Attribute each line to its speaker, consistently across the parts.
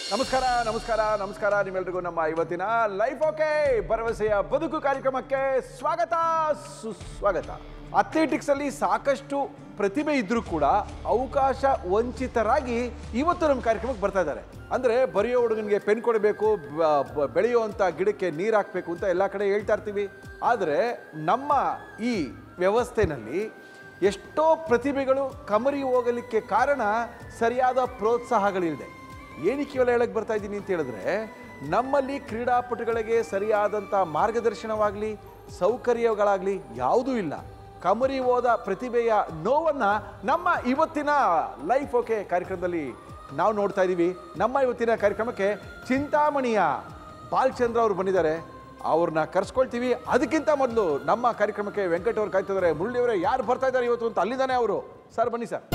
Speaker 1: ನಮಸ್ಕಾರ ನಮಸ್ಕಾರ ನಮಸ್ಕಾರ ನಿಮ್ಮೆಲ್ರಿಗೂ ನಮ್ಮ ಇವತ್ತಿನ ಲೈಫ್ ಓಕೆ ಭರವಸೆಯ ಬದುಕು ಕಾರ್ಯಕ್ರಮಕ್ಕೆ ಸ್ವಾಗತ ಸುಸ್ವಾಗತ ಅಥ್ಲೆಟಿಕ್ಸ್ ಅಲ್ಲಿ ಸಾಕಷ್ಟು ಪ್ರತಿಭೆ ಇದ್ರೂ ಕೂಡ ಅವಕಾಶ ವಂಚಿತರಾಗಿ ಇವತ್ತು ನಮ್ಮ ಕಾರ್ಯಕ್ರಮಕ್ಕೆ ಬರ್ತಾ ಇದ್ದಾರೆ ಅಂದ್ರೆ ಬರೆಯೋ ಹುಡುಗನಿಗೆ ಪೆನ್ ಕೊಡಬೇಕು ಬ- ಬ- ಬೆಳೆಯುವಂಥ ಗಿಡಕ್ಕೆ ನೀರು ಹಾಕಬೇಕು ಅಂತ ಎಲ್ಲ ಕಡೆ ಹೇಳ್ತಾ ಇರ್ತೀವಿ ಆದರೆ ನಮ್ಮ ಈ ವ್ಯವಸ್ಥೆನಲ್ಲಿ ಎಷ್ಟೋ ಪ್ರತಿಭೆಗಳು ಕಮರಿ ಹೋಗಲಿಕ್ಕೆ ಕಾರಣ ಸರಿಯಾದ ಪ್ರೋತ್ಸಾಹಗಳಿದೆ ಏನಕ್ಕೆ ಇವೆಲ್ಲ ಹೇಳಕ್ಕೆ ಬರ್ತಾ ಇದ್ದೀನಿ ಅಂತ ಹೇಳಿದ್ರೆ ನಮ್ಮಲ್ಲಿ ಕ್ರೀಡಾಪಟುಗಳಿಗೆ ಸರಿಯಾದಂಥ ಮಾರ್ಗದರ್ಶನವಾಗಲಿ ಸೌಕರ್ಯಗಳಾಗಲಿ ಯಾವುದೂ ಇಲ್ಲ ಕಮರಿ ಹೋದ ಪ್ರತಿಭೆಯ ನೋವನ್ನು ನಮ್ಮ ಇವತ್ತಿನ ಲೈಫ್ ಓಕೆ ಕಾರ್ಯಕ್ರಮದಲ್ಲಿ ನಾವು ನೋಡ್ತಾ ಇದ್ದೀವಿ ನಮ್ಮ ಇವತ್ತಿನ ಕಾರ್ಯಕ್ರಮಕ್ಕೆ ಚಿಂತಾಮಣಿಯ ಬಾಲಚಂದ್ರ ಅವರು ಬಂದಿದ್ದಾರೆ ಅವ್ರನ್ನ ಕರ್ಸ್ಕೊಳ್ತೀವಿ ಅದಕ್ಕಿಂತ ಮೊದಲು ನಮ್ಮ ಕಾರ್ಯಕ್ರಮಕ್ಕೆ ವೆಂಕಟ್ ಅವ್ರು ಕಾಯ್ತಿದ್ದಾರೆ ಮುರಳಿಯವರೇ ಯಾರು ಬರ್ತಾ ಇದ್ದಾರೆ ಇವತ್ತು ಅಂತ ಅಲ್ಲಿದ್ದಾನೆ ಅವರು ಸರ್ ಬನ್ನಿ ಸರ್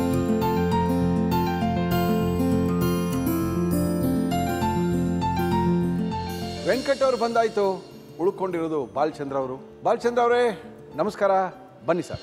Speaker 1: ವೆಂಕಟ್ ಅವರು ಬಂದಾಯ್ತು ಉಳ್ಕೊಂಡಿರೋದು ಬಾಲಚಂದ್ರ ಅವರು ಬಾಲಚಂದ್ರ ಅವರೇ ನಮಸ್ಕಾರ ಬನ್ನಿ ಸರ್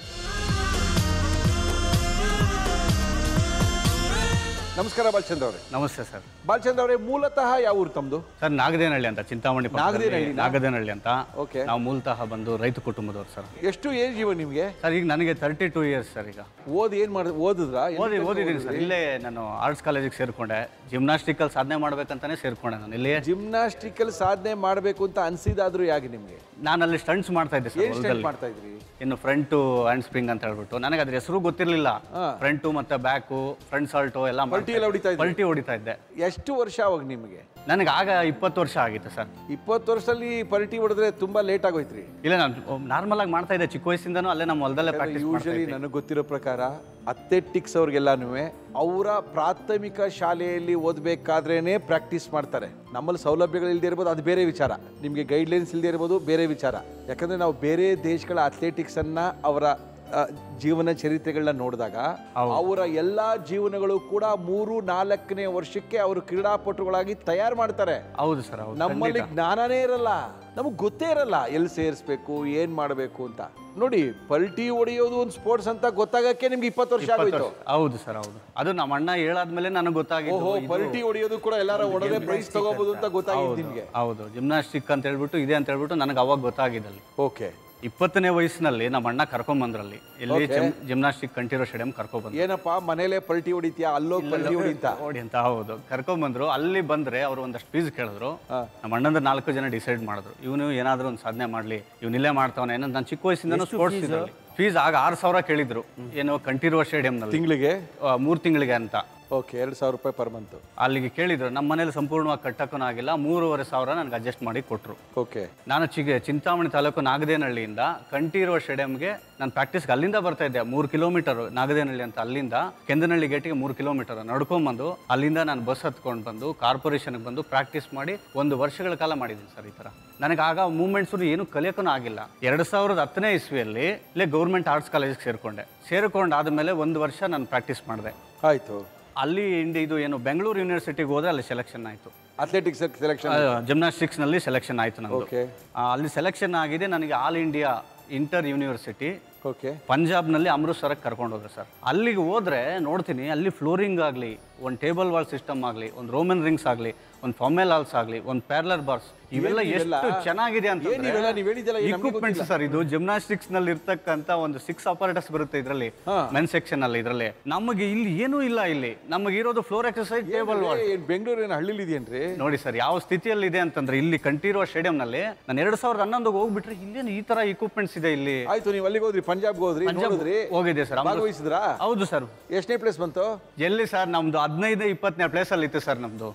Speaker 1: ನಮಸ್ಕಾರ ಬಾಲಚಂದ್ರ ಅವರೇ
Speaker 2: ನಮಸ್ತೆ ಸರ್
Speaker 1: ಬಾಲಚಂದ್ರ ಅವರೇ ಮೂಲತಃ ಯಾವ ಊರು ತಮ್ಮದು
Speaker 2: ಸರ್ ನಾಗದೇನಹಳ್ಳಿ ಅಂತ ಚಿಂತಾಮಣಿ ಪಕ್ಕದಲ್ಲಿ
Speaker 1: ನಾಗದೇನಹಳ್ಳಿನಾ?
Speaker 2: ನಾಗದೇನಹಳ್ಳಿ ಅಂತ
Speaker 1: Okay.
Speaker 2: ನಾವು ಮೂಲತಃ ಬಂದು ರೈತ ಕುಟುಂಬದವ್ರು ಸರ್
Speaker 1: ಎಷ್ಟು ಏಜ್ ಇವ ನಿಮಗೆ
Speaker 2: ಸರ್ ಈಗ ನನಗೆ ತರ್ಟಿ ಟೂ ಇಯರ್ಸ್ ಸರ್ ಈಗ
Speaker 1: ಓದಿ ಏನ್ ಮಾಡಿ ಓದಿದ್ರಾ ಎಲ್ಲಿ
Speaker 2: ಓದಿ
Speaker 1: ತನಕ
Speaker 2: ಓದಿದ್ದೀನಿ ಸರ್
Speaker 1: ಓದಿದ್ರಿ?
Speaker 2: ಇಲ್ಲೇ ನಾನು ಆರ್ಟ್ಸ್ ಕಾಲೇಜಿಗೆ ಸೇರ್ಕೊಂಡೆ ಜಿಮ್ನಾಸ್ಟಿಕಲ್ ಸಾಧನೆ ಮಾಡ್ಬೇಕಂತಾನೆ ಸೇರ್ಕೊಂಡೆ ನಾನು ಇಲ್ಲಿ
Speaker 1: ಜಿಮ್ನಾಸ್ಟಿಕಲ್ ಸಾಧನೆ ಮಾಡಬೇಕು ಅಂತ ಅನ್ಸಿದಾದ್ರೂ ಯಾಕೆ ನಿಮಗೆ
Speaker 2: ನಾನು ಅಲ್ಲಿ ಸ್ಟಂಟ್ಸ್ ಮಾಡ್ತಾ ಇದ್ದೆ ಸರ್
Speaker 1: ಏನ್ ಸ್ಟೈಲ್
Speaker 2: ಹೊಲದಲ್ಲಿ
Speaker 1: ಮಾಡ್ತಾ ಇದ್ರಿ
Speaker 2: ಇನ್ನು ಫ್ರಂಟು ಹ್ಯಾಂಡ್ ಸ್ಪ್ರಿಂಗ್ ಅಂತ ಹೇಳ್ಬಿಟ್ಟು ನನಗೆ ಅದ್ರ ಹೆಸರು ಗೊತ್ತಿರಲಿಲ್ಲ
Speaker 1: ಹಾ.
Speaker 2: ಫ್ರಂಟು ಮತ್ತೆ ಬ್ಯಾಕು ಫ್ರಂಟ್ ಸಾಲ್ಟು ಎಲ್ಲ ಮಾಡ್ತಾ
Speaker 1: ಪಲ್ಟಿ ಎಲ್ಲ ಹೊಡಿತಾ
Speaker 2: ಇದ್ದೆ.
Speaker 1: ಇದ್ರಿ?
Speaker 2: ಪಲ್ಟಿ ಹೊಡಿತಾ ಇದ್ದೆ
Speaker 1: ಎಷ್ಟು ವರ್ಷ ಅವಾಗ ನಿಮಗೆ
Speaker 2: ನನಗೆ ಆಗ ಇಪ್ಪತ್ತು ವರ್ಷ ಆಗಿತ್ತು ಸರ್
Speaker 1: ಇಪ್ಪತ್ತು ವರ್ಷದಲ್ಲಿ ಪಲ್ಟಿ ಹೊಡೆದ್ರೆ ತುಂಬಾ ಲೇಟ್ ಆಗೋಯ್ತ್ರಿ
Speaker 2: ಇಲ್ಲ ನಾನು ನಾರ್ಮಲ್ ಆಗಿ ಮಾಡ್ತಾ ಇದ್ದೆ ಚಿಕ್ಕ ವಯಸ್ಸಿಂದನೂ ಅಲ್ಲೇ ನಮ್ಮ ಹೊಲದಲ್ಲೇ ಪ್ರಾಕ್ಟೀಸ್ ಮಾಡ್ತಾ
Speaker 1: ಯೂಶಲಿ
Speaker 2: ಇದ್ದೆ
Speaker 1: ನನಗೆ ಗೊತ್ತಿರೋ ಪ್ರಕಾರ ಅಥ್ಲೆಟಿಕ್ಸ್ ಅವ್ರಿಗೆಲ್ಲಾನು ಅವರ ಪ್ರಾಥಮಿಕ ಶಾಲೆಯಲ್ಲಿ ಓದಬೇಕಾದ್ರೇನೆ ಪ್ರಾಕ್ಟೀಸ್ ಮಾಡ್ತಾರೆ ನಮ್ಮಲ್ಲಿ ಸೌಲಭ್ಯಗಳು ಇಲ್ಲದೆ ಇರ್ಬೋದು ಅದು ಬೇರೆ ವಿಚಾರ ನಿಮಗೆ ಗೈಡ್ಲೈನ್ಸ್ ಇಲ್ಲದೆ ಇರ್ಬೋದು ಬೇರೆ ವಿಚಾರ ಯಾಕಂದ್ರೆ ನಾವು ಬೇರೆ ದೇಶಗಳ ಅಥ್ಲೆಟಿಕ್ಸ್ ಅನ್ನ ಅವರ ಆ, ಜೀವನ ಚರಿತ್ರೆಗಳನ್ನ ನೋಡಿದಾಗ ಅವರ ಎಲ್ಲಾ ಜೀವನಗಳು ಕೂಡ ಮೂರು ನಾಲ್ಕನೇ ವರ್ಷಕ್ಕೆ ಅವರು ಕ್ರೀಡಾಪಟುಗಳಾಗಿ ತಯಾರು ಮಾಡ್ತಾರೆ
Speaker 2: ಹೌದು ಸರ್ ಹೌದು
Speaker 1: ನಮ್ಮಲ್ಲಿ ಜ್ಞಾನನೇ ಇರಲ್ಲ ನಮಗೆ ಗೊತ್ತೇ ಇರಲ್ಲ ಎಲ್ಲಿ ಸೇರಿಸ್ಬೇಕು ಏನ್ ಮಾಡಬೇಕು ಅಂತ ನೋಡಿ ಪಲ್ಟಿ ಹೊಡೆಯೋದು ಒಂದು ಸ್ಪೋರ್ಟ್ಸ್ ಅಂತ ಗೊತ್ತಾಗಕ್ಕೆ ನಿಮ್ಗೆ ಇಪ್ಪತ್ತು ವರ್ಷ ಆಗೋಯ್ತು
Speaker 2: ಹೌದು ಸರ್ ಹೌದು ಅದು ನಮ್ಮ ಅಣ್ಣ ಹೇಳಾದ್ಮೇಲೆ ನನಗೆ ಗೊತ್ತಾಗಿದ್ದು
Speaker 1: ಓಹೋ
Speaker 2: ಇದು-
Speaker 1: ಪಲ್ಟಿ ಹೊಡೆಯೋದು ಕೂಡ ಎಲ್ಲಾರ ಹೊಡೆದೇ ಪ್ರೈಸ್ ತಗೋಬಹುದು ಅಂತ ಗೊತ್ತಾಗಿದ್ದು ನಿಮ್ಗೆ
Speaker 2: ಹೌದು ಜಿಮ್ನಾಸ್ಟಿಕ್ ಅಂತ ಹೇಳ್ಬಿಟ್ಟು ಇದೆ ಅಂತ ಹೇಳ್ಬಿಟ್ಟು ನನಗೆ ಅವಾಗ ಗೊತ್ತಾಗಿದ್ದಲ್ಲಿ
Speaker 1: ಓಕೆ
Speaker 2: ಇಪ್ಪತ್ತನೇ ವಯಸ್ಸಿನಲ್ಲಿ ನಮ್ಮ ಅಣ್ಣ ಕರ್ಕೊಂಬಂದ್ರಲ್ಲಿ ಎಲ್ಲಿ ಜಿಮ್ನಾಸ್ಟಿಕ್ ಕಂಠೀರೋ ಸ್ಟೇಡಿಯಂ ಕರ್ಕೊಂಡ್ಬಂದ್ರು
Speaker 1: ಏನಪ್ಪ ಮನೇಲೆ ಪಲ್ಟಿ ಹೊಡಿತೀಯಾ ಅಲ್ಲೋಗಿ ಪಲ್ಟಿ ಹೊಡಿತಾ
Speaker 2: ಓಡಿ ಅಂತ ಹೌದು ಕರ್ಕೊಂಬಂದ್ರು ಅಲ್ಲಿ ಬಂದ್ರೆ ಅವರು ಒಂದಷ್ಟು ಫೀಸ್ ಕೇಳಿದ್ರು ನಮ್ಮ ಅಣ್ಣಂದ್ರ ನಾಲ್ಕು ಜನ ಡಿಸೈಡ್ ಮಾಡಿದ್ರು ಇವನು ಏನಾದ್ರೂ ಒಂದು ಸಾಧನೆ ಮಾಡ್ಲಿ ಇವನು ಇಲ್ಲೇ ಮಾಡ್ತಾವನೆ ಏನೋ ನಾನು ಚಿಕ್ಕ ವಯಸ್ಸಿಂದನೂ ಸ್ಪೋರ್ಟ್ಸ್ ಫೀಸ್ ಆಗ ಆರು ಸಾವಿರ ಕೇಳಿದ್ರು ಏನು ಕಂಠೀರುವ ಸ್ಟೇಡಿಯಂನಲ್ಲಿ
Speaker 1: ತಿಂಗಳಿಗೆ
Speaker 2: ಮೂರು ತಿಂಗಳಿಗೆ ಅಂತ
Speaker 1: ಓಕೆ ಎರಡು ಸಾವಿರ ರೂಪಾಯಿ ಪರ್ ಮಂತ್
Speaker 2: ಅಲ್ಲಿಗೆ ಕೇಳಿದ್ರು ನಮ್ಮ ಮನೇಲಿ ಸಂಪೂರ್ಣವಾಗಿ ಕಟ್ಟಕ್ಕೂ ಆಗಿಲ್ಲ ಮೂರುವರೆ ಸಾವಿರ ನನಗೆ ಅಡ್ಜಸ್ಟ್ ಮಾಡಿ ಕೊಟ್ಟರು
Speaker 1: ಓಕೆ
Speaker 2: ನಾನು ಚಿಗ ಚಿಂತಾಮಣಿ ತಾಲೂಕು ನಾಗದೇನಹಳ್ಳಿಯಿಂದ ಕಂಠೀರುವ ಸ್ಟೇಡಿಯಂಗೆ ನಾನು ಪ್ರಾಕ್ಟೀಸ್ಗೆ ಅಲ್ಲಿಂದ ಬರ್ತಾ ಇದ್ದೆ ಮೂರು ಕಿಲೋಮೀಟರ್ ನಾಗದೇನಹಳ್ಳಿ ಅಂತ ಅಲ್ಲಿಂದ ಕೆಂದನಹಳ್ಳಿ ಗೇಟಿಗೆ ಮೂರು ಕಿಲೋಮೀಟರ್ ನಡ್ಕೊಂಡ್ಬಂದು ಅಲ್ಲಿಂದ ನಾನು ಬಸ್ ಹತ್ಕೊಂಡು ಬಂದು ಕಾರ್ಪೊರೇಷನ್ಗೆ ಬಂದು ಪ್ರಾಕ್ಟೀಸ್ ಮಾಡಿ ಒಂದು ವರ್ಷಗಳ ಕಾಲ ಮಾಡಿದ್ದೀನಿ ಸರ್ ಈ ಥರ ನನಗೆ ಆಗ ಮೂಮೆಂಟ್ಸು ಏನು ಕಲಿಯೋಕ್ಕೂ ಆಗಿಲ್ಲ ಎರಡು ಸಾವಿರದ ಹತ್ತನೇ ಇಸ್ವಿಯಲ್ಲಿ ಇಲ್ಲೇ ಗೌರ್ಮೆಂಟ್ ಆರ್ಟ್ಸ್ ಕಾಲೇಜಿಗೆ ಸೇರಿಕೊಂಡೆ ಸೇರಿಕೊಂಡು ಆದಮೇಲೆ ಒಂದು ವರ್ಷ ನಾನು ಪ್ರಾಕ್ಟೀಸ್ ಮಾಡಿದೆ
Speaker 1: ಆಯ್ತು
Speaker 2: ಅಲ್ಲಿ ಇಂಡಿ ಇದು ಏನು ಬೆಂಗಳೂರು ಯೂನಿವರ್ಸಿಟಿಗೆ ಹೋದ್ರೆ ಅಲ್ಲಿ ಸೆಲೆಕ್ಷನ್ ಆಯಿತು
Speaker 1: ಅಥ್ಲೆಟಿಕ್ಸ್ ಸೆಲೆಕ್ಷನ್
Speaker 2: ಜಿಮ್ನಾಸ್ಟಿಕ್ಸ್ನಲ್ಲಿ ಸೆಲೆಕ್ಷನ್ ಆಯಿತು ನಂದು
Speaker 1: ಓಕೆ
Speaker 2: ಆ, ಅಲ್ಲಿ ಸೆಲೆಕ್ಷನ್ ಆಗಿದೆ ನನಗೆ all India inter university
Speaker 1: okay
Speaker 2: ಪಂಜಾಬ್ನಲ್ಲಿ ಅಮೃತ್ಸರಕ್ಕೆ ಕರ್ಕೊಂಡು ಹೋದ್ರು ಸರ್ ಅಲ್ಲಿಗೆ ಹೋದ್ರೆ ನೋಡ್ತೀನಿ ಅಲ್ಲಿ ಫ್ಲೋರಿಂಗ್ ಆಗಲಿ ಒಂದು ಟೇಬಲ್ ವಾಲ್ ಸಿಸ್ಟಮ್ ಆಗಲಿ ಒಂದು ರೋಮನ್ ರಿಂಗ್ಸ್ ಆಗಲಿ ಒಂದು ಫಾರ್ಮೆಲ್ ಹಾಲ್ಸ್ ಆಗಲಿ ಒಂದು ಪ್ಯಾರ್ಲರ್ ಬಾರ್ಸ್ ಇವೆಲ್ಲ
Speaker 1: ಇವೆಲ್ಲ?
Speaker 2: ಎಷ್ಟು ಚೆನ್ನಾಗಿದೆ ಅಂತ
Speaker 1: ಏನ್ ಇವೆಲ್ಲ ನೀವ್ ಹೇಳಿದ್ದೆಲ್ಲ ಏನ್ ನಮ್ಗೆ
Speaker 2: ಇಕ್ವಿಪ್ಮೆಂಟ್ಸ್ ಸರ್ ಇದು ಜಿಮ್ನಾಸ್ಟಿಕ್ಸ್ ನಲ್ಲಿ ಇರ್ತಕ್ಕಂಥ ಒಂದು ಸಿಕ್ಸ್ ಆಪರೇಟರ್ಸ್ ಬರುತ್ತೆ ಇದರಲ್ಲಿ
Speaker 1: ಹಾ.
Speaker 2: ಮೆನ್ ಸೆಕ್ಷನ್ ಅಲ್ಲಿ ಇದರಲ್ಲಿ ನಮಗೆ ಇಲ್ಲಿ ಏನೂ ಇಲ್ಲ ಇಲ್ಲಿ ನಮಗೆ ಇರೋದು ಫ್ಲೋರ್ ಎಕ್ಸರ್ಸೈಸ್ ಟೇಬಲ್ ವಾಲ್
Speaker 1: ಏನ್ ಬೆಂಗಳೂರಿನ ಹಳ್ಳಿಲಿ ಇದೆಯೇನ್ರಿ
Speaker 2: ನೋಡಿ ಸರ್ ಯಾವ ಸ್ಥಿತಿಯಲ್ಲಿ ಇದೆ ಅಂತಂದ್ರೆ ಇಲ್ಲಿ ಕಂಠೀರುವ ಸ್ಟೇಡಿಯಂನಲ್ಲಿ ನಾನು ಎರಡ್ ಸಾವಿರದ ಹನ್ನೊಂದು ಹೋಗ್ಬಿಟ್ರೆ ಇಲ್ಲೇನು ಈ ತರ ಇಕ್ವಿಪ್ಮೆಂಟ್ಸ್ ಇದೆ ಇಲ್ಲಿ
Speaker 1: ಆಯ್ತು ನೀವು ಅಲ್ಲಿಗೆ ಹೋದ್ರಿ ಪಂಜಾಬ್ಗೆ ಹೋದ್ರಿ
Speaker 2: ಪಂಜಾಬ್
Speaker 1: ನೋಡಿದ್ರಿ
Speaker 2: ಹೋಗಿದೆ ಸರ್
Speaker 1: ಭಾಗವಹಿಸಿದ್ರಾ
Speaker 2: ಹೌದು ಸರ್
Speaker 1: ಎಷ್ಟನೇ ಪ್ಲೇಸ್ ಬಂತು
Speaker 2: ಎಲ್ಲಿ ಸರ್ ನಮ್ದು ಹದಿನೈದು ಇಪ್ಪತ್ತನೇ ಪ್ಲೇಸ್ ಅಲ್ಲಿ ಇತ್ತು ಸರ್ ನಮ್ದು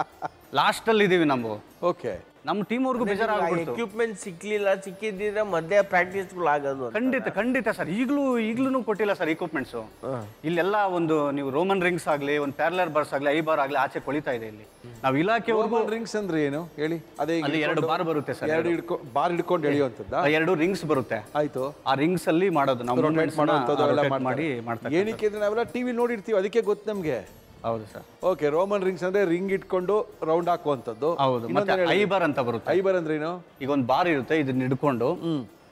Speaker 2: ಲಾಸ್ಟ್ ಅಲ್ಲಿ ಇದೀವಿ ನಾವು
Speaker 1: ಓಕೆ
Speaker 2: ನಮ್ಮ ಟೀಮ್ ಅವ್ರಿಗೂ ಬೇಜಾರಾಗ್ಬಿಡ್ತು
Speaker 3: ಎಕ್ವಿಪ್ಮೆಂಟ್ ಸಿಕ್ಲಿಲ್ಲ ಸಿಕ್ಕಿದ್ರೆ ಮಧ್ಯ ಪ್ರಾಕ್ಟೀಸ್ಗಳು ಆಗೋದು ಅಂತ.
Speaker 2: ಖಂಡಿತ ಖಂಡಿತ ಸರ್ ಈಗಲೂ ಈಗಲೂ ಕೊಟ್ಟಿಲ್ಲ ಸರ್ ಇಕ್ವಿಪ್ಮೆಂಟ್ಸ್ ಇಲ್ಲೆಲ್ಲ ಒಂದು ನೀವು ರೋಮನ್ ರಿಂಗ್ಸ್ ಆಗಲಿ ಒಂದು ಪ್ಯಾರ್ಲರ್ ಬರ್ಸ್ ಆಗಲಿ ಐ ಬಾರ್ ಆಗಲಿ ಆಚೆ ಕೊಳಿತಾ ಇದೆ ಇಲ್ಲಿ ನಾವು ಇಲಾಖೆವರೆಗೂ
Speaker 1: ರೋಮನ್ ರಿಂಗ್ಸ್ ಅಂದ್ರೆ ಏನು ಹೇಳಿ ಅದೇ ಈಗ
Speaker 2: ಅಲ್ಲಿ ಎರಡು
Speaker 1: ಹಿಡ್ಕೊಂಡು-
Speaker 2: ಬಾರ್ ಬರುತ್ತೆ ಸರ್
Speaker 1: ಎರಡು ಹಿಡ್ಕೊ ಬಾರ್ ಹಿಡ್ಕೊಂಡು ಎಳೆಯುವಂಥದ್ದಾ
Speaker 2: ಎರಡು ರಿಂಗ್ಸ್ ಬರುತ್ತೆ
Speaker 1: ಆಯ್ತು
Speaker 2: ಆ ರಿಂಗ್ಸ್ ಅಲ್ಲಿ ಮಾಡೋದು ನಾವು
Speaker 1: ರೊಟೇಟ್
Speaker 2: movements ನ
Speaker 1: ಮಾಡುವಂಥದ್ದು ಎಲ್ಲ
Speaker 2: rotate ಮಾಡಿ
Speaker 1: ಮಾಡ್ತಾರೆ.
Speaker 2: ಮಾಡ್ತಾರೆ
Speaker 1: ಏನಕ್ಕೆ ಅಂದ್ರೆ ನಾವೆಲ್ಲ ಟಿವಿ ನೋಡಿರ್ತೀವಿ ಅದಕ್ಕೆ ಗೊತ್ತು ನಮ್ಗೆ
Speaker 2: ಹೌದು ಸರ್
Speaker 1: ಓಕೆ ರೋಮನ್ ರಿಂಗ್ಸ್ ಅಂದ್ರೆ ರಿಂಗ್ ಇಟ್ಕೊಂಡು ರೌಂಡ್ ಹಾಕುವಂಥದ್ದು
Speaker 2: ಹೌದು ಮತ್ತೆ ಐ ಬಾರ್ ಅಂತ ಬರುತ್ತೆ
Speaker 1: ಐಬರ್ ಅಂದ್ರೇನು
Speaker 2: ಈಗ ಒಂದು ಬಾರ್ ಇರುತ್ತೆ ಇದನ್ನ ಹಿಡ್ಕೊಂಡು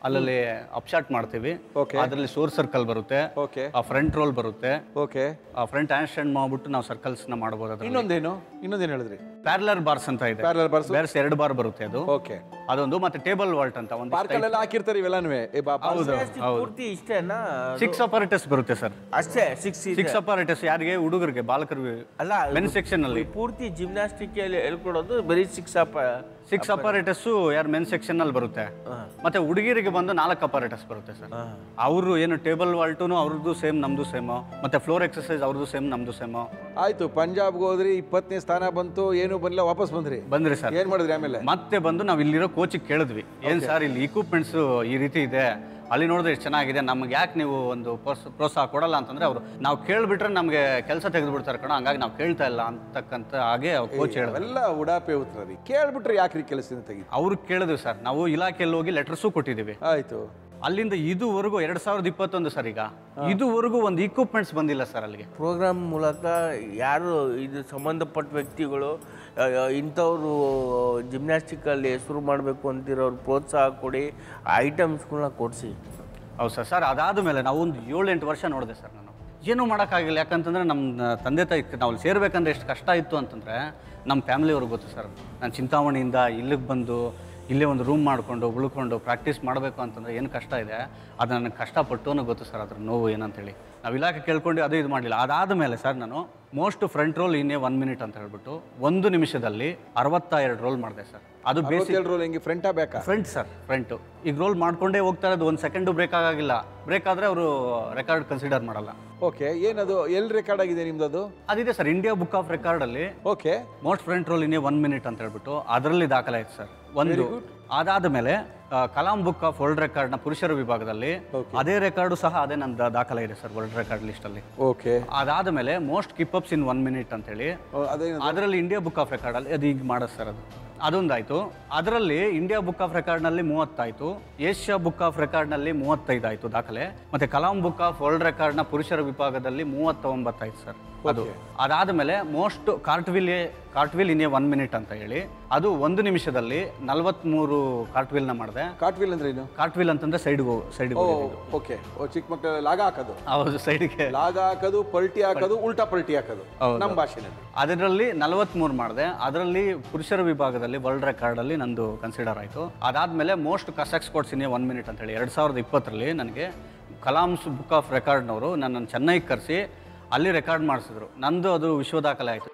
Speaker 2: ಅಲ್ಲಲ್ಲಿ ಅಪ್ಶಾಟ್ ಮಾಡ್ತೀವಿ
Speaker 1: Okay.
Speaker 2: ಅದರಲ್ಲಿ ಸೋರ್ ಸರ್ಕಲ್ ಬರುತ್ತೆ
Speaker 1: ಓಕೆ
Speaker 2: ಆ ಫ್ರಂಟ್ ರೋಲ್ ಬರುತ್ತೆ
Speaker 1: ಓಕೆ
Speaker 2: ಆ ಫ್ರಂಟ್ ಹ್ಯಾಂಡ್ ಸ್ಟ್ಯಾಂಡ್ ಮಾಡ್ಬಿಟ್ಟು ನಾವು ಸರ್ಕಲ್ಸ್ ನ ಮಾಡ್ಬೋದು ಅದ್ರಲ್ಲಿ
Speaker 1: ಇನ್ನೊಂದೇನು ಇನ್ನೊಂದೇನು ಹೇಳಿದ್ರಿ
Speaker 2: ಪ್ಯಾರಲರ್ ಬಾರ್ಸ್ ಅಂತ ಇದೆ
Speaker 1: Parallel bars?
Speaker 2: ಬೇರ್ಸ್ ಎರಡು ಬಾರ್ ಬರುತ್ತೆ ಅದು
Speaker 1: ಓಕೆ
Speaker 2: ಅದೊಂದು ಮತ್ತೆ ಟೇಬಲ್ ವಾಲ್ಟ್ ಅಂತ ಒಂದು
Speaker 1: ಪಾರ್ಕಲ್ಲೆಲ್ಲ ಹಾಕಿರ್ತಾರೆ ಇವೆಲ್ಲನೂ ಏ ಬಾ ಬಾ-
Speaker 2: ಹೌದು ಹೌದು
Speaker 3: ಪೂರ್ತಿ ಇಷ್ಟೇನಾ
Speaker 2: ಸಿಕ್ಸ್ ಅಪರೇಟಸ್ ಬರುತ್ತೆ ಸರ್
Speaker 3: ಅಷ್ಟೇ ಸಿಕ್ಸ್
Speaker 2: ಸಿಕ್ಸ್ ಅಪರೇಟಸ್ ಯಾರಿಗೆ ಹುಡುಗರಿಗೆ ಬಾಲಕರಿಗೆ
Speaker 3: ಅಲ್ಲ
Speaker 2: ಮೆನ್ ಸೆಕ್ಷನ್ ಅಲ್ಲಿ
Speaker 3: ಪೂರ್ತಿ ಜಿಮ್ನಾಸ್ಟಿಕ್ ಹೇಳ್ಕೊಡೋದು ಬರೀ ಸಿಕ್ಸ್ ಅಪ್
Speaker 2: ಸಿಕ್ಸ್ ಅಪರೇಟಸ್ ಯಾರು ಮೆನ್ ಸೆಕ್ಷನ್ ಅಲ್ಲಿ ಬರುತ್ತೆ ಮತ್ತೆ ಹುಡುಗಿರಿಗೆ ಬಂದು ನಾಲ್ಕು ಅಪರೇಟಸ್ ಬರುತ್ತೆ ಸರ್ ಅವರು ಏನು ಟೇಬಲ್ ವಾಲ್ಟುನು ಅವ್ರದ್ದು ಸೇಮ್ ನಮ್ದು ಸೇಮ್ ಮತ್ತೆ ಫ್ಲೋರ್ ಎಕ್ಸರ್ಸೈಸ್ ಅವ್ರದ್ದು ಸೇಮ್ ನಮ್ದು ಸೇಮ್
Speaker 1: ಆಯ್ತು ಪಂಜಾಬ್ಗೆ ಹೋದ್ರಿ ಇಪ್ಪತ್ತನೇ ಸ್ಥಾನ ಬಂತು ಏನು ಬಂದಿಲ್ಲ ವಾಪಸ್ ಬಂದ್ರಿ
Speaker 2: ಬಂದ್ರಿ ಸರ್
Speaker 1: ಏನ್ ಮಾಡಿದ್ರಿ ಆಮೇಲೆ
Speaker 2: ಮತ್ತೆ ಬಂದು ನಾವು ಇಲ್ಲಿರೋ ಕೋಚಿಗೆ ಕೇಳಿದ್ವಿ ಏನ್ ಸರ್ ಇಲ್ಲಿ ಇಕ್ವಿಪ್ಮೆಂಟ್ಸ್ ಈ ರೀತಿ ಇದೆ ಅಲ್ಲಿ ನೋಡಿದ್ರೆ ಎಷ್ಟು ಚೆನ್ನಾಗಿದೆ ನಮ್ಗೆ ಯಾಕೆ ನೀವು ಒಂದು ಪ್ರೋತ್ಸ- ಪ್ರೋತ್ಸಾಹ ಕೊಡಲ್ಲ ಅಂತಂದ್ರೆ ಅವರು ನಾವು ಕೇಳ್ಬಿಟ್ರೆ ನಮಗೆ ಕೆಲಸ ತೆಗೆದು ಬಿಡ್ತಾರೆ ಕಣ ಹಂಗಾಗಿ ನಾವು ಕೇಳ್ತಾ ಇಲ್ಲ ಅಂತಕ್ಕಂಥ ಹಾಗೆ ಕೋಚ್ ಹೇಳಿದ್ರು
Speaker 1: ಎಲ್ಲ ಉಡಾಪೆ ಉತ್ತರ ರೀ ಕೇಳ್ಬಿಟ್ರೆ ಯಾಕ್ರಿ ಕೆಲಸದಿಂದ ತೆಗಿ
Speaker 2: ಅವ್ರು ಕೇಳಿದ್ವಿ ಸರ್ ನಾವು ಇಲಾಖೆಯಲ್ಲಿ ಹೋಗಿ ಲೆಟರ್ಸು ಕೊಟ್ಟಿದ್ದೀವಿ
Speaker 1: ಆಯ್ತು
Speaker 2: ಅಲ್ಲಿಂದ ಇದುವರೆಗೂ ಎರಡ್ ಸಾವಿರದ ಇಪ್ಪತ್ತೊಂದು ಸರ್ ಈಗ ಇದುವರೆಗೂ ಒಂದು ಇಕ್ವಿಪ್ಮೆಂಟ್ಸ್ ಬಂದಿಲ್ಲ ಸರ್ ಅಲ್ಲಿಗೆ
Speaker 3: ಪ್ರೋಗ್ರಾಮ್ ಮೂಲಕ ಯಾರು ಇದು ಸಂಬಂಧಪಟ್ಟ ವ್ಯಕ್ತಿಗಳು ಆ, ಆ, ಇಂಥವ್ರು ಜಿಮ್ನಾಸ್ಟಿಕ್ಕಲ್ಲಿ ಹೆಸರು ಮಾಡಬೇಕು ಅಂತಿರೋರು ಪ್ರೋತ್ಸಾಹ ಕೊಡಿ ಐಟಮ್ಸ್ಗಳನ್ನ ಕೊಡಿಸಿ
Speaker 2: ಹೌದು ಸರ್ ಸರ್ ಅದಾದ ಮೇಲೆ ನಾವು ಒಂದು ಏಳೆಂಟು ವರ್ಷ ನೋಡಿದೆ ಸರ್ ನಾನು ಏನೂ ಮಾಡೋಕ್ಕಾಗಿಲ್ಲ ಯಾಕಂತಂದ್ರೆ ನಮ್ಮ ತಂದೆ ತಾಯಿ ನಾವು ಅಲ್ಲಿ ಸೇರ್ಬೇಕಂದ್ರೆ ಎಷ್ಟು ಕಷ್ಟ ಇತ್ತು ಅಂತಂದರೆ ನಮ್ಮ ಫ್ಯಾಮಿಲಿಯವ್ರಿಗೆ ಗೊತ್ತು ಸರ್ ನಾನು ಚಿಂತಾಮಣಿಯಿಂದ ಇಲ್ಲಿಗೆ ಬಂದು ಇಲ್ಲೇ ಒಂದು ರೂಮ್ ಮಾಡಿಕೊಂಡು ಉಳ್ಕೊಂಡು ಪ್ರಾಕ್ಟೀಸ್ ಮಾಡಬೇಕು ಅಂತಂದ್ರೆ ಏನು ಕಷ್ಟ ಇದೆ ಅದು ನನಗೆ ಕಷ್ಟಪಟ್ಟು ಅನ್ನೋ ಗೊತ್ತು ಸರ್ ಅದ್ರ ನೋವು ಏನಂತೇಳಿ ನಾವು ಇಲಾಖೆ ಕೇಳ್ಕೊಂಡು ಅದು ಇದು ಮಾಡಲಿಲ್ಲ ಅದಾದ ಮೇಲೆ ಸರ್ ನಾನು most front roll in a one minute ಅಂತ ಹೇಳ್ಬಿಟ್ಟು ಒಂದು ನಿಮಿಷದಲ್ಲಿ ಅರವತ್ತ ಎರಡು ರೋಲ್ ಮಾಡಿದೆ ಸರ್ ಅದು ಬೇಸಿಕ್
Speaker 1: ಅರವತ್ತೇಳು ರೋಲ್ ಹೆಂಗೆ ಫ್ರಂಟಾ ಬೇಕಾ
Speaker 2: ಫ್ರಂಟ್ ಸರ್ ಫ್ರಂಟು ಈಗ ರೋಲ್ ಮಾಡ್ಕೊಂಡೇ ಹೋಗ್ತಾ ಇರೋದು ಒಂದು ಸೆಕೆಂಡು ಬ್ರೇಕ್ ಆಗಾಗಿಲ್ಲ ಬ್ರೇಕ್ ಆದರೆ ಅವರು ರೆಕಾರ್ಡ್ ಕನ್ಸಿಡರ್ ಮಾಡಲ್ಲ
Speaker 1: ಓಕೆ ಏನದು ಎಲ್ಲಿ ರೆಕಾರ್ಡ್ ಆಗಿದೆ ನಿಮ್ದು ಅದು
Speaker 2: ಅದಿದೆ ಸರ್ ಇಂಡಿಯಾ ಬುಕ್ ಆಫ್ ರೆಕಾರ್ಡಲ್ಲಿ
Speaker 1: okay
Speaker 2: most front roll in a one minute ಅಂತ ಹೇಳ್ಬಿಟ್ಟು ಅದರಲ್ಲಿ ದಾಖಲೆ ಆಯ್ತು ಸರ್ ಒಂದು ಅದಾದ ಮೇಲೆ ಆ, ಕಲಾಂ ಬುಕ್ ಆಫ್ ವರ್ಲ್ಡ್ ರೆಕಾರ್ಡ್ನ ಪುರುಷರ ವಿಭಾಗದಲ್ಲಿ ಅದೇ ರೆಕಾರ್ಡು ಸಹ ಅದೇ ನನ್ನ ದಾಖಲೆ ಇದೆ ಸರ್ ವರ್ಲ್ಡ್ ರೆಕಾರ್ಡ್ ಲಿಸ್ಟಲ್ಲಿ
Speaker 1: ಓಕೆ
Speaker 2: ಅದಾದ ಮೇಲೆ most kipups in one minute ಅಂತೇಳಿ
Speaker 1: ಅದೇನು
Speaker 2: ಅದರಲ್ಲಿ ಇಂಡಿಯಾ ಬುಕ್ ಆಫ್ ರೆಕಾರ್ಡಲ್ಲಿ ಅದು ಈಗ ಮಾಡೋದು ಸರ್ ಅದು ಅದೊಂದಾಯ್ತು ಅದರಲ್ಲಿ ಇಂಡಿಯಾ ಬುಕ್ ಆಫ್ ರೆಕಾರ್ಡ್ನಲ್ಲಿ ಮೂವತ್ತಾಯ್ತು ಏಷ್ಯಾ ಬುಕ್ ಆಫ್ ರೆಕಾರ್ಡ್ನಲ್ಲಿ ಮೂವತ್ತೈದು ಆಯ್ತು ದಾಖಲೆ ಮತ್ತೆ ಕಲಾಂ ಬುಕ್ ಆಫ್ ವರ್ಲ್ಡ್ ರೆಕಾರ್ಡ್ನ ಪುರುಷರ ವಿಭಾಗದಲ್ಲಿ ಮೂವತ್ತ ಒಂಬತ್ತಾಯ್ತು ಸರ್ ಅದು ಅದಾದ ಮೇಲೆ most cartwheel cartwheel in a one minute ಅಂತ ಹೇಳಿ ಅದು ಒಂದು ನಿಮಿಷದಲ್ಲಿ ನಲವತ್ಮೂರು ಕಾರ್ಟ್ವಿಲ್ನ ಮಾಡಿದೆ
Speaker 1: ಕಾಟ್ವಿಲ್ ಅಂದ್ರೆ ಏನು
Speaker 2: ಕಾರ್ಟ್ವಿಲ್ ಅಂತಂದ್ರೆ ಸೈಡ್ಗೆ ಸೈಡ್ಗೆ
Speaker 1: ಓ ಓಕೆ ಓ ಚಿಕ್ಕ ಮಕ್ಕಳ ಲಾಗ ಹಾಕೋದು
Speaker 2: ಹೌದು ಸೈಡ್ಗೆ
Speaker 1: ಲಾಗ ಹಾಕೋದು ಪಲ್ಟಿ ಹಾಕೋದು ಉಲ್ಟಾ ಪಲ್ಟಿ ಹಾಕೋದು ನಮ್ಮ ಭಾಷೆನಲ್ಲಿ
Speaker 2: ಅದರಲ್ಲಿ ನಲವತ್ಮೂರು ಮಾಡಿದೆ ಅದರಲ್ಲಿ ಪುರುಷರ ವಿಭಾಗದಲ್ಲಿ ವರ್ಲ್ಡ್ ರೆಕಾರ್ಡಲ್ಲಿ ನಂದು ಕನ್ಸಿಡರ್ ಆಯಿತು ಅದಾದಮೇಲೆ ಮೋಸ್ಟ್ ಕಸೆಕ್ಸ್ ಸ್ಪೋರ್ಟ್ಸ್ ಇನ್ ಒನ್ ಮಿನಿಟ್ ಅಂತೇಳಿ ಎರಡು ಸಾವಿರದ ಇಪ್ಪತ್ತರಲ್ಲಿ ನನಗೆ ಕಲಾಮ್ಸ್ ಬುಕ್ ಆಫ್ ರೆಕಾರ್ಡ್ನವರು ನನ್ನನ್ನು ಚೆನ್ನೈಗೆ ಕರೆಸಿ ಅಲ್ಲಿ ರೆಕಾರ್ಡ್ ಮಾಡಿಸಿದ್ರು ನಂದು ಅದು ವಿಶ್ವ ದಾಖಲೆ ಆಯಿತು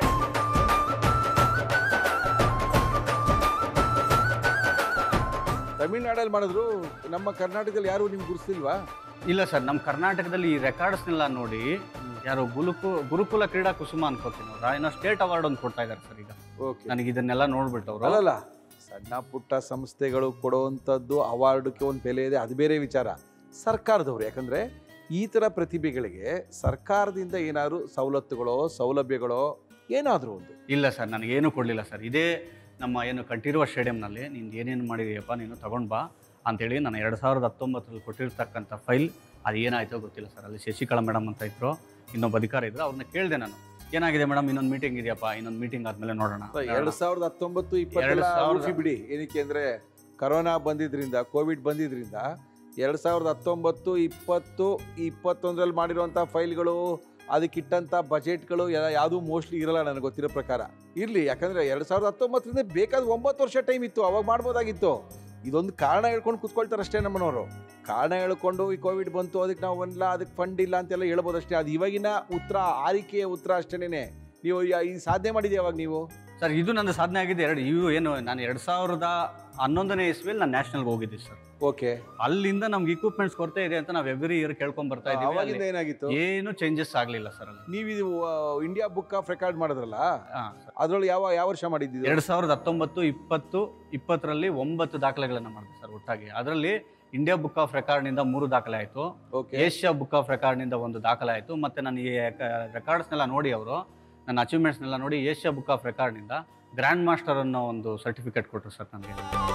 Speaker 1: ತಮಿಳ್ನಾಡಲ್ಲಿ ಮಾಡಿದ್ರು ನಮ್ಮ ಕರ್ನಾಟಕದಲ್ಲಿ ಯಾರು ನಿಮ್ಗೆ ಗುರುತಿಲ್ವಾ
Speaker 2: ಇಲ್ಲ ಸರ್ ನಮ್ಮ ಕರ್ನಾಟಕದಲ್ಲಿ ಈ ರೆಕಾರ್ಡ್ಸ್ನೆಲ್ಲ ನೋಡಿ ಯಾರು ಗುರುಕು ಗುರುಕುಲ ಕ್ರೀಡಾ ಕುಸುಮ ಅನ್ಕೋತೀನಿ ಅವ್ರು ಏನೋ ಸ್ಟೇಟ್ ಅವಾರ್ಡ್ ಒಂದು ಕೊಡ್ತಾ ಇದ್ದಾರೆ ಸರ್ ಈಗ
Speaker 1: ಓಕೆ
Speaker 2: ನನಗೆ ಇದನ್ನೆಲ್ಲ ನೋಡ್ಬಿಟ್ಟು ಅವರು
Speaker 1: ಅಲ್ಲಲ್ಲ ಸಣ್ಣ ಪುಟ್ಟ ಸಂಸ್ಥೆಗಳು ಕೊಡುವಂಥದ್ದು ಅವಾರ್ಡ್ಗೆ ಒಂದು ಬೆಲೆ ಇದೆ ಅದು ಬೇರೆ ವಿಚಾರ ಸರ್ಕಾರದವರು ಯಾಕಂದ್ರೆ ಈ ಥರ ಪ್ರತಿಭೆಗಳಿಗೆ ಸರ್ಕಾರದಿಂದ ಏನಾದ್ರು ಸವಲತ್ತುಗಳೋ ಸೌಲಭ್ಯಗಳೋ ಏನಾದರೂ ಒಂದು
Speaker 2: ಇಲ್ಲ ಸರ್ ನನಗೇನು ಕೊಡಲಿಲ್ಲ ಸರ್ ಇದೇ ನಮ್ಮ ಏನು ಕಂಠೀರುವ ಸ್ಟೇಡಿಯಂನಲ್ಲಿ ನೀನು ಏನೇನು ಮಾಡಿದೀಯಪ್ಪ ನೀನು ತಗೊಂಡು ಬಾ ಅಂತೇಳಿ ನಾನು ಎರಡು ಸಾವಿರದ ಹತ್ತೊಂಬತ್ತರಲ್ಲಿ ಕೊಟ್ಟಿರ್ತಕ್ಕಂಥ ಫೈಲ್ ಅದು ಏನಾಯ್ತೋ ಗೊತ್ತಿಲ್ಲ ಸರ್ ಅಲ್ಲಿ ಶಶಿಕಲಾ ಮೇಡಮ್ ಅಂತ ಇದ್ರು ಇನ್ನೊಬ್ಬ ಅಧಿಕಾರಿ ಇದ್ರು ಅವ್ರನ್ನ ಕೇಳಿದೆ ನಾನು ಏನಾಗಿದೆ ಮೇಡಮ್ ಇನ್ನೊಂದು ಮೀಟಿಂಗ್ ಇದೆಯಪ್ಪ ಇನ್ನೊಂದು ಮೀಟಿಂಗ್ ಆದಮೇಲೆ ನೋಡೋಣ
Speaker 1: ಎರಡು ಸಾವಿರದ ಹತ್ತೊಂಬತ್ತು ಇಪ್ಪತ್ತೆಲ್ಲ
Speaker 2: ಸಾವಿರದ-
Speaker 1: ಊಹಿ ಬಿಡಿ ಏನಕ್ಕೆ ಅಂದರೆ ಕರೋನಾ ಬಂದಿದ್ರಿಂದ ಕೋವಿಡ್ ಬಂದಿದ್ರಿಂದ ಎರಡು ಸಾವಿರದ ಹತ್ತೊಂಬತ್ತು ಇಪ್ಪತ್ತು ಇಪ್ಪತ್ತೊಂದರಲ್ಲಿ ಮಾಡಿರುವಂಥ ಫೈಲ್ಗಳು ಅದಕ್ಕಿಟ್ಟಂಥ ಬಜೆಟ್ಗಳು ಎಲ್ಲ ಯಾವುದೂ ಮೋಸ್ಟ್ಲಿ ಇರಲ್ಲ ನನಗೆ ಗೊತ್ತಿರೋ ಪ್ರಕಾರ ಇರಲಿ ಯಾಕಂದರೆ ಎರಡು ಸಾವಿರದ ಹತ್ತೊಂಬತ್ತರಿಂದ ಬೇಕಾದ ಒಂಬತ್ತು ವರ್ಷ ಟೈಮ್ ಇತ್ತು ಅವಾಗ ಮಾಡ್ಬೋದಾಗಿತ್ತು ಇದೊಂದು ಕಾರಣ ಹೇಳ್ಕೊಂಡು ಕುತ್ಕೊಳ್ತಾರೆ ಅಷ್ಟೇ ನಮ್ಮನವರು ಕಾರಣ ಹೇಳ್ಕೊಂಡು ಈ ಕೋವಿಡ್ ಬಂತು ಅದಕ್ಕೆ ನಾವು ಒಂದಿಲ್ಲ ಅದಕ್ಕೆ ಫಂಡ್ ಇಲ್ಲ ಅಂತೆಲ್ಲ ಹೇಳ್ಬೋದು ಅಷ್ಟೇ ಅದು ಇವಾಗಿನ ಉತ್ತರ ಆರಿಕೆಯ ಉತ್ತರ ಅಷ್ಟೇನೆ ನೀವು ಯಾ- ಈ ಸಾಧನೆ ಮಾಡಿದ್ದೆ ಅವಾಗ ನೀವು
Speaker 2: ಸರ್ ಇದು ನನ್ನ ಸಾಧನೆ ಆಗಿದೆ ಎರಡು ಇವು ಏನು ನಾನು ಎರಡು ಸಾವಿರದ ಹನ್ನೊಂದನೇ ಇಸ್ವಿಯಲ್ಲಿ ನಾನು ನ್ಯಾಷನಲ್ಗೆ ಹೋಗಿದ್ದೆ ಸರ್
Speaker 1: ಓಕೆ
Speaker 2: ಅಲ್ಲಿಂದ ನಮ್ಗೆ ಇಕ್ವಿಪ್ಮೆಂಟ್ಸ್ ಕೊರತೆ ಇದೆ ಅಂತ ನಾವು ಎವ್ರಿ ಇಯರ್ ಕೇಳ್ಕೊಂಡ್ ಬರ್ತಾ ಇದ್ದೀವಿ
Speaker 1: ಅವಾಗಿಂದ
Speaker 2: ಅಲ್ಲಿ
Speaker 1: ಏನಾಗಿತ್ತು
Speaker 2: ಏನು ಚೇಂಜಸ್ ಆಗಲಿಲ್ಲ ಸರ್ ಅಲ್ಲಿ
Speaker 1: ನೀವು ಇದು ಇಂಡಿಯಾ ಬುಕ್ ಆಫ್ ರೆಕಾರ್ಡ್ ಮಾಡಿದ್ರಲ್ಲ
Speaker 2: ಹಾಂ
Speaker 1: ಅದ್ರೊಳಗೆ ಯಾವ ಯಾವ ವರ್ಷ ಮಾಡಿದ್ದು
Speaker 2: ಎರಡು ಸಾವಿರದ ಹತ್ತೊಂಬತ್ತು ಇಪ್ಪತ್ತು ಇಪ್ಪತ್ತರಲ್ಲಿ ಒಂಬತ್ತು ದಾಖಲೆಗಳನ್ನು ಮಾಡಿದೆ ಸರ್ ಒಟ್ಟಾಗಿ ಅದರಲ್ಲಿ ಇಂಡಿಯಾ ಬುಕ್ ಆಫ್ ರೆಕಾರ್ಡ್ನಿಂದ ಮೂರು ದಾಖಲೆ ಆಯಿತು
Speaker 1: ಓಕೆ
Speaker 2: ಏಷ್ಯಾ ಬುಕ್ ಆಫ್ ರೆಕಾರ್ಡ್ನಿಂದ ಒಂದು ದಾಖಲೆ ಆಯಿತು ಮತ್ತು ನನಗೆ ರೆಕಾರ್ಡ್ಸ್ನೆಲ್ಲ ನೋಡಿ ಅವರು ನನ್ನ ಅಚೀವ್ಮೆಂಟ್ಸ್ನೆಲ್ಲ ನೋಡಿ ಏಷ್ಯಾ ಬುಕ್ ಆಫ್ ರೆಕಾರ್ಡ್ನಿಂದ ಗ್ರ್ಯಾಂಡ್ ಮಾಸ್ಟರ್ ಅನ್ನೋ ಒಂದು ಸರ್ಟಿಫಿಕೇಟ್ ಕೊಟ್ಟರು ಸರ್ ನನಗೆ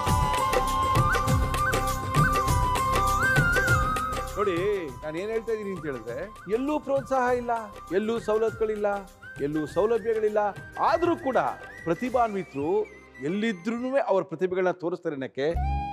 Speaker 1: ನೋಡಿ ನಾನು ಏನ್ ಹೇಳ್ತಾ ಇದ್ದೀನಿ ಅಂತ ಹೇಳಿದ್ರೆ ಎಲ್ಲೂ ಪ್ರೋತ್ಸಾಹ ಇಲ್ಲ ಎಲ್ಲೂ ಸವಲತ್ತುಗಳಿಲ್ಲ ಎಲ್ಲೂ ಸೌಲಭ್ಯಗಳಿಲ್ಲ ಆದರೂ ಕೂಡ ಪ್ರತಿಭಾನ್ವಿತರು ಎಲ್ಲಿದ್ರೂ ಅವ್ರ ಪ್ರತಿಭೆಗಳನ್ನ ತೋರಿಸ್ತಾರೆ ಏನಕ್ಕೆ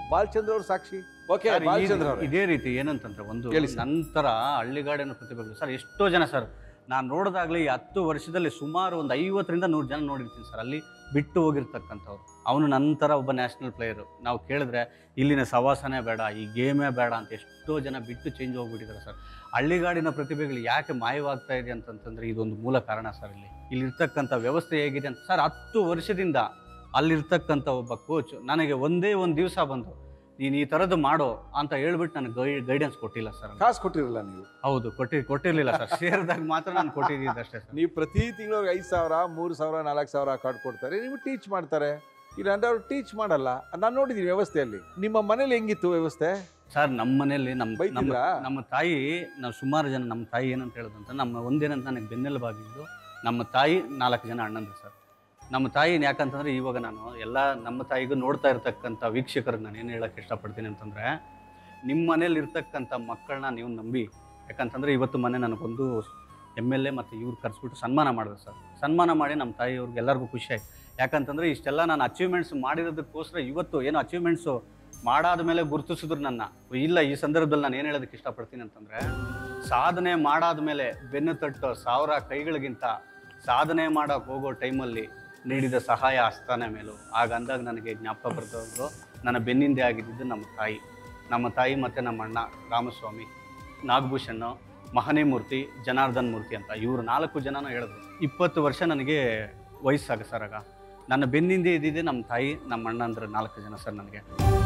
Speaker 1: ಬಾಲಚಂದ್ರ ಅವ್ರ ಸಾಕ್ಷಿ ಓಕೆ
Speaker 2: ಸರ್, ಈ-
Speaker 1: ಬಾಲಚಂದ್ರ ಅವ್ರೆ
Speaker 2: ಇದೇ ರೀತಿ ಏನಂತಂದ್ರೆ ಒಂದು
Speaker 1: ಹೇಳಿ ಸರ್.
Speaker 2: ನಂತರ ಹಳ್ಳಿಗಾಡಿನ ಪ್ರತಿಭೆಗಳು ಸರ್ ಎಷ್ಟೋ ಜನ ಸರ್ ನಾನು ನೋಡಿದಾಗಲೇ ಈ ಹತ್ತು ವರ್ಷದಲ್ಲಿ ಸುಮಾರು ಒಂದು ಐವತ್ತರಿಂದ ನೂರು ಜನ ನೋಡಿರ್ತೀನಿ ಸರ್ ಅಲ್ಲಿ ಬಿಟ್ಟು ಹೋಗಿರ್ತಕ್ಕಂಥವ್ರು ಅವನು ನಂತರ ಒಬ್ಬ ನ್ಯಾಷನಲ್ ಪ್ಲೇಯರು ನಾವು ಕೇಳಿದ್ರೆ ಇಲ್ಲಿನ ಸವಾಸನೆ ಬೇಡ ಈ ಗೇಮೇ ಬೇಡ ಅಂತ ಎಷ್ಟೋ ಜನ ಬಿಟ್ಟು ಚೇಂಜ್ ಹೋಗ್ಬಿಟ್ಟಿದ್ದಾರೆ ಸರ್ ಹಳ್ಳಿಗಾಡಿನ ಪ್ರತಿಭೆಗಳು ಯಾಕೆ ಮಾಯವಾಗ್ತಾ ಇದೆ ಅಂತಂತಂದ್ರೆ ಇದೊಂದು ಮೂಲ ಕಾರಣ ಸರ್ ಇಲ್ಲಿ ಇಲ್ಲಿರ್ತಕ್ಕಂಥ ವ್ಯವಸ್ಥೆ ಹೇಗಿದೆ ಅಂತ ಸರ್ ಹತ್ತು ವರ್ಷದಿಂದ ಅಲ್ಲಿರ್ತಕ್ಕಂಥ ಒಬ್ಬ ಕೋಚ್ ನನಗೆ ಒಂದೇ ಒಂದು ದಿವಸ ಬಂದು ನೀನು ಈ ಥರದ್ದು ಮಾಡೋ ಅಂತ ಹೇಳ್ಬಿಟ್ಟು ನನಗೆ ಗೈ ಗೈಡೆನ್ಸ್ ಕೊಟ್ಟಿಲ್ಲ ಸರ್
Speaker 1: ಕಾಸು ಕೊಟ್ಟಿರಲ್ಲ ನೀವು
Speaker 2: ಹೌದು ಕೊಟ್ಟಿ ಕೊಟ್ಟಿರಲಿಲ್ಲ ಸರ್ ಸೇರಿದಾಗ ಮಾತ್ರ ನಾನು ಕೊಟ್ಟಿದ್ದಿದ್ದು ಅಷ್ಟೇ ಸರ್
Speaker 1: ನೀವು ಪ್ರತಿ ತಿಂಗಳು ಐದು ಸಾವಿರ ಮೂರು ಸಾವಿರ ನಾಲ್ಕು ಸಾವಿರ ಕಾರ್ಡ್ ಕೊಡ್ತಾರೆ ನೀವು ಟೀಚ್ ಮಾಡ್ತಾರೆ ಇಲ್ಲಾಂದ್ರೆ ಅವ್ರು ಟೀಚ್ ಮಾಡಲ್ಲ ನಾನು ನೋಡಿದ್ದೀನಿ ವ್ಯವಸ್ಥೆಯಲ್ಲಿ ನಿಮ್ಮ ಮನೇಲಿ ಹೆಂಗಿತ್ತು ವ್ಯವಸ್ಥೆ
Speaker 2: ಸರ್ ನಮ್ಮ ಮನೆಯಲ್ಲಿ ನಮ್ಮ ನಮ್ಮ
Speaker 1: ಬೈತಿದ್ರಾ?
Speaker 2: ನಮ್ಮ ತಾಯಿ ನಾವು ಸುಮಾರು ಜನ ನಮ್ಮ ತಾಯಿ ಏನಂತ ಹೇಳೋದಂತ ನಮ್ಮ ಒಂದೇನಂತ ನನಗೆ ಬೆನ್ನೆಲುಬಾಗಿದ್ದು ನಮ್ಮ ತಾಯಿ ನಾಲ್ಕು ಜನ ಅಣ್ಣಂದ್ರು ಸರ್ ನಮ್ಮ ತಾಯಿ ಯಾಕಂತಂದ್ರೆ ಇವಾಗ ನಾನು ಎಲ್ಲ ನಮ್ಮ ತಾಯಿಗೂ ನೋಡ್ತಾ ಇರ್ತಕ್ಕಂಥ ವೀಕ್ಷಕರಿಗೆ ನಾನು ಏನು ಹೇಳಕ್ಕೆ ಇಷ್ಟಪಡ್ತೀನಿ ಅಂತಂದರೆ ನಿಮ್ಮ ಮನೇಲಿ ಇರ್ತಕ್ಕಂಥ ಮಕ್ಕಳನ್ನ ನೀವು ನಂಬಿ ಯಾಕಂತಂದರೆ ಇವತ್ತು ಮನೆ ನನಗೊಂದು ಎಮ್ ಎಲ್ ಎ ಮತ್ತು ಇವ್ರು ಕರೆಸ್ಬಿಟ್ಟು ಸನ್ಮಾನ ಮಾಡಿದ್ರು ಸರ್ ಸನ್ಮಾನ ಮಾಡಿ ನಮ್ಮ ತಾಯಿಯವ್ರಿಗೆ ಎಲ್ಲರಿಗೂ ಖುಷಿ ಆಯ್ತು ಯಾಕಂತಂದರೆ ಇಷ್ಟೆಲ್ಲ ನಾನು ಅಚೀವ್ಮೆಂಟ್ಸ್ ಮಾಡಿರೋದಕ್ಕೋಸ್ಕರ ಇವತ್ತು ಏನು ಅಚೀವ್ಮೆಂಟ್ಸು ಮಾಡಾದ ಮೇಲೆ ಗುರುತಿಸಿದ್ರು ನನ್ನ ಇಲ್ಲ ಈ ಸಂದರ್ಭದಲ್ಲಿ ನಾನು ಏನು ಹೇಳೋದಕ್ಕೆ ಇಷ್ಟಪಡ್ತೀನಿ ಅಂತಂದರೆ ಸಾಧನೆ ಮಾಡಾದ ಮೇಲೆ ಬೆನ್ನು ತಟ್ಟೋ ಸಾವಿರ ಕೈಗಳಿಗಿಂತ ಸಾಧನೆ ಮಾಡೋಕೆ ಹೋಗೋ ಟೈಮಲ್ಲಿ ನೀಡಿದ ಸಹಾಯ ಹಸ್ತಾನೆ ಮೇಲೂ ಆಗ ಅಂದಾಗ ನನಗೆ ಜ್ಞಾಪಕ ಬರ್ತದ್ದು ನನ್ನ ಬೆನ್ನಿಂದೆ ಆಗಿದ್ದು ನಮ್ಮ ತಾಯಿ ನಮ್ಮ ತಾಯಿ ಮತ್ತು ನಮ್ಮ ಅಣ್ಣ ರಾಮಸ್ವಾಮಿ ನಾಗಭೂಷಣ್ ಮಹನಿ ಮೂರ್ತಿ ಜನಾರ್ದನ್ ಮೂರ್ತಿ ಅಂತ ಇವರು ನಾಲ್ಕು ಜನನ ಹೇಳಿದ್ರು ಇಪ್ಪತ್ತು ವರ್ಷ ನನಗೆ ವಯಸ್ಸಾಗ ಸರ್ ಆಗ ನನ್ನ ಬೆನ್ನಿಂದೆ ಇದ್ದಿದ್ದೆ ನಮ್ಮ ತಾಯಿ ನಮ್ಮ ಅಣ್ಣ ಅಂದ್ರೆ ನಾಲ್ಕು ಜನ ಸರ್ ನನಗೆ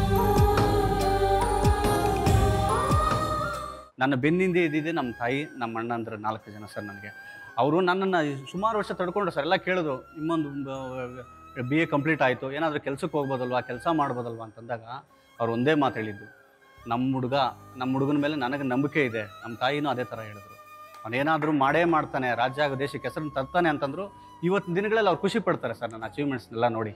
Speaker 2: ನನ್ನ ಬೆನ್ನಿಂದೆ ಇದ್ದಿದ್ದೆ ನಮ್ಮ ತಾಯಿ ನಮ್ಮ ಅಣ್ಣ ಅಂದ್ರೆ ನಾಲ್ಕು ಜನ ಸರ್ ನನಗೆ ಅವರು ನನ್ನನ್ನು ಸುಮಾರು ವರ್ಷ ತಡ್ಕೊಂಡ್ರು ಸರ್ ಎಲ್ಲ ಕೇಳಿದ್ರು ನಿಮ್ಮೊಂದು ಬಿ ಎ ಕಂಪ್ಲೀಟ್ ಆಯಿತು ಏನಾದರೂ ಕೆಲಸಕ್ಕೆ ಹೋಗ್ಬೋದಲ್ವಾ ಕೆಲಸ ಮಾಡ್ಬೋದಲ್ವಾ ಅಂತಂದಾಗ ಅವ್ರು ಒಂದೇ ಮಾತು ಹೇಳಿದ್ದು ನಮ್ಮ ಹುಡುಗ ನಮ್ಮ ಹುಡುಗನ ಮೇಲೆ ನನಗೆ ನಂಬಿಕೆ ಇದೆ ನಮ್ಮ ತಾಯಿನೂ ಅದೇ ಥರ ಹೇಳಿದ್ರು ಅವನೇನಾದರೂ ಮಾಡೇ ಮಾಡ್ತಾನೆ ರಾಜ್ಯ ಹಾಗೂ ದೇಶಕ್ಕೆ ಹೆಸರನ್ನು ತರ್ತಾನೆ ಅಂತಂದ್ರು ಇವತ್ತಿನ ದಿನಗಳಲ್ಲಿ ಅವ್ರು ಖುಷಿ ಪಡ್ತಾರೆ ಸರ್ ನನ್ನ ಅಚೀವ್ಮೆಂಟ್ಸ್ನೆಲ್ಲ ನೋಡಿ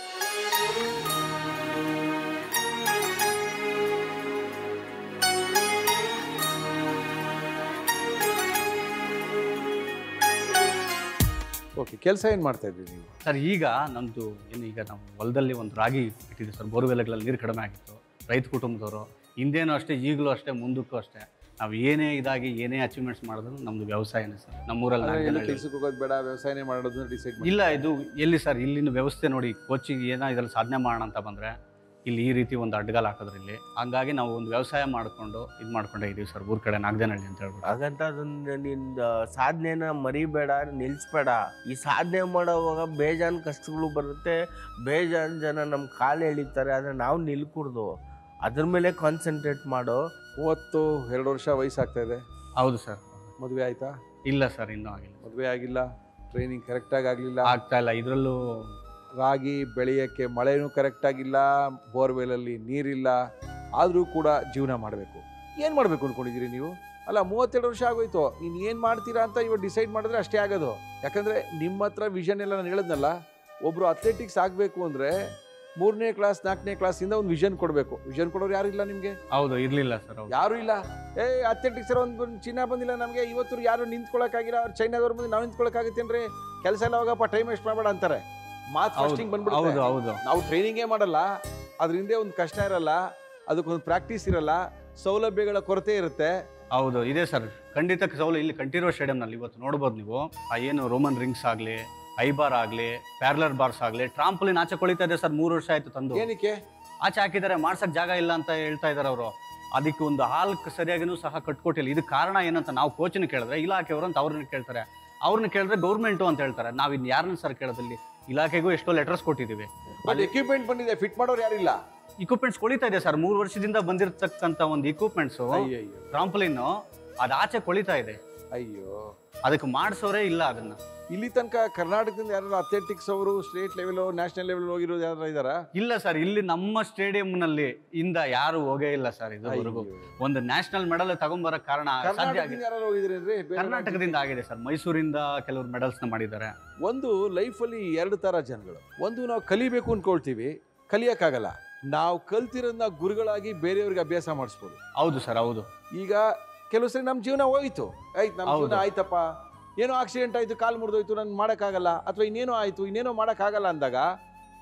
Speaker 1: ಓಕೆ ಕೆಲಸ ಏನು ಮಾಡ್ತಾ ಇದ್ರಿ ನೀವು
Speaker 2: ಸರ್ ಈಗ ನಮ್ಮದು ಏನು ಈಗ ನಾವು ಹೊಲದಲ್ಲಿ ಒಂದು ರಾಗಿ ಇಟ್ಟಿದ್ದೀವಿ ಸರ್ ಬೋರ್ವೆಲ್ಗಳಲ್ಲಿ ನೀರು ಕಡಿಮೆ ಆಗಿತ್ತು ರೈತ ಕುಟುಂಬದವರು ಹಿಂದೇನೂ ಅಷ್ಟೇ ಈಗಲೂ ಅಷ್ಟೇ ಮುಂದಕ್ಕೂ ಅಷ್ಟೇ ನಾವು ಏನೇ ಇದಾಗಿ ಏನೇ ಅಚೀವ್ಮೆಂಟ್ಸ್ ಮಾಡಿದ್ರು ನಮ್ಮದು ವ್ಯವಸಾಯನೇ ಸರ್ ನಮ್ಮೂರಲ್ಲಿ
Speaker 1: ಅಂದ್ರೆ
Speaker 2: ನಾಲ್ಕು
Speaker 1: ಎಲ್ಲ
Speaker 2: ಜನ ಇದ್ದೀವಿ.
Speaker 1: ಕೆಲ್ಸಕ್ಕೆ ಹೋಗೋದು ಬೇಡ ವ್ಯವಸಾಯನೇ ಮಾಡೋದನ್ನ ಡಿಸೈಡ್ ಮಾಡಿ
Speaker 2: ಇಲ್ಲ ಇದು ಎಲ್ಲಿ ಸರ್ ಇಲ್ಲಿನ ವ್ಯವಸ್ಥೆ ನೋಡಿ ಕೋಚಿಂಗ್ ಏನೋ ಇದ್ರಲ್ಲಿ ಸಾಧನೆ ಮಾಡೋಣ ಅಂತ ಬಂದರೆ ಇಲ್ಲಿ ಈ ರೀತಿ ಒಂದು ಅಡ್ಡಗಾಲ ಹಾಕಿದ್ರು ಇಲ್ಲಿ ಹಂಗಾಗಿ ನಾವು ಒಂದು ವ್ಯವಸಾಯ ಮಾಡಿಕೊಂಡು ಇದು ಮಾಡ್ಕೊಂಡೇ ಇದ್ದೀವಿ ಸರ್ ಊರ ಕಡೆ ನಾಗದೇನಹಳ್ಳಿ ಅಂತ ಹೇಳ್ಬಿಟ್ಟು
Speaker 3: ಹಾಗಂತ ಅದನ್ನ ನಿಂದ ಸಾಧನೆನ ಮರಿಬೇಡ ನಿಲ್ಲಿಸ್ಬೇಡ ಈ ಸಾಧನೆ ಮಾಡೋವಾಗ ಬೇಜಾನ್ ಕಷ್ಟಗಳು ಬರುತ್ತೆ ಬೇಜಾನ್ ಜನ ನಮ್ಮ ಕಾಲು ಎಳಿತಾರೆ ಆದರೆ ನಾವು ನಿಲ್ಕೂಡ್ದು ಅದ್ರ ಮೇಲೆ ಕಾನ್ಸಂಟ್ರೇಟ್ ಮಾಡೋ
Speaker 1: ಮೂವತ್ತು ಎರಡು ವರ್ಷ ವಯಸ್ಸಾಗ್ತಾ ಇದೆ
Speaker 2: ಹೌದು ಸರ್
Speaker 1: ಮದುವೆ ಆಯ್ತಾ
Speaker 2: ಇಲ್ಲ ಸರ್ ಇನ್ನೂ ಆಗಿಲ್ಲ
Speaker 1: ಮದುವೆ ಆಗಿಲ್ಲ ಟ್ರೈನಿಂಗ್ ಕರೆಕ್ಟಾಗಿ ಆಗಲಿಲ್ಲ
Speaker 2: ಆಗ್ತಾ ಇಲ್ಲ ಇದರಲ್ಲೂ
Speaker 1: ರಾಗಿ ಬೆಳೆಯೋಕ್ಕೆ ಮಳೆನೂ ಕರೆಕ್ಟಾಗಿಲ್ಲ ಬೋರ್ವೆಲಲ್ಲಿ ನೀರಿಲ್ಲ ಆದರೂ ಕೂಡ ಜೀವನ ಮಾಡಬೇಕು ಏನು ಮಾಡಬೇಕು ಅಂದ್ಕೊಂಡಿದ್ದೀರಿ ನೀವು ಅಲ್ಲ ಮೂವತ್ತೆರಡು ವರ್ಷ ಆಗೋಯ್ತು ನೀನು ಏನು ಮಾಡ್ತೀರಾ ಅಂತ ಇವಾಗ ಡಿಸೈಡ್ ಮಾಡಿದ್ರೆ ಅಷ್ಟೇ ಆಗೋದು ಯಾಕಂದರೆ ನಿಮ್ಮ ಹತ್ರ ವಿಷನ್ ಎಲ್ಲ ನಾನು ಹೇಳಿದ್ನಲ್ಲ ಒಬ್ಬರು ಅಥ್ಲೆಟಿಕ್ಸ್ ಆಗಬೇಕು ಅಂದರೆ ಮೂರನೇ ಕ್ಲಾಸ್ ನಾಲ್ಕನೇ ಕ್ಲಾಸಿಂದ ಒಂದು ವಿಷನ್ ಕೊಡಬೇಕು ವಿಷನ್ ಕೊಡೋರು ಯಾರು ಇಲ್ಲ ನಿಮಗೆ
Speaker 2: ಹೌದು ಇರಲಿಲ್ಲ ಸರ್ ಹೌದು
Speaker 1: ಯಾರು ಇಲ್ಲ ಏ ಅಥ್ಲೆಟಿಕ್ಸ್ ಒಂದು ಒಂದು ಚಿನ್ನ ಬಂದಿಲ್ಲ ನಮಗೆ ಇವತ್ತು ಯಾರು ನಿಂತ್ಕೊಳ್ಳೋಕ್ಕಾಗಿಲ್ಲ ಅವ್ರು ಚೈನಾದವ್ರ ಮುಂದೆ ನಾವು ನಿಂತ್ಕೊಳ್ಳೋಕ್ಕಾಗತ್ತೇನ್ರಿ ಕೆಲಸ ಎಲ್ಲ ಹೋಗಪ್ಪ ಟೈಮ್ ವೇಸ್ಟ್ ಮಾಡಬೇಡ ಅಂತಾರೆ ಮಾತು
Speaker 2: ಹೌದು
Speaker 1: ಫಸ್ಟಿಂಗ್
Speaker 2: ಹೌದು
Speaker 1: ಬಂದ್ಬಿಡುತ್ತೆ
Speaker 2: ಹೌದು
Speaker 1: ನಾವು ಟ್ರೈನಿಂಗೇ ಮಾಡಲ್ಲ ಅದ್ರ ಹಿಂದೆ ಒಂದು ಕಷ್ಟ ಇರಲ್ಲ ಅದಕ್ಕೊಂದು ಪ್ರಾಕ್ಟೀಸ್ ಇರಲ್ಲ ಸೌಲಭ್ಯಗಳ ಕೊರತೆ ಇರುತ್ತೆ
Speaker 2: ಹೌದು ಇದೆ ಸರ್ ಖಂಡಿತ ಸೌಲ ಇಲ್ಲಿ ಕಂಠೀರವ ಸ್ಟೇಡಿಯಂನಲ್ಲಿ ಇವತ್ತು ನೋಡ್ಬೋದು ನೀವು ಆ ಏನು ರೋಮನ್ ರಿಂಗ್ಸ್ ಆಗಲಿ ಐಬಾರ್ ಆಗಲಿ ಪ್ಯಾರ್ಲರ್ ಬಾರ್ಸ್ ಆಗಲಿ ಟ್ರಾಂಪಲಿನ್ ಆಚೆ ಕೊಳಿತಾ ಇದೆ ಸರ್ ಮೂರು ವರ್ಷ ಆಯ್ತು ತಂದು
Speaker 1: ಏನಕ್ಕೆ
Speaker 2: ಆಚೆ ಹಾಕಿದ್ದಾರೆ ಮಾಡ್ಸಕ್ ಜಾಗ ಇಲ್ಲ ಅಂತ ಹೇಳ್ತಾ ಇದ್ದಾರೆ ಅವರು ಅದಕ್ಕೆ ಒಂದು ಹಾಲ್ ಸರಿಯಾಗಿನೂ ಸಹ ಕಟ್ಕೊಟ್ಟಿಲ್ಲ ಇದಕ್ಕೆ ಕಾರಣ ಏನಂತ ನಾವು ಕೋಚಿನ ಕೇಳಿದ್ರೆ ಇಲಾಖೆಯವರು ಅಂತ ಅವ್ರನ್ನ ಕೇಳ್ತಾರೆ ಅವ್ರನ್ನ ಕೇಳಿದ್ರೆ ಗೌರ್ಮೆಂಟು ಅಂತ ಹೇಳ್ತಾರೆ ನಾವು ಇನ್ನು ಯಾರನ್ನ ಸರ್ ಕೇಳೋದಲ್ಲಿ ಇಲಾಖೆಗೂ ಎಷ್ಟೋ ಲೆಟರ್ಸ್ ಕೊಟ್ಟಿದ್ದೀವಿ
Speaker 1: ಬಟ್ ಎಕ್ವಿಪ್ಮೆಂಟ್ ಬಂದಿದೆ ಫಿಟ್ ಮಾಡೋರು ಯಾರಿಲ್ಲ
Speaker 2: ಇಕ್ವಿಪ್ಮೆಂಟ್ಸ್ ಕೊಳಿತಾ ಇದೆ ಸರ್ ಮೂರು ವರ್ಷದಿಂದ ಬಂದಿರತಕ್ಕಂಥ ಒಂದು ಇಕ್ವಿಪ್ಮೆಂಟ್ಸು
Speaker 1: ಅಯ್ಯೋ
Speaker 2: ಟ್ರಾಂಪಲಿನ್ನು ಅದು ಆಚೆ ಕೊಳಿತಾ ಇದೆ
Speaker 1: ಅಯ್ಯೋ
Speaker 2: ಅದಕ್ಕೆ ಮಾಡಿಸೋರೇ ಇಲ್ಲ ಅದನ್ನ
Speaker 1: ಇಲ್ಲಿ ತನಕ ಕರ್ನಾಟಕದಿಂದ ಯಾರು ಅಥ್ಲೆಟಿಕ್ಸ್ ಅವರು ಸ್ಟೇಟ್ ಲೆವೆಲ್ ನ್ಯಾಷನಲ್ ಲೆವೆಲ್ ಹೋಗಿರೋದು ಯಾರು ಇದಾರಾ
Speaker 2: ಇಲ್ಲ ಸರ್ ಇಲ್ಲಿ ನಮ್ಮ ಸ್ಟೇಡಿಯಂನಲ್ಲಿ ಇಂದ ಯಾರು ಹೋಗೇ ಇಲ್ಲ ಸರ್ ಇದುವರೆಗೂ ಒಂದು ನ್ಯಾಷನಲ್ ಮೆಡಲ್ ತಗೊಂಬರಕ್ ಕಾರಣ ಸಾಧ್ಯ ಆಗಿದೆ
Speaker 1: ಕರ್ನಾಟಕದಿಂದ ಯಾರು ಹೋಗಿದ್ರೇನ್ರಿ ಬೇರೆ
Speaker 2: ಕರ್ನಾಟಕದಿಂದ ಆಗಿದೆ ಸರ್ ಮೈಸೂರಿಂದ ಕೆಲವರು ಮೆಡಲ್ಸ್ ನ ಮಾಡಿದ್ದಾರೆ
Speaker 1: ಒಂದು ಲೈಫಲ್ಲಿ ಎರಡು ಥರ ಜನಗಳು ಒಂದು ನಾವು ಕಲಿಬೇಕು ಅನ್ಕೊಳ್ತೀವಿ ಕಲಿಯೋಕ್ಕಾಗಲ್ಲ ನಾವು ಕಲ್ತಿರೋದನ್ನ ಗುರುಗಳಾಗಿ ಬೇರೆಯವ್ರಿಗೆ ಅಭ್ಯಾಸ ಮಾಡಿಸ್ಬೋದು
Speaker 2: ಹೌದು ಸರ್ ಹೌದು
Speaker 1: ಈಗ ಕೆಲವು ಸರಿ ನಮ್ಮ ಜೀವನ ಹೋಯ್ತು ಆಯ್ತು ನಮ್ಮ
Speaker 2: ಹೌದು.
Speaker 1: ಜೀವನ ಆಯ್ತಪ್ಪ ಏನೋ ಆಕ್ಸಿಡೆಂಟ್ ಆಯ್ತು ಕಾಲು ಮುರಿದೋಯ್ತು ನಾನು ಮಾಡೋಕ್ಕಾಗಲ್ಲ ಅಥವಾ ಇನ್ನೇನೋ ಆಯ್ತು ಇನ್ನೇನೋ ಮಾಡೋಕ್ಕಾಗಲ್ಲ ಅಂದಾಗ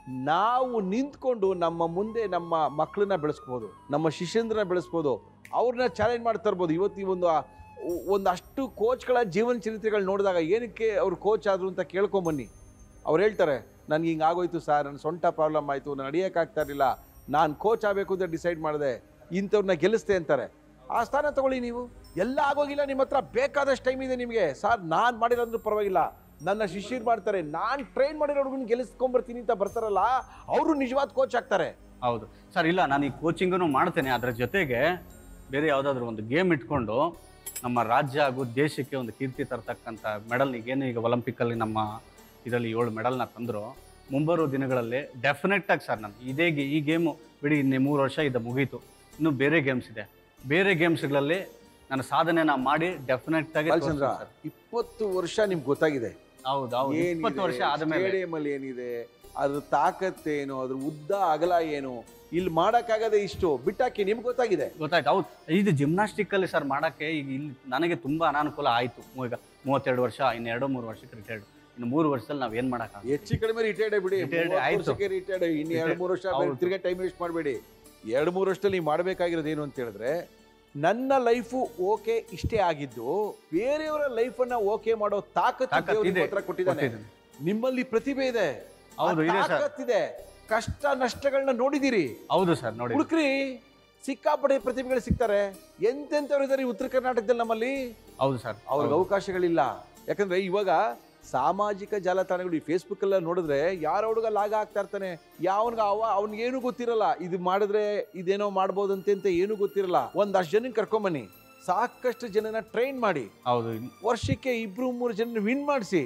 Speaker 1: ನಾವು ನಿಂತ್ಕೊಂಡು ನಮ್ಮ ಮುಂದೆ ನಮ್ಮ ಮಕ್ಕಳನ್ನ ಬೆಳೆಸ್ಬೋದು ನಮ್ಮ ಶಿಷ್ಯಂದ್ರನ್ನ ಬೆಳೆಸ್ಬೋದು ಅವ್ರನ್ನ ಚಾಲೆಂಜ್ ಮಾಡ್ತಾ ಇರ್ಬೋದು ಇವತ್ತು ಈ ಒಂದು ಆ- ಒಂದಷ್ಟು ಕೋಚ್ಗಳ ಜೀವನ ಚರಿತ್ರೆಗಳು ನೋಡಿದಾಗ ಏನಕ್ಕೆ ಅವ್ರು ಕೋಚ್ ಆದರು ಅಂತ ಕೇಳ್ಕೊಂಬನ್ನಿ ಅವ್ರು ಹೇಳ್ತಾರೆ ನನಗೆ ಹಿಂಗೆ ಆಗೋಯ್ತು ಸರ್ ನನ್ನ ಸೊಂಟ ಪ್ರಾಬ್ಲಮ್ ಆಯಿತು ನಾನು ನಡೆಯೋಕ್ಕಾಗ್ತಾ ಇರಲಿಲ್ಲ ನಾನು ಕೋಚ್ ಆಗಬೇಕು ಅಂತ ಡಿಸೈಡ್ ಮಾಡಿದೆ ಇಂಥವ್ರನ್ನ ಗೆಲ್ಲಿಸ್ತೆ ಅಂತಾರೆ ಆ ಸ್ಥಾನ ತಗೊಳ್ಳಿ ನೀವು ಎಲ್ಲ ಆಗೋಗಿಲ್ಲ ನಿಮ್ಮ ಹತ್ರ ಬೇಕಾದಷ್ಟು ಟೈಮ್ ಇದೆ ನಿಮಗೆ ಸರ್ ನಾನು ಮಾಡಿರೋದ್ರೂ ಪರವಾಗಿಲ್ಲ ನನ್ನ ಶಿಷ್ಯರು ಮಾಡ್ತಾರೆ ನಾನು ಟ್ರೈನ್ ಮಾಡಿರೋ ಹುಡುಗನ ಗೆಲ್ಲಿಸ್ಕೊಂಬರ್ತೀನಿ ಅಂತ ಬರ್ತಾರಲ್ಲ ಅವರು ನಿಜವಾದ ಕೋಚ್ ಆಗ್ತಾರೆ
Speaker 2: ಹೌದು ಸರ್ ಇಲ್ಲ ನಾನು ಈ ಕೋಚಿಂಗನ್ನು ಮಾಡ್ತೇನೆ ಅದರ ಜೊತೆಗೆ ಬೇರೆ ಯಾವುದಾದ್ರೂ ಒಂದು ಗೇಮ್ ಇಟ್ಕೊಂಡು ನಮ್ಮ ರಾಜ್ಯ ಹಾಗೂ ದೇಶಕ್ಕೆ ಒಂದು ಕೀರ್ತಿ ತರ್ತಕ್ಕಂಥ ಮೆಡಲ್ ಈಗೇನು ಈಗ ಒಲಿಂಪಿಕ್ಕಲ್ಲಿ ನಮ್ಮ ಇದರಲ್ಲಿ ಏಳು ಮೆಡಲ್ನ ತಂದರು ಮುಂಬರುವ ದಿನಗಳಲ್ಲಿ ಡೆಫಿನೆಟ್ ಆಗಿ ಸರ್ ನಾನು ಇದೇ ಗೆ- ಈ ಗೇಮು ಬಿಡಿ ಇನ್ನೇ ಮೂರು ವರ್ಷ ಇದು ಮುಗೀತು ಇನ್ನು ಬೇರೆ ಗೇಮ್ಸ್ ಇದೆ ಬೇರೆ ಗೇಮ್ಸ್ಗಳಲ್ಲಿ ನನ್ನ ಸಾಧನೆನ ಮಾಡಿ ಡೆಫಿನೆಟ್ ಆಗಿ
Speaker 1: ಬಾಲಚಂದ್ರ
Speaker 2: ತೋರಿಸ್ತೀನಿ ಸರ್.
Speaker 1: ಇಪ್ಪತ್ತು ವರ್ಷ ನಿಮ್ಗೆ ಗೊತ್ತಾಗಿದೆ
Speaker 2: ಹೌದು ಹೌದು ಇಪ್ಪತ್ತು ವರ್ಷ ಆದಮೇಲೆ
Speaker 1: ಸ್ಟೇಡಿಯಂ ಅಲ್ಲಿ ಏನಿದೆ ಅದ್ರ ತಾಕತ್ತೇನು ಅದ್ರ ಉದ್ದ ಅಗಲ ಏನು ಇಲ್ಲಿ ಮಾಡಕ್ಕಾಗದೆ ಇಷ್ಟು ಬಿಟ್ಟಾಕಿ ನಿಮ್ಗೆ ಗೊತ್ತಾಗಿದೆ
Speaker 2: ಗೊತ್ತಾಯ್ತು ಹೌದು ಇದು ಜಿಮ್ನಾಸ್ಟಿಕ್ ಅಲ್ಲಿ ಸರ್ ಮಾಡಕ್ಕೆ ಈಗ ಇಲ್ಲಿ ನನಗೆ ತುಂಬಾ ಅನಾನುಕೂಲ ಆಯ್ತು ಈಗ ಮೂವತ್ತೆರಡು ವರ್ಷ ಇನ್ನು ಎರಡು ಮೂರು ವರ್ಷಕ್ಕೆ ರಿಟೈರ್ಡ್ ಇನ್ನು ಮೂರು ವರ್ಷದಲ್ಲಿ ನಾವ್ ಏನ್ ಮಾಡಕ್ಕಾಗ
Speaker 1: ಹೆಚ್ಚು ಕಡಿಮೆ ರಿಟೈರ್ಡ್ ಬಿಡಿ
Speaker 2: Retired ಆಯ್ತು.
Speaker 1: ರಿಟೈರ್ಡ್ ಇನ್ನು ಎರಡು ಮೂರು ವರ್ಷ
Speaker 2: ಹೌದು.
Speaker 1: ತಿರ್ಗಾ ಟೈಮ್ ವೇಸ್ಟ್ ಮಾಡಬೇಡಿ ಎರಡು ಮೂರು ವರ್ಷದಲ್ಲಿ ನೀವು ಮಾಡಬೇಕಾಗಿರೋದು ಏನು ಅಂತ ಹೇಳಿದ್ರೆ ನನ್ನ ಲೈಫು ಓಕೆ ಇಷ್ಟೇ ಆಗಿದ್ದು ಬೇರೆಯವರ ಲೈಫನ್ನ ಓಕೆ ಮಾಡೋ ತಾಕತ್ತು
Speaker 2: ತಾಕತ್ತು
Speaker 1: ದೇವ್ರು
Speaker 2: ಇದೆ.
Speaker 1: ನಿಮ್ಮ ಹತ್ರ ಕೊಟ್ಟಿದ್ದಾನೆ
Speaker 2: ಕೊಟ್ಟಿದ್ದಾನೆ.
Speaker 1: ನಿಮ್ಮಲ್ಲಿ ಪ್ರತಿಭೆ ಇದೆ
Speaker 2: ಹೌದು,
Speaker 1: ಆ
Speaker 2: ಇದೆ ಸರ್.
Speaker 1: ತಾಕತ್ತಿದೆ ಕಷ್ಟ ನಷ್ಟಗಳನ್ನ ನೋಡಿದಿರಿ
Speaker 2: ಹೌದು ಸರ್ ನೋಡಿ
Speaker 1: ಹುಡುಕ್ರಿ ಸಿಕ್ಕಾಪಟ್ಟೆ ಪ್ರತಿಭೆಗಳು ಸಿಗ್ತಾರೆ ಎಂತೆಂಥವ್ರು ಇದ್ದಾರೆ ಈ ಉತ್ತರ ಕರ್ನಾಟಕದಲ್ಲಿ ನಮ್ಮಲ್ಲಿ
Speaker 2: ಹೌದು ಸರ್
Speaker 1: ಅವ್ರಿಗೆ ಅವಕಾಶಗಳಿಲ್ಲ ಯಾಕಂದ್ರೆ ಇವಾಗ ಸಾಮಾಜಿಕ ಜಾಲತಾಣಗಳು ಈ ಫೇಸ್ಬುಕ್ ಎಲ್ಲ ನೋಡಿದ್ರೆ ಯಾರ ಹುಡುಗ ಲಾಗ ಆಗ್ತಾ ಇರ್ತಾನೆ ಯಾವನ್ಗ ಅವ ಅವ್ನಿಗೇನು ಗೊತ್ತಿರಲ್ಲ ಇದು ಮಾಡಿದ್ರೆ ಇದೇನೋ ಮಾಡ್ಬೋದಂತೆ ಅಂತ ಏನು ಗೊತ್ತಿರಲ್ಲ ಒಂದಷ್ಟು ಜನಕ್ಕೆ ಕರ್ಕೊಂಬನ್ನಿ ಸಾಕಷ್ಟು ಜನನ ಟ್ರೈನ್ ಮಾಡಿ
Speaker 2: ಹೌದು
Speaker 1: ವರ್ಷಕ್ಕೆ ಇಬ್ರು ಮೂರು ಜನ ವಿನ್ ಮಾಡಿಸಿ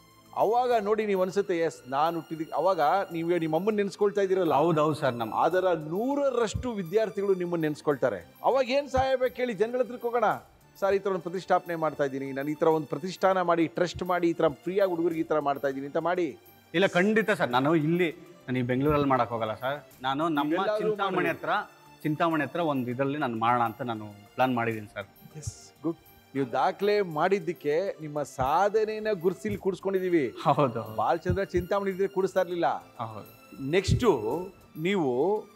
Speaker 1: ಅವಾಗ ನೋಡಿ ನೀವು ಅನ್ಸುತ್ತೆ ಎಸ್ ನಾನು ಹುಟ್ಟಿದ ಅವಾಗ ನೀವು ನಿಮ್ಮ ಅಮ್ಮನ ನೆನ್ಸ್ಕೊಳ್ತಾ ಇದ್ದೀರಲ್ಲ
Speaker 2: ಹೌದು ಹೌದು ಸರ್ ನಮ್ಮ
Speaker 1: ಅದರ ನೂರರಷ್ಟು ವಿದ್ಯಾರ್ಥಿಗಳು ನಿಮ್ಮನ್ನು ನೆನ್ಸ್ಕೊಳ್ತಾರೆ ಅವಾಗ ಏನು ಸಹಾಯ ಬೇಕು ಹೇಳಿ ಜನಗಳ ಹತ್ರಕ್ಕೆ ಹೋಗೋಣ ಸರ್ ಈ ಥರ ಒಂದು ಪ್ರತಿಷ್ಠಾಪನೆ ಮಾಡ್ತಾ ಇದ್ದೀನಿ ನಾನು ಈ ಥರ ಒಂದು ಪ್ರತಿಷ್ಠಾನ ಮಾಡಿ ಟ್ರಸ್ಟ್ ಮಾಡಿ ಈ ಥರ ಫ್ರೀಯಾಗಿ ಹುಡುಗರಿಗೆ ಈ ಥರ ಮಾಡ್ತಾ ಇದ್ದೀನಿ ಅಂತ ಮಾಡಿ
Speaker 2: ಇಲ್ಲ ಖಂಡಿತ ಸರ್ ನಾನು ಇಲ್ಲಿ ನಾನು ಈ ಬೆಂಗಳೂರಲ್ಲಿ ಮಾಡಕ್ ಹೋಗಲ್ಲ ಸರ್ ನಾನು ನಮ್ಮ
Speaker 1: ಎಲ್ಲಾದ್ರೂ
Speaker 2: ಚಿಂತಾಮಣಿ
Speaker 1: ಮಾಡಿ.
Speaker 2: ಹತ್ರ ಚಿಂತಾಮಣಿ ಹತ್ರ ಒಂದು ಇದರಲ್ಲಿ ನಾನು ಮಾಡೋಣ ಅಂತ ನಾನು ಪ್ಲಾನ್ ಮಾಡಿದ್ದೀನಿ ಸರ್
Speaker 1: ಎಸ್ ಗುಡ್ ನೀವು ದಾಖಲೆ ಮಾಡಿದ್ದಕ್ಕೆ ನಿಮ್ಮ ಸಾಧನೆಯನ್ನ ಗುರುಸಿಲಿ ಕೂಡಿಸ್ಕೊಂಡಿದ್ದೀವಿ
Speaker 2: ಹೌದು
Speaker 1: ಬಾಲಚಂದ್ರ ಚಿಂತಾಮಣಿ ಇದ್ರೆ ಕೂಡಿಸ್ತಾ ಇರಲಿಲ್ಲ
Speaker 2: ಹೌದು
Speaker 1: ನೆಕ್ಸ್ಟು ನೀವು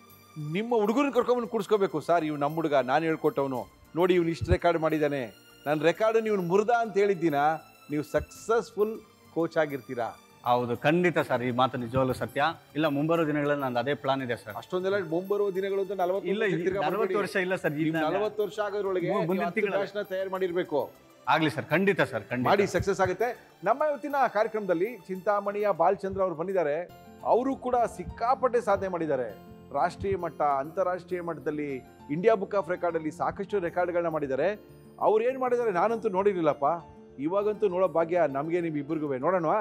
Speaker 1: ನಿಮ್ಮ ಹುಡುಗರನ್ನ ಕರ್ಕೊಂಬಂದು ಕೂಡಿಸ್ಕೋಬೇಕು ಸರ್ ಇವ್ ನಮ್ಮ ಹುಡುಗ ನಾನು ಹೇಳ್ಕೊಟ್ಟವನು ನೋಡಿ ಇವ್ನು ಇಷ್ಟು ರೆಕಾರ್ಡ್ ಮಾಡಿದ್ದಾನೆ ನನ್ನ ರೆಕಾರ್ಡ್ ನೀವು ಮುರ್ದ ಅಂತ ಹೇಳಿದ್ದೀನ ನೀವು ಸಕ್ಸಸ್ಫುಲ್ ಕೋಚ್ ಆಗಿರ್ತೀರಾ
Speaker 2: ಹೌದು ಖಂಡಿತ ಸರ್ ಈ ಮಾತು ನಿಜವಾಗ್ಲೂ ಸತ್ಯ ಇಲ್ಲ ಮುಂಬರೋ ದಿನಗಳಲ್ಲಿ ನಂದು ಅದೇ ಪ್ಲಾನ್ ಇದೆ ಸರ್
Speaker 1: ಅಷ್ಟೊಂದೆಲ್ಲ ಮುಂಬರುವ ದಿನಗಳು ಅಂತ ನಲವತ್ತು
Speaker 2: ಇಲ್ಲ ನಲವತ್ತು ವರ್ಷ ಇಲ್ಲ ಸರ್ ಈಗ ನಾನು-
Speaker 1: ನಲವತ್ತು ವರ್ಷ ಆಗೋದ್ರೊಳಗೆ
Speaker 2: ಮು- ಮುಂದಿನ ತಿಂಗಳಲ್ಲಿ.
Speaker 1: ನ ತಯಾರು ಮಾಡಿರ್ಬೇಕು
Speaker 2: ಆಗ್ಲಿ ಸರ್ ಖಂಡಿತ ಸರ್ ಖಂಡಿತ
Speaker 1: ಮಾಡಿ ಸಕ್ಸಸ್ ಆಗುತ್ತೆ ನಮ್ಮ ಇವತ್ತಿನ ಕಾರ್ಯಕ್ರಮದಲ್ಲಿ ಚಿಂತಾಮಣಿಯ ಬಾಲಚಂದ್ರ ಅವರು ಬಂದಿದ್ದಾರೆ ಅವರು ಕೂಡ ಸಿಕ್ಕಾಪಟ್ಟೆ ಸಾಧನೆ ಮಾಡಿದ್ದಾರೆ ರಾಷ್ಟ್ರೀಯ ಮಟ್ಟ ಅಂತಾರಾಷ್ಟ್ರೀಯ ಮಟ್ಟದಲ್ಲಿ ಇಂಡಿಯಾ ಬುಕ್ ಆಫ್ ರೆಕಾರ್ಡಲ್ಲಿ ಸಾಕಷ್ಟು ರೆಕಾರ್ಡ್ಗಳನ್ನ ಮಾಡಿದ್ದಾರೆ ಅವ್ರು ಏನು ಮಾಡಿದ್ದಾರೆ ನಾನಂತೂ ನೋಡಿರಲಿಲ್ಲಪ್ಪ ಇವಾಗಂತೂ ನೋಡೋ ಭಾಗ್ಯ ನಮಗೆ ನಿಮ್ ಇಬ್ಬರಿಗೂ ನೋಡೋಣವಾ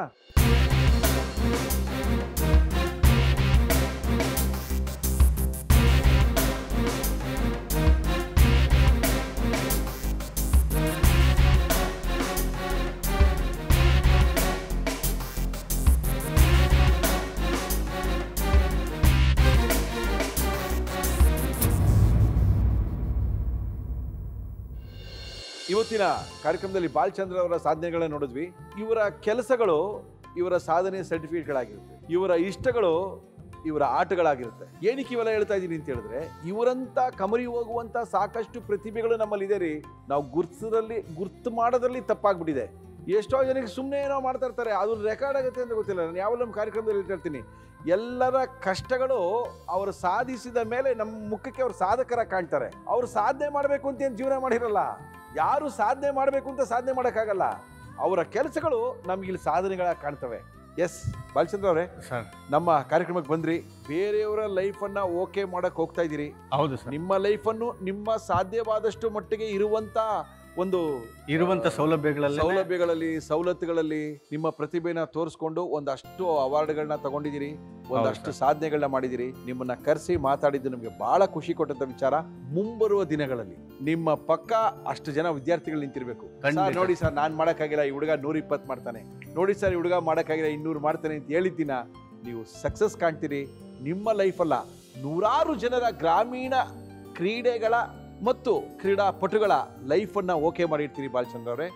Speaker 1: ಇವತ್ತಿನ ಕಾರ್ಯಕ್ರಮದಲ್ಲಿ ಬಾಲಚಂದ್ರ ಅವರ ಸಾಧನೆಗಳನ್ನ ನೋಡಿದ್ವಿ ಇವರ ಕೆಲಸಗಳು ಇವರ ಸಾಧನೆ ಸರ್ಟಿಫಿಕೇಟ್ಗಳಾಗಿರುತ್ತೆ ಇವರ ಇಷ್ಟಗಳು ಇವರ ಆಟಗಳಾಗಿರುತ್ತೆ ಏನಕ್ಕೆ ಇವೆಲ್ಲ ಹೇಳ್ತಾ ಇದ್ದೀನಿ ಅಂತ ಹೇಳಿದ್ರೆ ಇವರಂತ ಕಮರಿ ಹೋಗುವಂತ ಸಾಕಷ್ಟು ಪ್ರತಿಭೆಗಳು ನಮ್ಮಲ್ಲಿ ಇದೆ ರೀ ನಾವು ಗುರ್ತದಲ್ಲಿ ಗುರ್ತು ಮಾಡೋದ್ರಲ್ಲಿ ತಪ್ಪಾಗ್ಬಿಟ್ಟಿದೆ ಎಷ್ಟೋ ಜನಕ್ಕೆ ಸುಮ್ಮನೆ ಏನೋ ಮಾಡ್ತಾ ಇರ್ತಾರೆ ಅದು ರೆಕಾರ್ಡ್ ಆಗುತ್ತೆ ಅಂತ ಗೊತ್ತಿಲ್ಲ ನಾನು ಯಾವಲ್ಲ ನಮ್ಮ ಕಾರ್ಯಕ್ರಮದಲ್ಲಿ ಹೇಳ್ತಾ ಇರ್ತೀನಿ ಎಲ್ಲರ ಕಷ್ಟಗಳು ಅವರು ಸಾಧಿಸಿದ ಮೇಲೆ ನಮ್ಮ ಮುಖಕ್ಕೆ ಅವ್ರು ಸಾಧಕರ ಕಾಣ್ತಾರೆ ಅವ್ರು ಸಾಧನೆ ಮಾಡಬೇಕು ಅಂತ ಏನು ಜೀವನ ಮಾಡಿರಲ್ಲ ಯಾರು ಸಾಧನೆ ಮಾಡಬೇಕು ಅಂತ ಸಾಧನೆ ಮಾಡೋಕ್ಕಾಗಲ್ಲ ಅವರ ಕೆಲಸಗಳು ನಮ್ಗೆ ಇಲ್ಲಿ ಸಾಧನೆಗಳಾಗಿ ಕಾಣ್ತವೆ ಎಸ್ ಬಾಲಚಂದ್ರ ಅವರೇ
Speaker 2: ಸರ್
Speaker 1: ನಮ್ಮ ಕಾರ್ಯಕ್ರಮಕ್ಕೆ ಬಂದ್ರಿ ಬೇರೆಯವರ ಲೈಫನ್ನ ಓಕೆ ಮಾಡಕ್ ಹೋಗ್ತಾ ಇದ್ದೀರಿ
Speaker 2: ಹೌದು ಸರ್
Speaker 1: ನಿಮ್ಮ ಲೈಫನ್ನು ನಿಮ್ಮ ಸಾಧ್ಯವಾದಷ್ಟು ಮಟ್ಟಿಗೆ ಇರುವಂತ ಒಂದು
Speaker 2: ಇರುವಂತ ಸೌಲಭ್ಯಗಳಲ್ಲಿ
Speaker 1: ಸೌಲಭ್ಯಗಳಲ್ಲಿ ಸವಲತ್ತುಗಳಲ್ಲಿ ನಿಮ್ಮ ಪ್ರತಿಭೆನ ತೋರಿಸ್ಕೊಂಡು ಒಂದಷ್ಟು ಅವಾರ್ಡ್ಗಳನ್ನ ತಗೊಂಡಿದ್ದೀರಿ ಒಂದಷ್ಟು ಸಾಧನೆಗಳನ್ನ ಮಾಡಿದಿರಿ ನಿಮ್ಮನ್ನ ಕರೆಸಿ ಮಾತಾಡಿದ್ದು ನಮಗೆ ಬಹಳ ಖುಷಿ ಕೊಟ್ಟಂತ ವಿಚಾರ ಮುಂಬರುವ ದಿನಗಳಲ್ಲಿ ನಿಮ್ಮ ಪಕ್ಕ ಅಷ್ಟು ಜನ ವಿದ್ಯಾರ್ಥಿಗಳು ನಿಂತಿರ್ಬೇಕು
Speaker 2: ಖಂಡಿತ.
Speaker 1: ಸರ್ ನೋಡಿ ಸರ್ ನಾನ್ ಮಾಡಕ್ಕಾಗಿಲ್ಲ ಈ ಹುಡುಗ ನೂರ ಇಪ್ಪತ್ತು ಮಾಡ್ತಾನೆ ನೋಡಿ ಸರ್ ಈ ಹುಡುಗ ಮಾಡಕ್ಕಾಗಿಲ್ಲ ಇನ್ನೂರು ಮಾಡ್ತಾನೆ ಅಂತ ಹೇಳಿದ್ದಿನ ನೀವು ಸಕ್ಸಸ್ ಕಾಣ್ತೀರಿ ನಿಮ್ಮ ಲೈಫಲ್ಲ ನೂರಾರು ಜನರ ಗ್ರಾಮೀಣ ಕ್ರೀಡೆಗಳ ಮತ್ತು ಕ್ರೀಡಾಪಟುಗಳ ಲೈಫನ್ನ ಓಕೆ ಮಾಡಿರ್ತೀರಿ ಬಾಲಚಂದ್ರ ಅವರೇ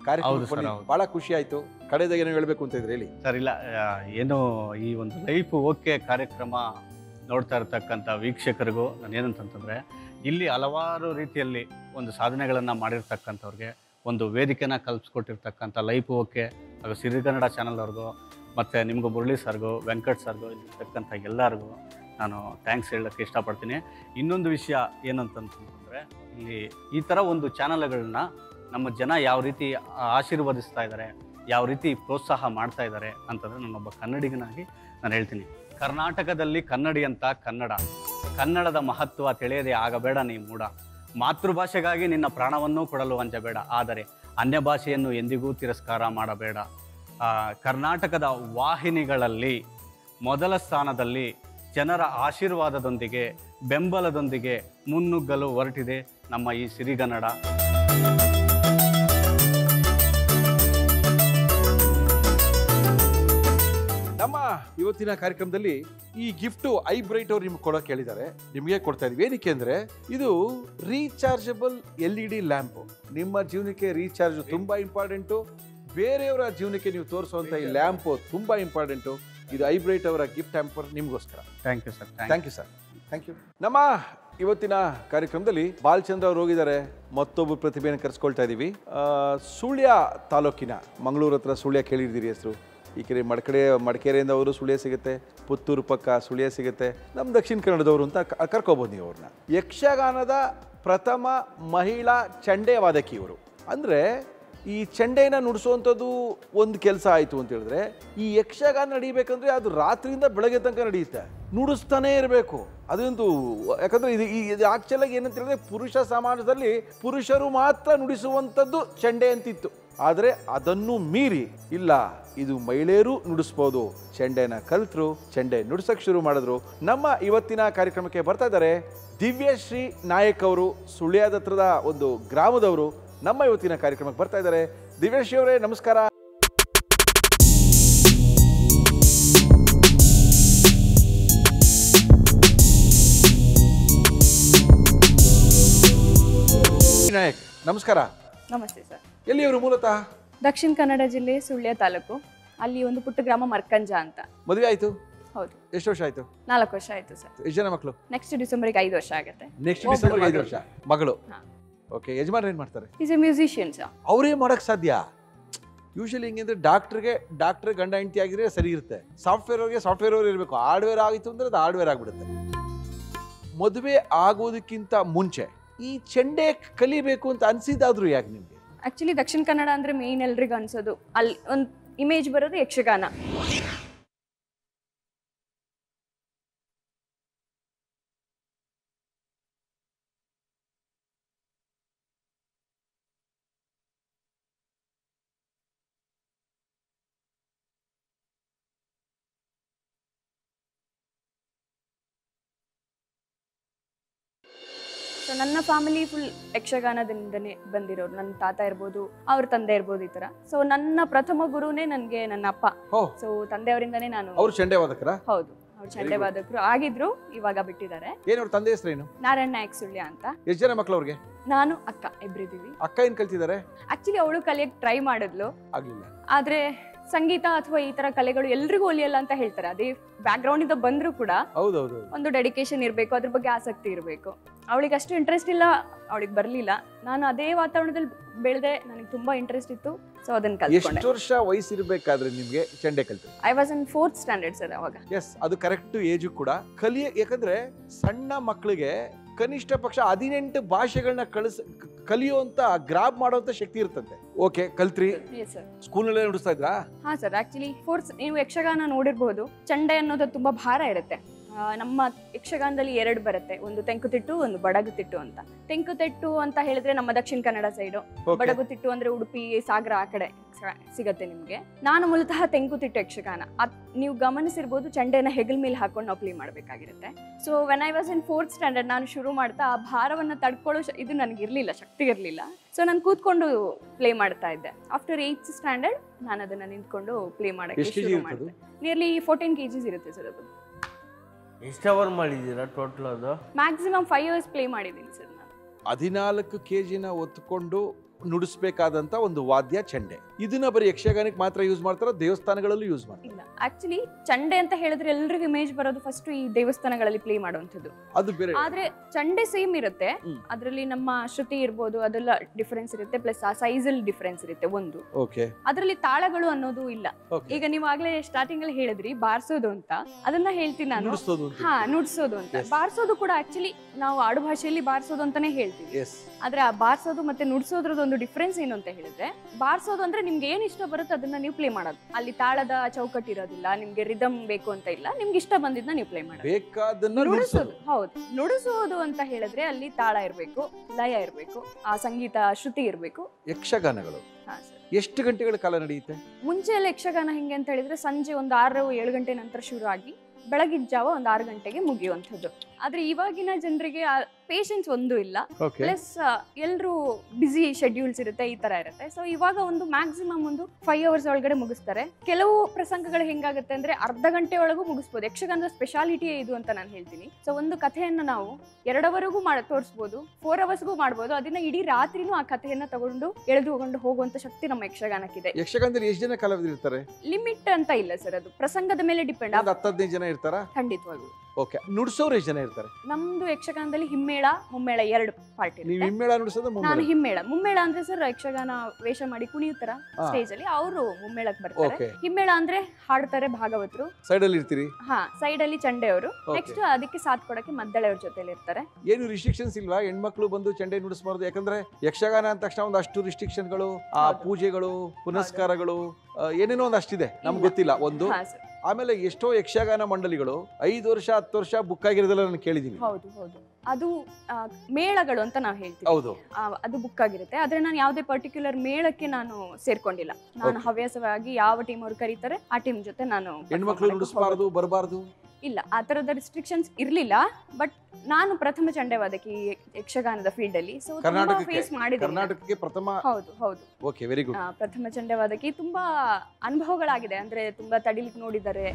Speaker 1: ಕಾರ್ಯಕ್ರಮ
Speaker 2: ಹೌದು ಸರ್, ಹೌದು.
Speaker 1: ಬಹಳ ಖುಷಿ ಆಯ್ತು ಕಡೆದಾಗ ಏನೋ ಹೇಳ್ಬೇಕು ಅಂತ ಇದ್ರೆ ಹೇಳಿ
Speaker 2: ಸರ್ ಇಲ್ಲ ಆ, ಏನು ಈ ಒಂದು ಲೈಫ್ ಓಕೆ ಕಾರ್ಯಕ್ರಮ ನೋಡ್ತಾ ಇರ್ತಕ್ಕಂಥ ವೀಕ್ಷಕರಿಗೂ ನಾನು ಏನಂತಂತಂದರೆ ಇಲ್ಲಿ ಹಲವಾರು ರೀತಿಯಲ್ಲಿ ಒಂದು ಸಾಧನೆಗಳನ್ನು ಮಾಡಿರ್ತಕ್ಕಂಥವ್ರಿಗೆ ಒಂದು ವೇದಿಕೆನ ಕಲ್ಪಿಸ್ಕೊಟ್ಟಿರ್ತಕ್ಕಂಥ ಲೈಫ್ ಓಕೆ ಹಾಗೂ ಸಿರಿಗನ್ನಡ ಚಾನಲ್ ಅವ್ರಿಗೂ ಮತ್ತು ನಿಮಗೂ ಮುರಳಿ ಸರ್ಗೂ ವೆಂಕಟ್ ಸರ್ಗೂ ಇಲ್ಲಿರ್ತಕ್ಕಂಥ ಎಲ್ಲರಿಗೂ ನಾನು ಥ್ಯಾಂಕ್ಸ್ ಹೇಳೋಕ್ಕೆ ಇಷ್ಟಪಡ್ತೀನಿ ಇನ್ನೊಂದು ವಿಷಯ ಏನಂತಂತಂದರೆ ಇಲ್ಲಿ ಈ ಥರ ಒಂದು ಚಾನಲ್ಗಳನ್ನ ನಮ್ಮ ಜನ ಯಾವ ರೀತಿ ಆಶೀರ್ವದಿಸ್ತಾ ಇದ್ದಾರೆ ಯಾವ ರೀತಿ ಪ್ರೋತ್ಸಾಹ ಮಾಡ್ತಾ ಇದ್ದಾರೆ ಅಂತಂದರೆ ನಾನೊಬ್ಬ ಕನ್ನಡಿಗನಾಗಿ ನಾನು ಹೇಳ್ತೀನಿ ಕರ್ನಾಟಕದಲ್ಲಿ ಕನ್ನಡಿ ಅಂತ ಕನ್ನಡ ಕನ್ನಡದ ಮಹತ್ವ ತಿಳಿಯದೆ ಆಗಬೇಡ ನೀ ಮೂಡ ಮಾತೃಭಾಷೆಗಾಗಿ ನಿನ್ನ ಪ್ರಾಣವನ್ನೂ ಕೊಡಲು ಅಂಜಬೇಡ ಆದರೆ ಅನ್ಯ ಭಾಷೆಯನ್ನು ಎಂದಿಗೂ ತಿರಸ್ಕಾರ ಮಾಡಬೇಡ ಆ, ಕರ್ನಾಟಕದ ವಾಹಿನಿಗಳಲ್ಲಿ ಮೊದಲ ಸ್ಥಾನದಲ್ಲಿ ಜನರ ಆಶೀರ್ವಾದದೊಂದಿಗೆ ಬೆಂಬಲದೊಂದಿಗೆ ಮುನ್ನುಗ್ಗಲು ಹೊರಟಿದೆ ನಮ್ಮ ಈ ಸಿರಿಗನ್ನಡ
Speaker 1: ನಮ್ಮ ಇವತ್ತಿನ ಕಾರ್ಯಕ್ರಮದಲ್ಲಿ ಈ ಗಿಫ್ಟ್ ಐ ಬ್ರೈಟ್ ಅವ್ರು ನಿಮ್ಗೆ ಕೊಡೋಕೆ ಹೇಳಿದ್ದಾರೆ ನಿಮಗೆ ಕೊಡ್ತಾ ಇದೀವಿ ಏನಕ್ಕೆ ಅಂದ್ರೆ ಇದು rechargeable L E D lamp ನಿಮ್ಮ ಜೀವನಕ್ಕೆ ರೀಚಾರ್ಜ್ ತುಂಬಾ ಇಂಪಾರ್ಟೆಂಟು ಬೇರೆಯವರ ಜೀವನಕ್ಕೆ ನೀವು ತೋರಿಸುವಂತ ಈ ಲ್ಯಾಂಪ್ ತುಂಬಾ ಇಂಪಾರ್ಟೆಂಟು ಇದು ಐ ಬ್ರೈಟ್ ಅವರ ಗಿಫ್ಟ್ ಹ್ಯಾಂಪರ್ ನಿಮ್ಗೋಸ್ಕರ
Speaker 2: thank you sir thank
Speaker 1: thank you sir thank you ನಮ್ಮ ಇವತ್ತಿನ ಕಾರ್ಯಕ್ರಮದಲ್ಲಿ ಬಾಲಚಂದ್ರ ಅವರು ಹೋಗಿದ್ದಾರೆ ಮತ್ತೊಬ್ಬ ಪ್ರತಿಭೆಯನ್ನು ಕರೆಸ್ಕೊಳ್ತಾ ಇದ್ದೀವಿ ಆ, ಸುಳ್ಯ ತಾಲೂಕಿನ ಮಂಗಳೂರು ಹತ್ರ ಸುಳ್ಯ ಕೇಳಿದ್ದೀರಿ ಹೆಸರು ಈ ಕಡೆ ಮಡಕಡೆ ಮಡಿಕೇರಿಯಿಂದ ಅವರು ಸುಳ್ಯ ಸಿಗುತ್ತೆ ಪುತ್ತೂರು ಪಕ್ಕ ಸುಳ್ಯ ಸಿಗುತ್ತೆ ನಮ್ಮ ದಕ್ಷಿಣ ಕನ್ನಡದವರು ಅಂತ ಕ- ಕರ್ಕೊಬೋದು ನೀವು ಅವ್ರನ್ನ ಯಕ್ಷಗಾನದ ಪ್ರಥಮ ಮಹಿಳಾ ಚಂಡೆ ವಾದಕಿ ಇವರು ಅಂದರೆ ಈ ಚೆಂಡೆನ ನುಡಿಸುವಂಥದ್ದು ಒಂದು ಕೆಲಸ ಆಯಿತು ಅಂತ ಹೇಳಿದ್ರೆ ಈ ಯಕ್ಷಗಾನ ನಡಿಬೇಕಂದ್ರೆ ಅದು ರಾತ್ರಿಯಿಂದ ಬೆಳಗ್ಗೆ ತನಕ ನಡೆಯುತ್ತೆ ನುಡಿಸ್ತಾನೇ ಇರಬೇಕು ಅದೊಂದು ಯಾಕಂದ್ರೆ ಇದು ಈ- ಇದು ಆಕ್ಚುಲಾಗಿ ಏನಂತ ಹೇಳಿದ್ರೆ ಪುರುಷ ಸಮಾಜದಲ್ಲಿ ಪುರುಷರು ಮಾತ್ರ ನುಡಿಸುವಂಥದ್ದು ಚೆಂಡೆ ಅಂತಿತ್ತು ಆದರೆ ಅದನ್ನು ಮೀರಿ ಇಲ್ಲ ಇದು ಮಹಿಳೆಯರು ನುಡಿಸ್ಬೋದು ಚೆಂಡೆನ ಕಲ್ತರು ಚೆಂಡೆ ನುಡಿಸಕ್ ಶುರು ಮಾಡಿದ್ರು ನಮ್ಮ ಇವತ್ತಿನ ಕಾರ್ಯಕ್ರಮಕ್ಕೆ ಬರ್ತಾ ಇದ್ದಾರೆ ದಿವ್ಯಶ್ರೀ ನಾಯಕ್ ಅವರು ಸುಳ್ಯದ ಹತ್ರದ ಒಂದು ಗ್ರಾಮದವರು ನಮ್ಮ ಇವತ್ತಿನ ಕಾರ್ಯಕ್ರಮಕ್ಕೆ ಬರ್ತಾ ಇದ್ದಾರೆ ದಿವ್ಯಶ್ರೀ ಅವರೇ ನಮಸ್ಕಾರ ನಾಯಕ್ ನಮಸ್ಕಾರ
Speaker 4: ನಮಸ್ತೆ ಸರ್
Speaker 1: ಎಲ್ಲಿ ಅವರು ಮೂಲತಃ
Speaker 4: ದಕ್ಷಿಣ ಕನ್ನಡ ಜಿಲ್ಲೆ ಸುಳ್ಯ ತಾಲೂಕು ಅಲ್ಲಿ ಒಂದು ಪುಟ್ಟ ಗ್ರಾಮ ಮರ್ಕಂಜ ಅಂತ
Speaker 1: ಮದುವೆ ಆಯ್ತು
Speaker 4: ಹೌದು
Speaker 1: ಎಷ್ಟು ವರ್ಷ ಆಯ್ತು
Speaker 4: ನಾಲ್ಕು ವರ್ಷ ಆಯ್ತು ಸರ್
Speaker 1: ಎಷ್ಟು ಜನ ಮಕ್ಕಳು
Speaker 4: ನೆಕ್ಸ್ಟ್ ಡಿಸೆಂಬರ್ಗೆ ಐದು ವರ್ಷ ಆಗುತ್ತೆ
Speaker 1: ನೆಕ್ಸ್ಟ್
Speaker 4: ಒಬ್ಳು
Speaker 1: ಡಿಸೆಂಬರ್ ಐದು
Speaker 4: ಮಗಳು.
Speaker 1: ವರ್ಷ ಮಗಳು
Speaker 4: ಹಾ.
Speaker 1: ಓಕೆ ಯಜಮಾನ್ರು ಏನು ಮಾಡ್ತಾರೆ
Speaker 4: ಈಸ್ ಎ ಮ್ಯೂಸಿಷಿಯನ್ ಸರ್
Speaker 1: ಅವರೇ ಮಾಡಕ್ ಸಾಧ್ಯ ಯೂಶಲಿ ಹಿಂಗಂದ್ರೆ ಡಾಕ್ಟರ್ಗೆ ಡಾಕ್ಟರ್ ಗಂಡ ಹೆಂಡತಿ ಆಗಿದ್ರೆ ಸರಿ ಇರುತ್ತೆ ಸಾಫ್ಟ್ವೇರ್ ಅವ್ರಿಗೆ ಸಾಫ್ಟ್ವೇರ್ ಅವ್ರು ಇರಬೇಕು ಹಾರ್ಡ್ವೇರ್ ಆಗಿತ್ತು ಅಂದ್ರೆ ಅದು ಹಾರ್ಡ್ವೇರ್ ಆಗ್ಬಿಡುತ್ತೆ ಮದುವೆ ಆಗೋದಕ್ಕಿಂತ ಮುಂಚೆ ಈ ಚೆಂಡೆ ಕಲಿಬೇಕು ಅಂತ ಅನ್ಸಿದ್ದಾದ್ರು ಯಾಕೆ ನಿಮ್ಗೆ
Speaker 4: ಆಕ್ಚುಲಿ ದಕ್ಷಿಣ ಕನ್ನಡ ಅಂದ್ರೆ ಮೇನ್ ಎಲ್ರಿಗೂ ಅನ್ಸೋದು ಅಲ್ಲಿ ಒಂದು ಇಮೇಜ್ ಬರೋದು ಯಕ್ಷಗಾನ ಸೊ ನನ್ನ ಫ್ಯಾಮಿಲಿ ಫುಲ್ ಯಕ್ಷಗಾನದಿಂದನೇ ಬಂದಿರೋರು ನನ್ನ ತಾತ ಇರ್ಬೋದು ಅವ್ರ ತಂದೆ ಇರ್ಬೋದು ಈ ಥರ ಸೊ ನನ್ನ ಪ್ರಥಮ ಗುರುನೇ ನನಗೆ ನನ್ನ ಅಪ್ಪ
Speaker 1: ಓ
Speaker 4: ಸೊ ತಂದೆಯವರಿಂದನೇ ನಾನು
Speaker 1: ಅವ್ರು ಚೆಂಡೆ ವಾದಕರ
Speaker 4: ಹೌದು ಅವ್ರು ಚಂಡೆ ವಾದಕರು ಆಗಿದ್ರು ಇವಾಗ ಬಿಟ್ಟಿದ್ದಾರೆ
Speaker 1: ಏನ್ ಅವ್ರ ತಂದೆ ಹೆಸರೇನು
Speaker 4: ನಾರಾಯಣ ನಾಯಕ್ ಸುಳ್ಯ ಅಂತ
Speaker 1: ಎಷ್ಟು ಜನ ಮಕ್ಳು ಅವ್ರಿಗೆ
Speaker 4: ನಾನು ಅಕ್ಕ ಇಬ್ರಿದೀವಿ
Speaker 1: ಅಕ್ಕ ಏನ್ ಕಲ್ತಿದ್ದಾರೆ
Speaker 4: ಆಕ್ಚುಲಿ ಅವಳು ಕಲಿಯಕ್ ಟ್ರೈ ಮಾಡಿದ್ಲು
Speaker 1: ಆಗ್ಲಿಲ್ಲ
Speaker 4: ಆದ್ರೆ ಸಂಗೀತ ಅಥವಾ ಈ ತರ ಕಲೆಗಳು ಎಲ್ರಿಗೂ ಒಲಿಯಲ್ಲ ಅಂತ ಹೇಳ್ತಾರೆ ಅದೇ ಬ್ಯಾಕ್ ಗ್ರೌಂಡ್ ಇಂದ ಬಂದ್ರು ಕೂಡ
Speaker 1: ಹೌದೌದು
Speaker 4: ಒಂದು ಡೆಡಿಕೇಶನ್ ಇರಬೇಕು ಅದ್ರ ಬಗ್ಗೆ ಆಸಕ್ತಿ ಇರಬೇಕು ಅವಳಿಗೆ ಅಷ್ಟು ಇಂಟ್ರೆಸ್ಟ್ ಇಲ್ಲ ಅವಳಿಗೆ ಬರಲಿಲ್ಲ ನಾನು ಅದೇ ವಾತಾವರಣದಲ್ಲಿ ಬೆಳೆದೆ ನನಗೆ ತುಂಬಾ ಇಂಟ್ರೆಸ್ಟ್ ಇತ್ತು ಸೊ ಅದನ್ನ ಕಲ್ತ್ಕೊಂಡೆ
Speaker 1: ಎಷ್ಟು ವರ್ಷ ವಯಸ್ಸಿರ್ಬೇಕಾದ್ರೆ ನಿಮ್ಗೆ ಚೆಂಡೆ ಕಲ್ತು
Speaker 4: I was in fourth standard sir ಅವಾಗ
Speaker 1: ಎಸ್ ಅದು ಕರೆಕ್ಟ್ ಏಜು ಕೂಡ ಕಲಿಯ ಯಾಕಂದ್ರೆ ಸಣ್ಣ ಮಕ್ಕಳಿಗೆ ಕನಿಷ್ಠ ಪಕ್ಷ ಹದಿನೆಂಟು ಭಾಷೆಗಳನ್ನ ಕಳಿಸ್ ಕಲಿಯುವಂತ ಗ್ರಾಬ್ ಮಾಡುವಂತ ಶಕ್ತಿ ಇರ್ತಂತೆ ಓಕೆ ಕಲ್ತ್ರಿ
Speaker 4: ಎಸ್ ಸರ್
Speaker 1: ಸ್ಕೂಲ್ನಲ್ಲೇ ನುಡಿಸ್ತಾ ಇದ್ರಾ
Speaker 4: ಹಾ ಸರ್ ಆಕ್ಚುಲಿ ಫೋರ್ಸ್ ನೀವು ಯಕ್ಷಗಾನ ನೋಡಿರ್ಬೋದು ಚಂಡೆ ಅನ್ನೋದು ತುಂಬಾ ಭಾರ ಇರುತ್ತೆ ಆ, ನಮ್ಮ ಯಕ್ಷಗಾನದಲ್ಲಿ ಎರಡು ಬರುತ್ತೆ ಒಂದು ತೆಂಕುತಿಟ್ಟು ಒಂದು ಬಡಗುತಿಟ್ಟು ಅಂತ ತೆಂಕುತಿಟ್ಟು ಅಂತ ಹೇಳಿದ್ರೆ ನಮ್ಮ ದಕ್ಷಿಣ ಕನ್ನಡ ಸೈಡು
Speaker 1: Okay.
Speaker 4: ಬಡಗುತಿಟ್ಟು ಅಂದ್ರೆ ಉಡುಪಿ ಸಾಗರ ಆ ಕಡೆ ಸ- ಸಿಗತ್ತೆ ನಿಮ್ಗೆ ನಾನು ಮೂಲತಃ ತೆಂಕುತಿಟ್ಟು ಯಕ್ಷಗಾನ ಅದ್ ನೀವು ಗಮನಿಸಿರ್ಬೋದು ಚಂಡೆನ ಹೆಗಲ್ ಮೇಲೆ ಹಾಕೊಂಡು ನಾವು ಪ್ಲೇ ಮಾಡಬೇಕಾಗಿರುತ್ತೆ so when I was in fourth standard ನಾನು ಶುರು ಮಾಡ್ತಾ ಆ ಭಾರವನ್ನು ತಡ್ಕೊಳ್ಳೋ ಶ- ಇದು ನನಗೆ ಇರಲಿಲ್ಲ ಶಕ್ತಿ ಇರಲಿಲ್ಲ ಸೊ ನಾನು ಕೂತ್ಕೊಂಡು ಪ್ಲೇ ಮಾಡ್ತಾ ಇದ್ದೆ ಆಫ್ಟರ್ ಏಯ್ತ್ ಸ್ಟ್ಯಾಂಡರ್ಡ್ ನಾನು ಅದನ್ನ ನಿಂತ್ಕೊಂಡು ಪ್ಲೇ ಮಾಡಕ್ಕೆ
Speaker 1: ಎಷ್ಟು kg
Speaker 4: ಶುರು
Speaker 1: ಇರ್ತದೆ?
Speaker 4: ಮಾಡಿದೆ ನಿಯರ್ಲಿ ಫೋರ್ಟೀನ್ ಕೆ ಜಿಸ್ ಇರುತ್ತೆ ಸರ್ ಅದು
Speaker 3: ಎಷ್ಟು ಅವರ್ ಮಾಡಿದ್ದೀರಾ ಟೋಟಲ್ ಅದು
Speaker 4: ಮ್ಯಾಕ್ಸಿಮಮ್ ಫೈವ್ ಇಯರ್ಸ್ ಪ್ಲೇ ಮಾಡಿದ್ದೀನಿ ಸರ್ ನಾನು
Speaker 1: ಹದಿನಾಲ್ಕು ಕೆ ಜಿನ ಒತ್ಕೊಂಡು ನುಡಿಸ್ಬೇಕಾದಂತ ಒಂದು ವಾದ್ಯ ಚೆಂಡೆ ಇದನ್ನ ಬರೀ ಯಕ್ಷಗಾನಕ್ಕೆ ಮಾತ್ರ ಯೂಸ್ ಮಾಡ್ತಾರೋ ದೇವಸ್ಥಾನಗಳಲ್ಲೂ ಯೂಸ್ ಮಾಡ್ತಾರೆ
Speaker 4: ಇಲ್ಲ ಆಕ್ಚುಲಿ ಚಂಡೆ ಅಂತ ಹೇಳಿದ್ರೆ ಎಲ್ರಿಗೂ ಇಮೇಜ್ ಬರೋದು ಫಸ್ಟ್ ಈ ದೇವಸ್ಥಾನಗಳಲ್ಲಿ ಪ್ಲೇ ಮಾಡುವಂಥದ್ದು
Speaker 1: ಅದು ಬೇರೆ
Speaker 4: ಆದ್ರೆ ಚಂಡೆ ಸೇಮ್ ಇರುತ್ತೆ
Speaker 1: ಹ್ಮ್.
Speaker 4: ಅದರಲ್ಲಿ ನಮ್ಮ ಶ್ರುತಿ ಇರ್ಬೋದು ಅದೆಲ್ಲ ಡಿಫರೆನ್ಸ್ ಇರುತ್ತೆ ಪ್ಲಸ್ ಆ ಸೈಜ್ ಅಲ್ಲಿ ಡಿಫರೆನ್ಸ್ ಇರುತ್ತೆ ಒಂದು
Speaker 1: ಓಕೆ
Speaker 4: ಅದರಲ್ಲಿ ತಾಳಗಳು ಅನ್ನೋದು ಇಲ್ಲ
Speaker 1: ಓಕೆ
Speaker 4: ಈಗ ನೀವು ಆಗ್ಲೇ ಸ್ಟಾರ್ಟಿಂಗ್ ಅಲ್ಲಿ ಹೇಳಿದ್ರಿ ಬಾರ್ಸೋದು ಅಂತ ಅದನ್ನ ಹೇಳ್ತೀನಿ ನಾನು
Speaker 1: ನುಡಿಸೋದು ಅಂತ
Speaker 4: ಹಾ ನುಡ್ಸೋದು ಅಂತ
Speaker 1: Yes.
Speaker 4: ಬಾರ್ಸೋದು ಕೂಡ ಆಕ್ಚುಲಿ ನಾವು ಆಡು ಭಾಷೆಯಲ್ಲಿ ಬಾರ್ಸೋದು ಅಂತಾನೆ ಹೇಳ್ತೀವಿ
Speaker 1: ಎಸ್
Speaker 4: ಆದ್ರೆ ಆ ಬಾರ್ಸೋದು ಮತ್ತೆ ನುಡ್ಸೋದ್ರದ್ದು ಒಂದು ಡಿಫ್ರೆನ್ಸ್ ಏನು ಅಂತ ಹೇಳಿದ್ರೆ ಬಾರ್ಸೋದು ಅಂದ್ರೆ ನಿಮ್ಗೆ ಏನ್ ಇಷ್ಟ ಬರುತ್ತೆ ಅದನ್ನ ನೀವು ಪ್ಲೇ ಮಾಡೋದು ಅಲ್ಲಿ ತಾಳದ ಚೌಕಟ್ಟು ಇರೋದಿಲ್ಲ ನಿಮ್ಗೆ ರಿದಮ್ ಬೇಕು ಅಂತ ಇಲ್ಲ ನಿಮ್ಗೆ ಇಷ್ಟ ಬಂದಿದ್ನ ನೀವು ಪ್ಲೇ ಮಾಡೋದು
Speaker 1: ಬೇಕಾದನ್ನ
Speaker 4: ನುಡಿಸೋದು
Speaker 1: ನುಡಿಸೋದು
Speaker 4: ಹೌದು ನುಡಿಸೋದು ಅಂತ ಹೇಳಿದ್ರೆ ಅಲ್ಲಿ ತಾಳ ಇರ್ಬೇಕು ಲಯ ಇರ್ಬೇಕು ಆ ಸಂಗೀತ ಶ್ರುತಿ ಇರ್ಬೇಕು
Speaker 1: ಯಕ್ಷಗಾನಗಳು
Speaker 4: ಹಾ ಸರ್
Speaker 1: ಎಷ್ಟು ಗಂಟೆಗಳ ಕಾಲ ನಡೆಯುತ್ತೆ
Speaker 4: ಮುಂಚೆ ಎಲ್ಲ ಯಕ್ಷಗಾನ ಹೆಂಗೆ ಅಂತ ಹೇಳಿದ್ರೆ ಸಂಜೆ ಒಂದು ಆರು ಏಳು ಗಂಟೆ ನಂತರ ಶುರು ಆಗಿ ಬೆಳಗಿನ ಜಾವ ಒಂದು ಆರು ಗಂಟೆಗೆ ಮುಗಿಯುವಂಥದ್ದು ಆದ್ರೆ ಇವಾಗಿನ ಜನರಿಗೆ ಪೇಷನ್ಸ್ ಒಂದು ಇಲ್ಲ
Speaker 1: ಓಕೆ
Speaker 4: ಪ್ಲಸ್ ಎಲ್ಲರೂ ಬ್ಯುಸಿ ಶೆಡ್ಯೂಲ್ಸ್ ಇರುತ್ತೆ ಈ ತರ ಇರುತ್ತೆ ಸೊ ಇವಾಗ ಒಂದು ಮ್ಯಾಕ್ಸಿಮಮ್ ಒಂದು ಫೈವ್ ಅವರ್ಸ್ ಒಳಗಡೆ ಮುಗಿಸ್ತಾರೆ ಕೆಲವು ಪ್ರಸಂಗಗಳು ಹೆಂಗಾಗುತ್ತೆ ಅಂದ್ರೆ ಅರ್ಧ ಗಂಟೆ ಒಳಗೂ ಮುಗಿಸ್ಬೋದು ಯಕ್ಷಗಾನದ ಸ್ಪೆಷಾಲಿಟಿಯೇ ಇದು ಅಂತ ನಾನು ಹೇಳ್ತೀನಿ ಸೊ ಒಂದು ಕಥೆಯನ್ನ ನಾವು ಎರಡವರೆಗೂ ಮಾಡ ತೋರಿಸ್ಬೋದು ಫೋರ್ ಅವರ್ಸ್ಗೂ ಮಾಡ್ಬೋದು ಅದನ್ನ ಇಡೀ ರಾತ್ರಿನೂ ಆ ಕಥೆಯನ್ನ ತಗೊಂಡು ಎಳೆದುಕೊಂಡು ಹೋಗುವಂತ ಶಕ್ತಿ ನಮ್ಮ ಯಕ್ಷಗಾನಕ್ಕಿದೆ
Speaker 1: ಯಕ್ಷಗಾನದಲ್ಲಿ ಎಷ್ಟು ಜನ ಕಲಾವಿದರು ಇರ್ತಾರೆ
Speaker 4: ಲಿಮಿಟ್ ಅಂತ ಇಲ್ಲ ಸರ್ ಅದು ಪ್ರಸಂಗದ ಮೇಲೆ ಡಿಪೆಂಡ್
Speaker 1: ಒಂದು ಹತ್ತು ಹದಿನೈದು ಜನ ಇರ್ತಾರಾ
Speaker 4: ಖಂಡಿತವಾಗ್ಲು
Speaker 1: ಓಕೆ ನುಡ್ಸೋರು ಎಷ್ಟು ಜನ ಇರ್ತಾರೆ
Speaker 4: ನಮ್ದು ಯಕ್ಷಗಾನದಲ್ಲಿ ಹಿಮ್ಮೇಳ ಮುಮ್ಮೇಳ ಎರಡು ಪಾರ್ಟ್
Speaker 1: ನೀವು
Speaker 4: ಇರುತ್ತೆ
Speaker 1: ಹಿಮ್ಮೇಳ ನುಡಿಸೋದು
Speaker 4: ನಾನು
Speaker 1: ಮುಮ್ಮೇಳ
Speaker 4: ಹಿಮ್ಮೇಳ ಮುಮ್ಮೇಳ ಅಂದ್ರೆ ಸರ್ ಯಕ್ಷಗಾನ ವೇಷ ಮಾಡಿ ಕುಣಿಯುತ್ತರ
Speaker 1: ಹಾ.
Speaker 4: ಸ್ಟೇಜ್ ಅಲ್ಲಿ ಅವರು ಮುಮ್ಮೇಳಕ್ ಬರ್ತಾರೆ
Speaker 1: ಓಕೆ
Speaker 4: ಹಿಮ್ಮೇಳ ಅಂದ್ರೆ ಹಾಡ್ತಾರೆ ಭಾಗವತರು
Speaker 1: ಸೈಡಲ್ಲಿ ಇರ್ತೀರಿ
Speaker 4: ಹಾ ಸೈಡ್ ಅಲ್ಲಿ ಚಂಡೆಯವರು
Speaker 1: Okay.
Speaker 4: ನೆಕ್ಸ್ಟ್ ಅದಕ್ಕೆ ಸಾಥ್ ಕೊಡಕ್ಕೆ ಮದ್ದಳೆಯವ್ರ ಜೊತೆಲಿ ಇರ್ತಾರೆ
Speaker 1: ಏನು ರಿಸ್ಟ್ರಿಕ್ಷನ್ಸ್ ಇಲ್ವಾ ಹೆಣ್ಮಕ್ಳು ಬಂದು ಚಂಡೆ ನುಡಿಸಬಾರ್ದು ಯಾಕಂದ್ರೆ ಯಕ್ಷಗಾನ ಅಂದ ತಕ್ಷಣ ಒಂದಷ್ಟು ರಿಸ್ಟ್ರಿಕ್ಷನ್ಗಳು ಆ
Speaker 4: ಹೌದು.
Speaker 1: ಪೂಜೆಗಳು ಪುನಸ್ಕಾರಗಳು ಆ, ಏನೇನೋ ಒಂದಷ್ಟಿದೆ ನಮ್ಗೆ
Speaker 4: ಇಲ್ಲ.
Speaker 1: ಗೊತ್ತಿಲ್ಲ ಒಂದು
Speaker 4: ಹಾ ಸರ್
Speaker 1: ಆಮೇಲೆ ಎಷ್ಟೋ ಯಕ್ಷಗಾನ ಮಂಡಳಿಗಳು ಐದು ವರ್ಷ ಹತ್ತು ವರ್ಷ ಬುಕ್ ಆಗಿರೋದೆಲ್ಲ ನಾನು ಕೇಳಿದ್ದೀನಿ
Speaker 4: ಹೌದು ಹೌದು ಅದು ಆ, ಮೇಳಗಳು ಅಂತ ನಾವು ಹೇಳ್ತೀವಿ
Speaker 1: ಹೌದು
Speaker 4: ಆ, ಅದು ಬುಕ್ ಆಗಿರುತ್ತೆ ಆದ್ರೆ ನಾನು ಯಾವುದೇ ಪರ್ಟಿಕ್ಯುಲರ್ ಮೇಳಕ್ಕೆ ನಾನು ಸೇರ್ಕೊಂಡಿಲ್ಲ ನಾನು
Speaker 1: Okay.
Speaker 4: ಹವ್ಯಾಸವಾಗಿ ಯಾವ ಟೀಮ್ ಅವ್ರು ಕರೀತಾರೆ ಆ ಟೀಮ್ ಜೊತೆ ನಾನು perform
Speaker 1: ಹೆಣ್ಮಕ್ಳು
Speaker 4: ಮಾಡಕ್ಕೆ
Speaker 1: ನುಡಿಸಬಾರ್ದು ಬರಬಾರ್ದು
Speaker 4: ಇಲ್ಲ ಆ ಥರದ ರಿಸ್ಟ್ರಿಕ್ಷನ್ಸ್ ಇರಲಿಲ್ಲ ಬಟ್ ನಾನು ಪ್ರಥಮ ಚಂಡೆವಾದಕಿ ಈ ಯಕ್ಷಗಾನದ ಫೀಲ್ಡ್ ಅಲ್ಲಿ ಸೊ ತುಂಬಾ
Speaker 1: ಕರ್ನಾಟಕಕ್ಕೆ-
Speaker 4: ಫೇಸ್ ಮಾಡಿದ್ದೀನಿ
Speaker 1: ಕರ್ನಾಟಕಕ್ಕೆ ಪ್ರಥಮ
Speaker 4: ಹೌದು ಹೌದು
Speaker 1: ಓಕೆ ವೆರಿ ಗುಡ್
Speaker 4: ಆ, ಪ್ರಥಮ ಚಂಡೆವಾದಕಿ ತುಂಬಾ ಅನುಭವಗಳಾಗಿದೆ ಅಂದ್ರೆ ತುಂಬಾ ತಡಿಲಿಕ್ಕೆ ನೋಡಿದ್ದಾರೆ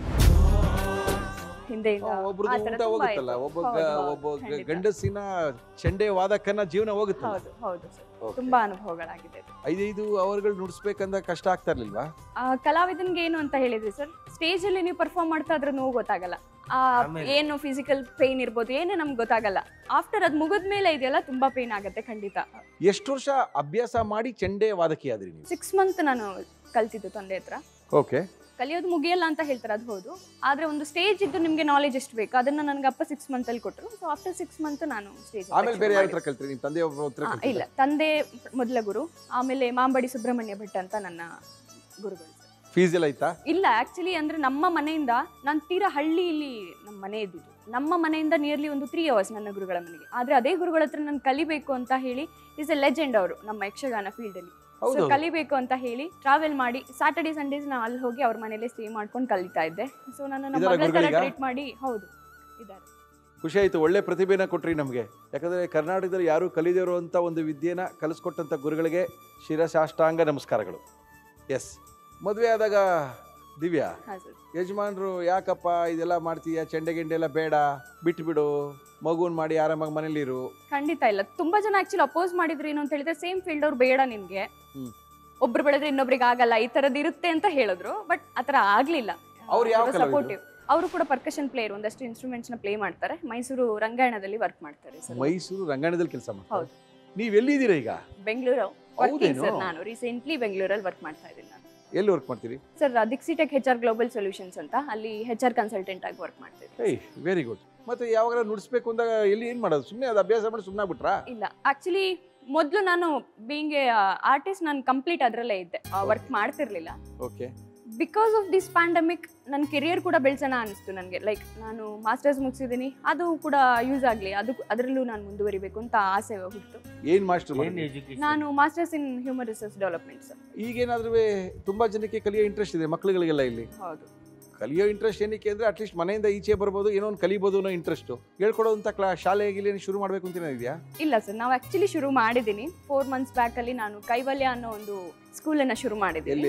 Speaker 4: ಹಿಂದೆಯಿಂದ
Speaker 1: ಒಬ್ರದ್ದು
Speaker 4: ಆ ಥರ
Speaker 1: ಊಟ
Speaker 4: ತುಂಬಾ
Speaker 1: ಹೋಗುತ್ತಲ್ಲ
Speaker 4: ಇತ್ತು.
Speaker 1: ಒಬ್ಬ
Speaker 4: ಹೌದು,
Speaker 1: ಗ-
Speaker 4: ಹೌದು,
Speaker 1: ಒಬ್ಬ ಗ-
Speaker 4: ಖಂಡಿತ.
Speaker 1: ಗಂಡಸಿನ ಚಂಡೆ ವಾದಕನ ಜೀವನ ಹೋಗುತ್ತೆ
Speaker 4: ಹೌದು ಹೌದು ಸರ್ ತುಂಬಾ ಅನುಭವಗಳಾಗಿದೆ ಇದು.
Speaker 1: ಐದೈದು ಅವರ್ಗಳು ನುಡಿಸ್ಬೇಕಂದ ಕಷ್ಟ ಆಗ್ತಾ ಇರ್ಲಿಲ್ವಾ
Speaker 4: ಆ, ಕಲಾವಿದನ್ಗೆ ಏನು ಅಂತ ಹೇಳಿದ್ರಿ ಸರ್ ಸ್ಟೇಜ್ ಅಲ್ಲಿ ನೀವು ಪರ್ಫಾರ್ಮ್ ಮಾಡ್ತಾ ಅದ್ರ ನೋವು ಗೊತ್ತಾಗಲ್ಲ ಆ,
Speaker 3: ಆಮೇಲೆ?
Speaker 4: ಏನು ಫಿಸಿಕಲ್ ಪೇನ್ ಇರ್ಬೋದು ಏನೇ ನಮ್ಗೆ ಗೊತ್ತಾಗಲ್ಲ ಆಫ್ಟರ್ ಅದ್ ಮುಗಿದ್ಮೇಲೆ ಇದೆಯಲ್ಲ ತುಂಬಾ ಪೇನ್ ಆಗುತ್ತೆ ಖಂಡಿತ
Speaker 1: ಎಷ್ಟು ವರ್ಷ ಅಭ್ಯಾಸ ಮಾಡಿ ಚಂಡೆ ವಾದಕಿ ಆದ್ರಿ ನೀವು
Speaker 4: ಸಿಕ್ಸ್ ಮಂತ್ ನಾನು ಕಲ್ತಿದ್ದು ತಂದೆ ಹತ್ರ
Speaker 1: ಓಕೆ
Speaker 4: ಕಲಿಯೋದು ಮುಗಿಯಲ್ಲ ಅಂತ ಹೇಳ್ತಾರೆ ಅದು ಹೌದು ಆದ್ರೆ ಒಂದು ಸ್ಟೇಜ್ ಇದ್ದು ನಿಮ್ಗೆ ನಾಲೆಜ್ ಎಷ್ಟು ಬೇಕು ಅದನ್ನ ನನಗೆ ಅಪ್ಪ ಸಿಕ್ಸ್ ಮಂತ್ ಅಲ್ಲಿ ಕೊಟ್ಟರು ಸೊ ಆಫ್ಟರ್ ಸಿಕ್ಸ್ ಮಂತ್ ನಾನು ಸ್ಟೇಜ್
Speaker 1: ಆಮೇಲೆ ಬೇರೆ ಯಾರ ಹತ್ರ ಕಲ್ತ್ರಿ ನಿಮ್ ತಂದೆ ಒಬ್ಬರ ಹತ್ರ ಕಲ್ತಿದ್ರಾ?
Speaker 4: ಇಲ್ಲ ತಂದೆ ಮೊದಲ ಗುರು ಆಮೇಲೆ ಮಾಂಬಡಿ ಸುಬ್ರಹ್ಮಣ್ಯ ಭಟ್ ಅಂತ ನನ್ನ ಗುರುಗಳು sir.
Speaker 1: ಫೀಸ್ ಎಲ್ಲ ಆಯ್ತಾ
Speaker 4: ಇಲ್ಲ ಆಕ್ಚುಲಿ ಅಂದ್ರೆ ನಮ್ಮ ಮನೆಯಿಂದ ನಾನು ತೀರಾ ಹಳ್ಳಿ ಇಲ್ಲಿ ನಮ್ಮ ಮನೆ ಇದ್ದಿದ್ದು ನಮ್ಮ ಮನೆಯಿಂದ ನಿಯರ್ಲಿ ಒಂದು ತ್ರೀ ಅವರ್ಸ್ ನನ್ನ ಗುರುಗಳ ಮನೆಗೆ ಆದ್ರೆ ಅದೇ ಗುರುಗಳ ಹತ್ರ ನಾನು ಕಲಿಬೇಕು ಅಂತ ಹೇಳಿ ಇಸ್ ಎ ಲೆಜೆಂಡ್ ಅವರು ನಮ್ಮ ಯಕ್ಷಗಾನ ಫೀಲ್ಡ್ ಅಲ್ಲಿ So,
Speaker 1: ಹೌದು
Speaker 4: ಕಲಿಬೇಕು ಅಂತ ಹೇಳಿ ಟ್ರಾವೆಲ್ ಮಾಡಿ ಸಾಟರ್ಡೆ ಸಂಡೇಸ್ ನಾನು ಅಲ್ಲಿ ಹೋಗಿ ಅವ್ರ ಮನೇಲೆ ಸ್ಟೇ ಮಾಡ್ಕೊಂಡು ಕಲಿತಾ ಇದ್ದೆ ಸೊ ನನ್ನ ನಮ್ಮ
Speaker 1: ಇದಾರಾ
Speaker 4: ಮಗಳ ತರ
Speaker 1: ಗುರುಗಳೀಗ?
Speaker 4: ಟ್ರೀಟ್ ಮಾಡಿ ಹೌದು ಇದ್ದಾರೆ
Speaker 1: ಖುಷಿ ಆಯ್ತು ಒಳ್ಳೆ ಪ್ರತಿಭೆನ ಕೊಟ್ರಿ ನಮಗೆ ಯಾಕಂದ್ರೆ ಕರ್ನಾಟಕದಲ್ಲಿ ಯಾರು ಕಲಿದಿರೋ ಅಂತ ಒಂದು ವಿದ್ಯೆನ ಕಲಿಸ್ಕೊಟ್ಟಂತ ಗುರುಗಳಿಗೆ ಶಿರಸಾಷ್ಟಾಂಗ ನಮಸ್ಕಾರಗಳು ಎಸ್ ಮದುವೆ ಆದಾಗ ದಿವ್ಯಾ
Speaker 4: ಹಾ ಸರ್
Speaker 1: ಯಜಮಾನ್ರು ಯಾಕಪ್ಪ ಇದೆಲ್ಲ ಮಾಡ್ತೀಯಾ ಚೆಂಡೆ ಗಿಂಡೆ ಎಲ್ಲ ಬೇಡ ಬಿಟ್ಬಿಡು ಮಗುನ್ ಮಾಡಿ ಆರಾಮಾಗಿ ಮನೇಲಿರು
Speaker 4: ಖಂಡಿತ ಇಲ್ಲ ತುಂಬಾ ಜನ ಆಕ್ಚುಲಿ ಅಪೋಸ್ ಮಾಡಿದ್ರು ಏನು ಅಂತ ಹೇಳಿದ್ರೆ ಸೇಮ್ ಫೀಲ್ಡ್ ಅವ್ರು ಬೇಡ ನಿನ್ಗೆ
Speaker 1: ಹ್ಮ್.
Speaker 4: ಒಬ್ರು ಬೆಳೆದ್ರೆ ಇನ್ನೊಬ್ರಿಗೆ ಆಗಲ್ಲ ಈ ತರದ್ ಇರುತ್ತೆ ಅಂತ ಹೇಳಿದ್ರು ಬಟ್ ಆತರ ಆಗ್ಲಿಲ್ಲ
Speaker 1: ಅವ್ರು ಯಾವ ಕಲಾವಿದ್ರು?
Speaker 4: ಸಪೋರ್ಟಿವ್ ಅವರು ಕೂಡ ಪರ್ಕಷನ್ ಪ್ಲೇಯರ್ ಒಂದಷ್ಟು ಇನ್ಸ್ಟ್ರೂಮೆಂಟ್ಸ್ ನ ಪ್ಲೇ ಮಾಡ್ತಾರೆ ಮೈಸೂರು ರಂಗಾಯಣದಲ್ಲಿ ವರ್ಕ್ ಮಾಡ್ತಾರೆ ಸರ್
Speaker 1: ಮೈಸೂರು ರಂಗಾಯಣದಲ್ಲಿ ಕೆಲಸ ಮಾಡ್ತಾರೆ
Speaker 4: ಹೌದು.
Speaker 1: ನೀವ್ ಎಲ್ಲಿದ್ದೀರಾ ಈಗ
Speaker 4: ಬೆಂಗಳೂರು ವರ್ಕಿಂಗ್
Speaker 1: ಹೌದೇನೋ?
Speaker 4: ಸರ್ ನಾನು ರೀಸೆಂಟ್ಲಿ ಬೆಂಗಳೂರಲ್ಲಿ ವರ್ಕ್ ಮಾಡ್ತಾ ಇದ್ದೀನಿ ನಾನು
Speaker 1: ಎಲ್ಲಿ ವರ್ಕ್ ಮಾಡ್ತೀರಿ
Speaker 4: ಸರ್ ದಿಕ್ಸಿಟೆಕ್ ಹೆಚ್ ಆರ್ ಗ್ಲೋಬಲ್ ಸೊಲ್ಯೂಷನ್ಸ್ ಅಂತ ಅಲ್ಲಿ ಹೆಚ್ ಆರ್ ಕನ್ಸಲ್ಟೆಂಟ್ ಆಗಿ ವರ್ಕ್ ಮಾಡ್ತಿದ್ದೀನಿ
Speaker 1: ಏಯ್ ವೆರಿ ಗುಡ್ ಮತ್ತೆ ಯಾವಾಗ ನುಡಿಸ್ಬೇಕು ಅಂದಾಗ ಎಲ್ಲಿ ಏನ್ ಮಾಡೋದು ಸುಮ್ಮನೆ ಅದು ಅಭ್ಯಾಸ ಮಾಡಿ ಸುಮ್ಮನೆ ಬಿಟ್ರಾ
Speaker 4: ಇಲ್ಲ ಆಕ್ಚುಲಿ ಮೊದಲು ನಾನು ಬೀಂಗ್ ಆರ್ಟಿಸ್ಟ್ ನಾನು ಕಂಪ್ಲೀಟ್ ಅದರಲ್ಲೇ ಇದ್ದೆ ವರ್ಕ್ ಮಾಡ್ತಿರ್ಲಿಲ್ಲ
Speaker 1: okay
Speaker 4: because of this pandemic ನನ್ನ ಕೆರಿಯರ್ ಕೂಡ ಬೆಳೆಸೋಣ ಅನಿಸ್ತು ನನಗೆ ಲೈಕ್ ನಾನು ಮಾಸ್ಟರ್ಸ್ ಮುಗಿಸಿದ್ದೀನಿ ಅದು ಕೂಡ ಯೂಸ್ ಆಗಲಿ ಅದು ಅದರಲ್ಲೂ ನಾನು ಮುಂದುವರಿಬೇಕು ಅಂತ ಆಸೆ ಹುಟ್ಟಿತು
Speaker 1: ಏನ್ ಮಾಸ್ಟರ್
Speaker 3: ಏನ್ ಎಜುಕೇಶನ್
Speaker 4: ನಾನು masters in human resource development sir
Speaker 1: ಈಗೇನಾದ್ರೂ ತುಂಬಾ ಜನಕ್ಕೆ ಕಲಿಯೋ ಇಂಟ್ರೆಸ್ಟ್ ಇದೆ ಮಕ್ಳುಗಳಿಗೆಲ್ಲ ಇಲ್ಲಿ
Speaker 4: ಹೌದು
Speaker 1: ಕಲಿಯೋ ಇಂಟ್ರೆಸ್ಟ್ ಏನಕ್ಕೆ ಅಂದ್ರೆ ಅಟ್ಲೀಸ್ಟ್ ಮನೆಯಿಂದ ಈಚೆ ಬರ್ಬೋದು ಏನೋ ಒಂದು ಕಲಿಬೋದು ಅನ್ನೋ ಇಂಟ್ರೆಸ್ಟ್ ಹೇಳ್ಕೊಡೋಂಥ ಕ್ಲಾ ಶಾಲೆ ಗಿಲೆ ಶುರು ಮಾಡ್ಬೇಕು ಅಂತ ಇದೆಯಾ
Speaker 4: ಇಲ್ಲ ಸರ್ ನಾವು ಆಕ್ಚುಲಿ ಶುರು ಮಾಡಿದ್ದೀನಿ ಫೋರ್ ಮಂತ್ಸ್ ಬ್ಯಾಕ್ ಅಲ್ಲಿ ನಾನು ಕೈವಲ್ಯ ಅನ್ನೋ ಒಂದು ಸ್ಕೂಲನ್ನು ಶುರು ಮಾಡಿದ್ದೀನಿ
Speaker 1: ಎಲ್ಲಿ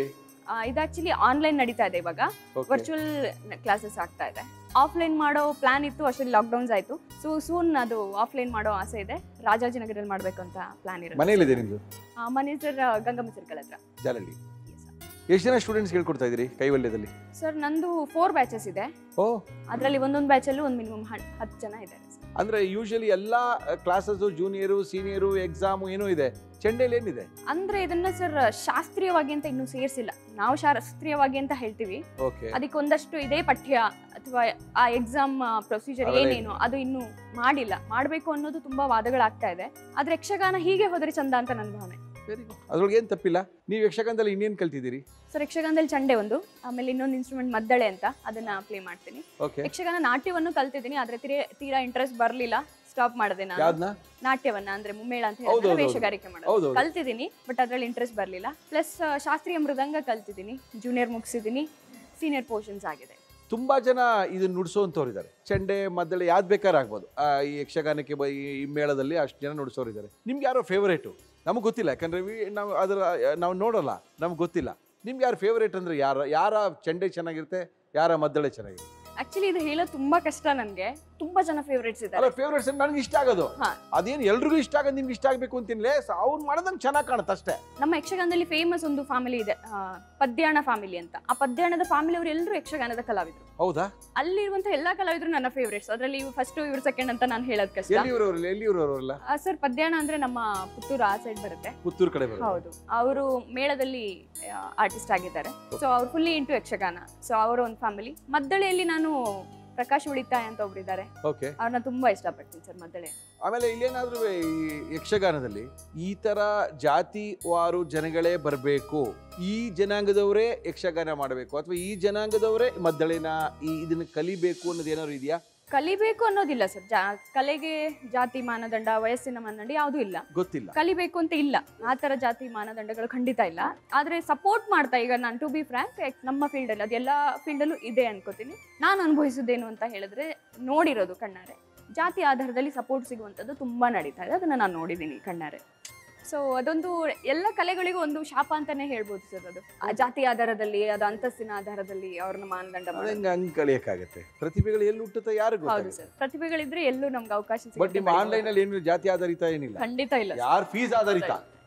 Speaker 4: ಇದು ಆಕ್ಚುಲಿ ಆನ್ಲೈನ್ ನಡೀತಾ ಇದೆ ಇವಾಗ
Speaker 1: Okay.
Speaker 4: ವರ್ಚುವಲ್ ಕ್ಲಾಸಸ್ ಆಗ್ತಾ ಇದೆ ಆಫ್ಲೈನ್ ಮಾಡೋ ಪ್ಲಾನ್ ಇತ್ತು ಅಷ್ಟರಲ್ಲಿ ಲಾಕ್ಡೌನ್ಸ್ ಆಯ್ತು ಸೊ ಸೂನ್ ಅದು ಆಫ್ಲೈನ್ ಮಾಡೋ ಆಸೆ ಇದೆ ರಾಜಾಜಿನಗರಲ್ಲಿ ಮಾಡಬೇಕು ಅಂತ ಪ್ಲಾನ್ ಇರುತ್ತೆ
Speaker 1: ಮನೆಯಲ್ಲಿದೆ ನಿಮ್ದು
Speaker 4: ಆ, ಮನೆ ಸರ್ ಗಂಗಮ್ಮ ಸರ್ಕಲ್ ಹತ್ರ
Speaker 1: ಜಾಲಹಳ್ಳಿ ಎಷ್ಟು ಜನ ಸ್ಟೂಡೆಂಟ್ಸ್ ಹೇಳ್ಕೊಡ್ತಾ ಇದ್ದೀರಿ ಕೈವಲ್ಯದಲ್ಲಿ
Speaker 4: ಸರ್ ನಂದು ಫೋರ್ ಬ್ಯಾಚಸ್ ಇದೆ
Speaker 1: ಓ
Speaker 4: ಅದರಲ್ಲಿ ಒಂದೊಂದು ಬ್ಯಾಚಲ್ಲೂ ಒಂದು ಮಿನಿಮಮ್ ಹತ್ತು ಜನ ಇದ್ದಾರೆ ಸರ್
Speaker 1: ಅಂದ್ರೆ ಯೂಶಲಿ ಎಲ್ಲ ಕ್ಲಾಸಸ್ ಜೂನಿಯರು ಸೀನಿಯರು ಎಕ್ಸಾಮು ಏನೂ ಇದೆ ಚೆಂಡೆಯಲ್ಲಿ ಏನಿದೆ
Speaker 4: ಅಂದ್ರೆ ಇದನ್ನ ಸರ್ ಶಾಸ್ತ್ರೀಯವಾಗಿ ಅಂತ ಇನ್ನೂ ಸೇರಿಸಿಲ್ಲ ನಾವು ಶಾಸ್ತ್ರೀಯವಾಗಿ ಅಂತ ಹೇಳ್ತೀವಿ
Speaker 1: ಓಕೆ
Speaker 4: ಅದಕ್ಕೆ ಒಂದಷ್ಟು ಇದೇ ಪಠ್ಯ ಅಥವಾ ಆ ಎಕ್ಸಾಮ್ ಪ್ರೊಸೀಜರ್
Speaker 1: ಅವೆಲ್ಲ
Speaker 4: ಏನೇನು ಅದು ಇನ್ನೂ ಮಾಡಿಲ್ಲ ಮಾಡಬೇಕು ಅನ್ನೋದು ತುಂಬಾ ವಾದಗಳಾಗ್ತಾ ಇದೆ ಆದ್ರೆ ಯಕ್ಷಗಾನ ಹೀಗೆ ಹೋದರೆ ಚಂದ ಅಂತ ನನ್ನ ಭಾವನೆ
Speaker 1: ವೆರಿ ಗುಡ್ ಅದ್ರೊಳಗೆ ಏನು ತಪ್ಪಿಲ್ಲ ನೀವು ಯಕ್ಷಗಾನದಲ್ಲಿ ಇನ್ನೇನು ಕಲ್ತಿದ್ದೀರಿ
Speaker 4: ಸರ್ ಯಕ್ಷಗಾನದಲ್ಲಿ ಚಂಡೆ ಒಂದು ಆಮೇಲೆ ಇನ್ನೊಂದು ಇನ್ಸ್ಟ್ರೂಮೆಂಟ್ ಮದ್ದಳೆ ಅಂತ ಅದನ್ನ ಪ್ಲೇ ಮಾಡ್ತೀನಿ
Speaker 1: ಓಕೆ
Speaker 4: ಯಕ್ಷಗಾನ ನಾಟ್ಯವನ್ನು ಕಲ್ತಿದ್ದೀನಿ ಆದ್ರೆ ತೀರಾ ತೀರಾ ಇಂಟ್ರೆಸ್ಟ್ ಬರ್ಲಿಲ್ಲ ಸ್ಟಾಪ್ ಮಾಡಿದೆ ನಾನು
Speaker 1: ಯಾವ್ದನ್ನ
Speaker 4: ನಾಟ್ಯವನ್ನ ಅಂದ್ರೆ ಮುಮ್ಮೇಳ ಅಂತ
Speaker 1: ಹೌದು,
Speaker 4: ಹೇಳಿದ್ರೆ
Speaker 1: ಹೌದು,
Speaker 4: ವೇಷಗಾರಿಕೆ
Speaker 1: ಹೌದು,
Speaker 4: ಮಾಡೋದು
Speaker 1: ಹೌದು.
Speaker 4: ಕಲ್ತಿದ್ದೀನಿ ಬಟ್ ಅದ್ರಲ್ಲಿ ಇಂಟ್ರೆಸ್ಟ್ ಬರ್ಲಿಲ್ಲ ಪ್ಲಸ್ ಶಾಸ್ತ್ರೀಯ ಮೃದಂಗ ಕಲ್ತಿದ್ದೀನಿ ಜೂನಿಯರ್ ಮುಗಿಸಿದ್ದೀನಿ ಸೀನಿಯರ್ ಪೋರ್ಷನ್ಸ್ ಆಗಿದೆ
Speaker 1: ತುಂಬಾ ಜನ ಇದನ್ನ ನುಡಿಸೋಂಥವ್ರು ಇದ್ದಾರೆ ಚೆಂಡೆ ಮದ್ದಳೆ ಯಾವ್ದು ಬೇಕಾದ್ರೆ ಆಗ್ಬೋದು ಆ, ಈ ಯಕ್ಷಗಾನಕ್ಕೆ ಬ- ಈ ಈ ಮೇಳದಲ್ಲಿ ಅಷ್ಟು ಜನ ನುಡಿಸೋರು ಇದ್ದಾರೆ ನಿಮ್ಗೆ ಯಾರೋ ಫೇವರೇಟು ನಮಗೆ ಗೊತ್ತಿಲ್ಲ ಯಾಕಂದ್ರೆ ವಿ- ನಾವು ಅದರ ನಾವು ನೋಡೋಲ್ಲ ನಮ್ಗೆ ಗೊತ್ತಿಲ್ಲ ನಿಮ್ಗೆ ಯಾರು ಫೇವರೇಟ್ ಅಂದ್ರೆ ಯಾರ ಯಾರ ಚೆಂಡೆ ಚೆನ್ನಾಗಿರುತ್ತೆ ಯಾರ ಮದ್ದಳೆ ಚೆನ್ನಾಗಿರುತ್ತೆ
Speaker 4: ಆಕ್ಚುಲಿ ಇದು ಹೇಳೋದು ತುಂಬಾ ಕಷ್ಟ ನನ್ಗೆ ತುಂಬಾ ಜನ ಫೇವ್ರೇಟ್ಸ್
Speaker 1: ಅಲ್ಲ
Speaker 4: ಇದ್ದಾರೆ
Speaker 1: ಫೇವ್ರೇಟ್ಸ್ ನನಗೆ ಇಷ್ಟ ಆಗೋದು
Speaker 4: ಹಾ.
Speaker 1: ಅದೇನು ಎಲ್ರಿಗೂ ಇಷ್ಟ ಆಗೋದು ನಿಮ್ಗೆ ಇಷ್ಟ ಆಗಬೇಕು ಅಂತಿನ್ಲೇ ಅವ್ನು ಮಾಡೋದಂಗೆ ಚೆನ್ನಾಗಿ ಕಾಣುತ್ತೆ ಅಷ್ಟೇ
Speaker 4: ನಮ್ಮ ಯಕ್ಷಗಾನದಲ್ಲಿ ಫೇಮಸ್ ಒಂದು ಫ್ಯಾಮಿಲಿ ಇದೆ ಆ, ಪದ್ಯಾಣ ಫ್ಯಾಮಿಲಿ ಅಂತ ಆ ಪದ್ಯಾಣದ ಫ್ಯಾಮಿಲಿ ಅವರು ಎಲ್ಲರೂ ಯಕ್ಷಗಾನದ ಕಲಾವಿದರು
Speaker 1: ಹೌದಾ
Speaker 4: ಅಲ್ಲಿರುವಂತ ಎಲ್ಲಾ ಕಲಾವಿದರು ನನ್ನ ಫೇವ್ರೇಟ್ಸ್ ಅದರಲ್ಲಿ ಫಸ್ಟ್ ಇವ್ರು ಸೆಕೆಂಡ್ ಅಂತ ನಾನು ಹೇಳೋದು ಕಷ್ಟ
Speaker 1: ಎಲ್ಲಿ ಇವ್ರವ್ರಲ್ಲ ಎಲ್ಲಿ ಇವ್ರವ್ರಲ್ಲ
Speaker 4: ಸರ್ ಪದ್ಯಾಣ ಅಂದ್ರೆ ನಮ್ಮ ಪುತ್ತೂರು ಆ ಸೈಡ್ ಬರುತ್ತೆ
Speaker 1: ಪುತ್ತೂರು ಕಡೆ ಬರೋದು
Speaker 4: ಹೌದು ಅವರು ಮೇಳದಲ್ಲಿ ಆರ್ಟಿಸ್ಟ್ ಆಗಿದ್ದಾರೆ ಸೊ ಅವ್ರು ಫುಲ್ಲಿ ಇಂಟು ಯಕ್ಷಗಾನ ಸೊ ಅವರ ಒಂದು ಫ್ಯಾಮಿಲಿ ಮದ್ದಳೆಯಲ್ಲಿ ನಾನು ಪ್ರಕಾಶ್ ಉಳಿತಾಯ ಅಂತ ಒಬ್ರಿದ್ದಾರೆ
Speaker 1: ಓಕೆ
Speaker 4: ಅವ್ರನ್ನ ತುಂಬಾ ಇಷ್ಟಪಡ್ತೀನಿ ಸರ್ ಮದ್ದಳೆ
Speaker 1: ಆಮೇಲೆ ಇಲ್ಲೇನಾದ್ರೂ ಈ ಯಕ್ಷಗಾನದಲ್ಲಿ ಈ ತರ ಜಾತಿವಾರು ಜನಗಳೇ ಬರಬೇಕು ಈ ಜನಾಂಗದವರೇ ಯಕ್ಷಗಾನ ಮಾಡಬೇಕು ಅಥವಾ ಈ ಜನಾಂಗದವರೇ ಮದ್ದಳೆನ ಈ ಇದನ್ನ ಕಲಿಬೇಕು ಅನ್ನೋದು ಏನಾದ್ರು ಇದೆಯಾ
Speaker 4: ಕಲಿಬೇಕು ಅನ್ನೋದಿಲ್ಲ ಸರ್ ಜಾ ಕಲೆಗೆ ಜಾತಿ ಮಾನದಂಡ ವಯಸ್ಸಿನ ಮಾನದಂಡ ಯಾವುದೂ ಇಲ್ಲ
Speaker 1: ಗೊತ್ತಿಲ್ಲ
Speaker 4: ಕಲಿಬೇಕು ಅಂತ ಇಲ್ಲ ಆ ಥರ ಜಾತಿ ಮಾನದಂಡಗಳು ಖಂಡಿತ ಇಲ್ಲ ಆದರೆ ಸಪೋರ್ಟ್ ಮಾಡ್ತಾ ಈಗ ನಾನು ಟು ಬಿ ಫ್ರ್ಯಾಂಕ್ ನಮ್ಮ ಫೀಲ್ಡಲ್ಲಿ ಅದೆಲ್ಲ ಫೀಲ್ಡಲ್ಲೂ ಇದೆ ಅನ್ಕೋತೀನಿ ನಾನು ಅನುಭವಿಸೋದೇನು ಅಂತ ಹೇಳಿದ್ರೆ ನೋಡಿರೋದು ಕಣ್ಣಾರೆ ಜಾತಿ ಆಧಾರದಲ್ಲಿ ಸಪೋರ್ಟ್ ಸಿಗುವಂಥದ್ದು ತುಂಬ ನಡೀತಾ ಇದೆ ಅದನ್ನು ನಾನು ನೋಡಿದ್ದೀನಿ ಕಣ್ಣಾರೆ ಸೊ ಅದೊಂದು ಎಲ್ಲ ಕಲೆಗಳಿಗೂ ಒಂದು ಶಾಪ ಅಂತಾನೆ ಹೇಳ್ಬೋದು ಸರ್ ಅದು ಆ ಜಾತಿ ಆಧಾರದಲ್ಲಿ ಅದು ಅಂತಸ್ತಿನ ಆಧಾರದಲ್ಲಿ ಅವ್ರನ್ನ ಮಾನದಂಡ ಮಾಡೋದು.
Speaker 1: ಹೆಂಗ ಹಂಗ್ ಕಲಿಯಕ್ಕಾಗತ್ತೆ ಪ್ರತಿಭೆಗಳು ಎಲ್ಲಿ ಹುಟ್ಟುತ್ತೆ ಯಾರು
Speaker 4: ಹೌದು
Speaker 1: ಗೊತ್ತಾಗುತ್ತೆ
Speaker 4: ಸರ್ ಪ್ರತಿಭೆಗಳಿದ್ರೆ ಎಲ್ಲೂ ನಮ್ಗೆ ಅವಕಾಶ
Speaker 1: ಬಟ್
Speaker 4: ಸಿಗುತ್ತೆ
Speaker 1: ನಿಮ್ಮ ಆನ್ಲೈನ್ ಅಲ್ಲಿ ಏನು ಜಾತಿ ಆಧಾರಿತ ಏನಿಲ್ಲ
Speaker 4: ಖಂಡಿತ ಇಲ್ಲ sir.
Speaker 1: ಯಾರು ಫೀಸ್ ಆಧಾರಿತ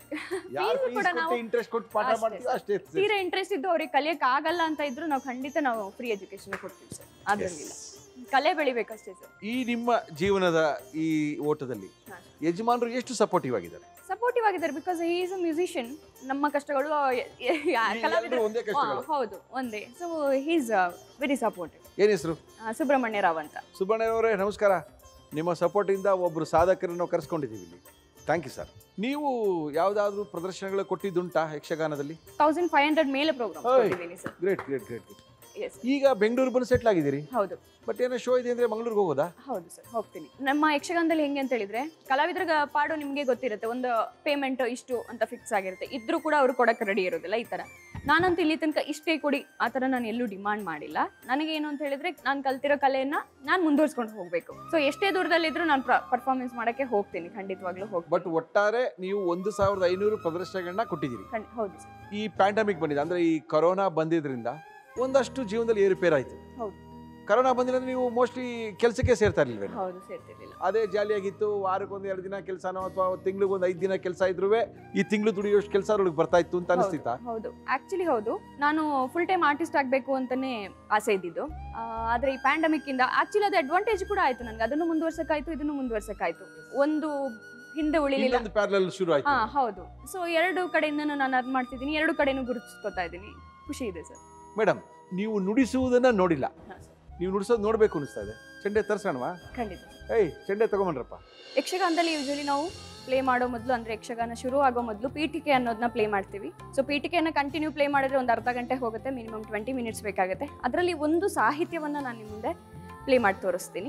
Speaker 1: ಯಾರು
Speaker 4: Fees
Speaker 1: ಫೀಸ್
Speaker 4: ಕೂಡ ನಾವು
Speaker 1: ಇಂಟ್ರೆಸ್ಟ್ ಕೊಟ್ಟು ಪಾಠ
Speaker 4: ಅಷ್ಟೇ
Speaker 1: ಮಾಡ್ತೀವಿ ಅಷ್ಟೇ ಇರ್ತದೆ.
Speaker 4: ತೀರಾ ಇಂಟ್ರೆಸ್ಟ್ ಇದ್ದು ಅವ್ರಿಗೆ ಕಲಿಯಕ್ ಆಗಲ್ಲ ಅಂತ ಇದ್ರು ನಾವು ಖಂಡಿತ ನಾವು ಫ್ರೀ ಎಜುಕೇಶನ್ ಕೊಡ್ತೀವಿ ಸರ್ ಅದ್ರಂಗಿಲ್ಲ ಕಲೆ ಬೆಳಿಬೇಕಷ್ಟೇ ಸರ್
Speaker 1: ಈ ನಿಮ್ಮ ಜೀವನದ ಈ ಓಟದಲ್ಲಿ
Speaker 4: ಹಾ.
Speaker 1: ಯಜಮಾನರು ಎಷ್ಟು ಸಪೋರ್ಟಿವ್ ಆಗಿದ್ದಾರೆ
Speaker 4: ಸಪೋರ್ಟಿವ್ ಆಗಿದ್ದಾರೆ ಬಿಕಾಸ್ ಈಸ್ ಅ ಮ್ಯೂಸಿಷಿಯನ್ ನಮ್ಮ ಕಷ್ಟಗಳು ಕಲಾವಿದರು
Speaker 1: ಎಲ್ರೂ ಒಂದೇ ಕಷ್ಟಗಳು
Speaker 4: ಹಾ, ಹೌದು ಒಂದೇ ಸೊ ಹೀಸ್ ವೆರಿ ಸಪೋರ್ಟಿವ್
Speaker 1: ಏನ್ ಹೆಸರು
Speaker 4: ಸುಬ್ರಹ್ಮಣ್ಯ ರಾವ್ ಅಂತ
Speaker 1: ಸುಬ್ಬಣ್ಣರವರೇ ನಮಸ್ಕಾರ ನಿಮ್ಮ ಸಪೋರ್ಟಿಂದ ಒಬ್ಬರು ಸಾಧಕರನ್ನು ಕರೆಸ್ಕೊಂಡಿದ್ದೀವಿ ಇಲ್ಲಿ ಥ್ಯಾಂಕ್ ಯು ಸರ್ ನೀವು ಯಾವುದಾದ್ರೂ ಪ್ರದರ್ಶನಗಳು ಕೊಟ್ಟಿದ್ದುಂಟಾ ಯಕ್ಷಗಾನದಲ್ಲಿ
Speaker 4: ತೌಸಂಡ್ ಫೈವ್ ಹಂಡ್ರೆಡ್ ಮೇಲೆ ಪ್ರೋಗ್ರಾಮ್
Speaker 1: ಓಯ್.
Speaker 4: ಕೊಟ್ಟಿದ್ದೀನಿ sir
Speaker 1: great great great
Speaker 4: yes
Speaker 1: ಈಗ ಬೆಂಗಳೂರು ಬಂದು ಸೆಟ್ಲ್ ಆಗಿದ್ದೀರಿ
Speaker 4: ಹೌದು
Speaker 1: ಬಟ್ ಏನೋ ಶೋ ಇದೆ ಅಂದ್ರೆ ಮಂಗಳೂರಿಗೆ ಹೋಗೋದಾ
Speaker 4: ಹೌದು ಸರ್ ಹೋಗ್ತೀನಿ ನಮ್ಮ ಯಕ್ಷಗಾನದಲ್ಲಿ ಹೆಂಗೆ ಅಂತ ಹೇಳಿದ್ರೆ ಕಲಾವಿದರ ಪಾಡು ನಿಮಗೆ ಗೊತ್ತಿರುತ್ತೆ ಒಂದು ಪೇಮೆಂಟ್ ಇಷ್ಟು ಅಂತ ಫಿಕ್ಸ್ ಆಗಿರುತ್ತೆ ಇದ್ರೂ ಕೂಡ ಅವ್ರು ಕೊಡಕ್ಕೆ ರೆಡಿ ಇರೋದಿಲ್ಲ ಈ ಥರ ನಾನಂತೂ ಇಲ್ಲಿ ತನಕ ಇಷ್ಟೇ ಕೊಡಿ ಆ ಥರ ನಾನು ಎಲ್ಲೂ ಡಿಮಾಂಡ್ ಮಾಡಿಲ್ಲ ನನಗೆ ಏನು ಅಂತ ಹೇಳಿದ್ರೆ ನಾನು ಕಲ್ತಿರೋ ಕಲೆಯನ್ನ ನಾನು ಮುಂದುವರ್ಸ್ಕೊಂಡು ಹೋಗಬೇಕು ಸೊ ಎಷ್ಟೇ ದೂರದಲ್ಲಿದ್ರೂ ನಾನು ಪರ್ಫಾರ್ಮೆನ್ಸ್ ಮಾಡೋಕ್ಕೆ ಹೋಗ್ತೀನಿ ಖಂಡಿತವಾಗ್ಲೂ ಹೋಗ್ತೀನಿ
Speaker 1: ಬಟ್ ಒಟ್ಟಾರೆ ನೀವು ಒಂದು ಸಾವಿರದ ಐನೂರು ಪ್ರದರ್ಶನಗಳನ್ನ ಕೊಟ್ಟಿದ್ದೀರಿ
Speaker 4: ಖಂಡ್- ಹೌದು ಸರ್
Speaker 1: ಈ ಪ್ಯಾಂಡಮಿಕ್ ಬಂದಿದೆ ಅಂದ್ರೆ ಈ ಕೊರೋನಾ ಬಂದಿದ್ರಿಂದ ಒಂದಷ್ಟು ಜೀವನದಲ್ಲಿ ಏರುಪೇರಾಯ್ತು
Speaker 4: ಹೌದು.
Speaker 1: ಕರೋನಾ ಬಂದಿಲ್ಲ ಅಂದ್ರೆ ನೀವು ಮೋಸ್ಟ್ಲಿ ಕೆಲಸಕ್ಕೆ ಸೇರ್ತಾ ಇರ್ಲಿಲ್ವೇನೋ
Speaker 4: ಹೌದು ಸೇರ್ತಿರ್ಲಿಲ್ಲ
Speaker 1: ಅದೇ ಜಾಲಿಯಾಗಿತ್ತು ವಾರಕ್ಕೊಂದು ಎರಡು ದಿನ ಕೆಲಸನೋ ಅಥವಾ ತಿಂಗ್ಳಿಗೆ ಒಂದು ಐದು ದಿನ ಕೆಲಸ ಇದ್ರೂ ಈ ತಿಂಗಳು ದುಡಿಯೋಷ್ಟು ಕೆಲಸ ಅವ್ರಿಗೆ ಬರ್ತಾ ಇತ್ತು ಅಂತ ಅನಿಸ್ತಿತ್ತಾ
Speaker 4: ಹೌದು ಆಕ್ಚುಲಿ ಹೌದು ನಾನು ಫುಲ್ ಟೈಮ್ ಆರ್ಟಿಸ್ಟ್ ಆಗಬೇಕು ಅಂತಾನೆ ಆಸೆ ಇದ್ದಿದ್ದು ಆ, ಆದ್ರೆ ಈ ಪ್ಯಾಂಡಮಿಕ್ ಇಂದ ಆಕ್ಚುಲಿ ಅದು ಅಡ್ವಾಂಟೇಜ್ ಕೂಡ ಆಯ್ತು ನನಗೆ ಅದನ್ನು ಮುಂದುವರ್ಸಕ್ಕಾಯ್ತು ಇದನ್ನು ಮುಂದುವರ್ಸಕ್ಕಾಯ್ತು ಒಂದು ಹಿಂದೆ ಉಳಿಲಿಲ್ಲ
Speaker 1: ಇನ್ನೊಂದು ಪ್ಯಾರಲಲ್ ಶುರು ಆಯ್ತು
Speaker 4: ಹಾ ಹೌದು ಸೊ ಎರಡು ಕಡೆಯಿಂದ ನಾನು ಅರ್ನ್ ಮಾಡ್ತಿದ್ದೀನಿ ಎರಡು ಕಡೆನೂ ಗುರುತಿಸ್ಕೊತಾ ಇದ್ದೀನಿ ಖುಷಿ ಇದೆ ಸರ್
Speaker 1: ಮೇಡಮ್ ನೀವು ನುಡಿಸುವುದನ್ನ ನೋಡಿಲ್ಲ ನೀವು ನುಡಿಸೋದು ನೋಡ್ಬೇಕು ಅನಿಸ್ತಾ ಇದೆ ಚೆಂಡೆ ತರ್ಸೋಣವಾ
Speaker 4: ಖಂಡಿತ
Speaker 1: ಏಯ್ ಚೆಂಡೆ ತಗೊಂಬನ್ರಪ್ಪ
Speaker 4: ಯಕ್ಷಗಾನದಲ್ಲಿ ಯೂಶಲಿ ನಾವು ಪ್ಲೇ ಮಾಡೋ ಮೊದಲು ಅಂದ್ರೆ ಯಕ್ಷಗಾನ ಶುರು ಆಗೋ ಮೊದಲು ಪೀಠಿಕೆ ಅನ್ನೋದನ್ನ ಪ್ಲೇ ಮಾಡ್ತೀವಿ ಸೊ ಪೀಠಿಕೆಯನ್ನು ಕಂಟಿನ್ಯೂ ಪ್ಲೇ ಮಾಡಿದ್ರೆ ಒಂದು ಅರ್ಧ ಗಂಟೆ ಹೋಗುತ್ತೆ ಮಿನಿಮಮ್ ಟ್ವೆಂಟಿ ಮಿನಿಟ್ಸ್ ಬೇಕಾಗುತ್ತೆ ಅದರಲ್ಲಿ ಒಂದು ಸಾಹಿತ್ಯವನ್ನು ನಾನು ನಿಮ್ಮ ಮುಂದೆ ಪ್ಲೇ ಮಾಡಿ ತೋರಿಸ್ತೀನಿ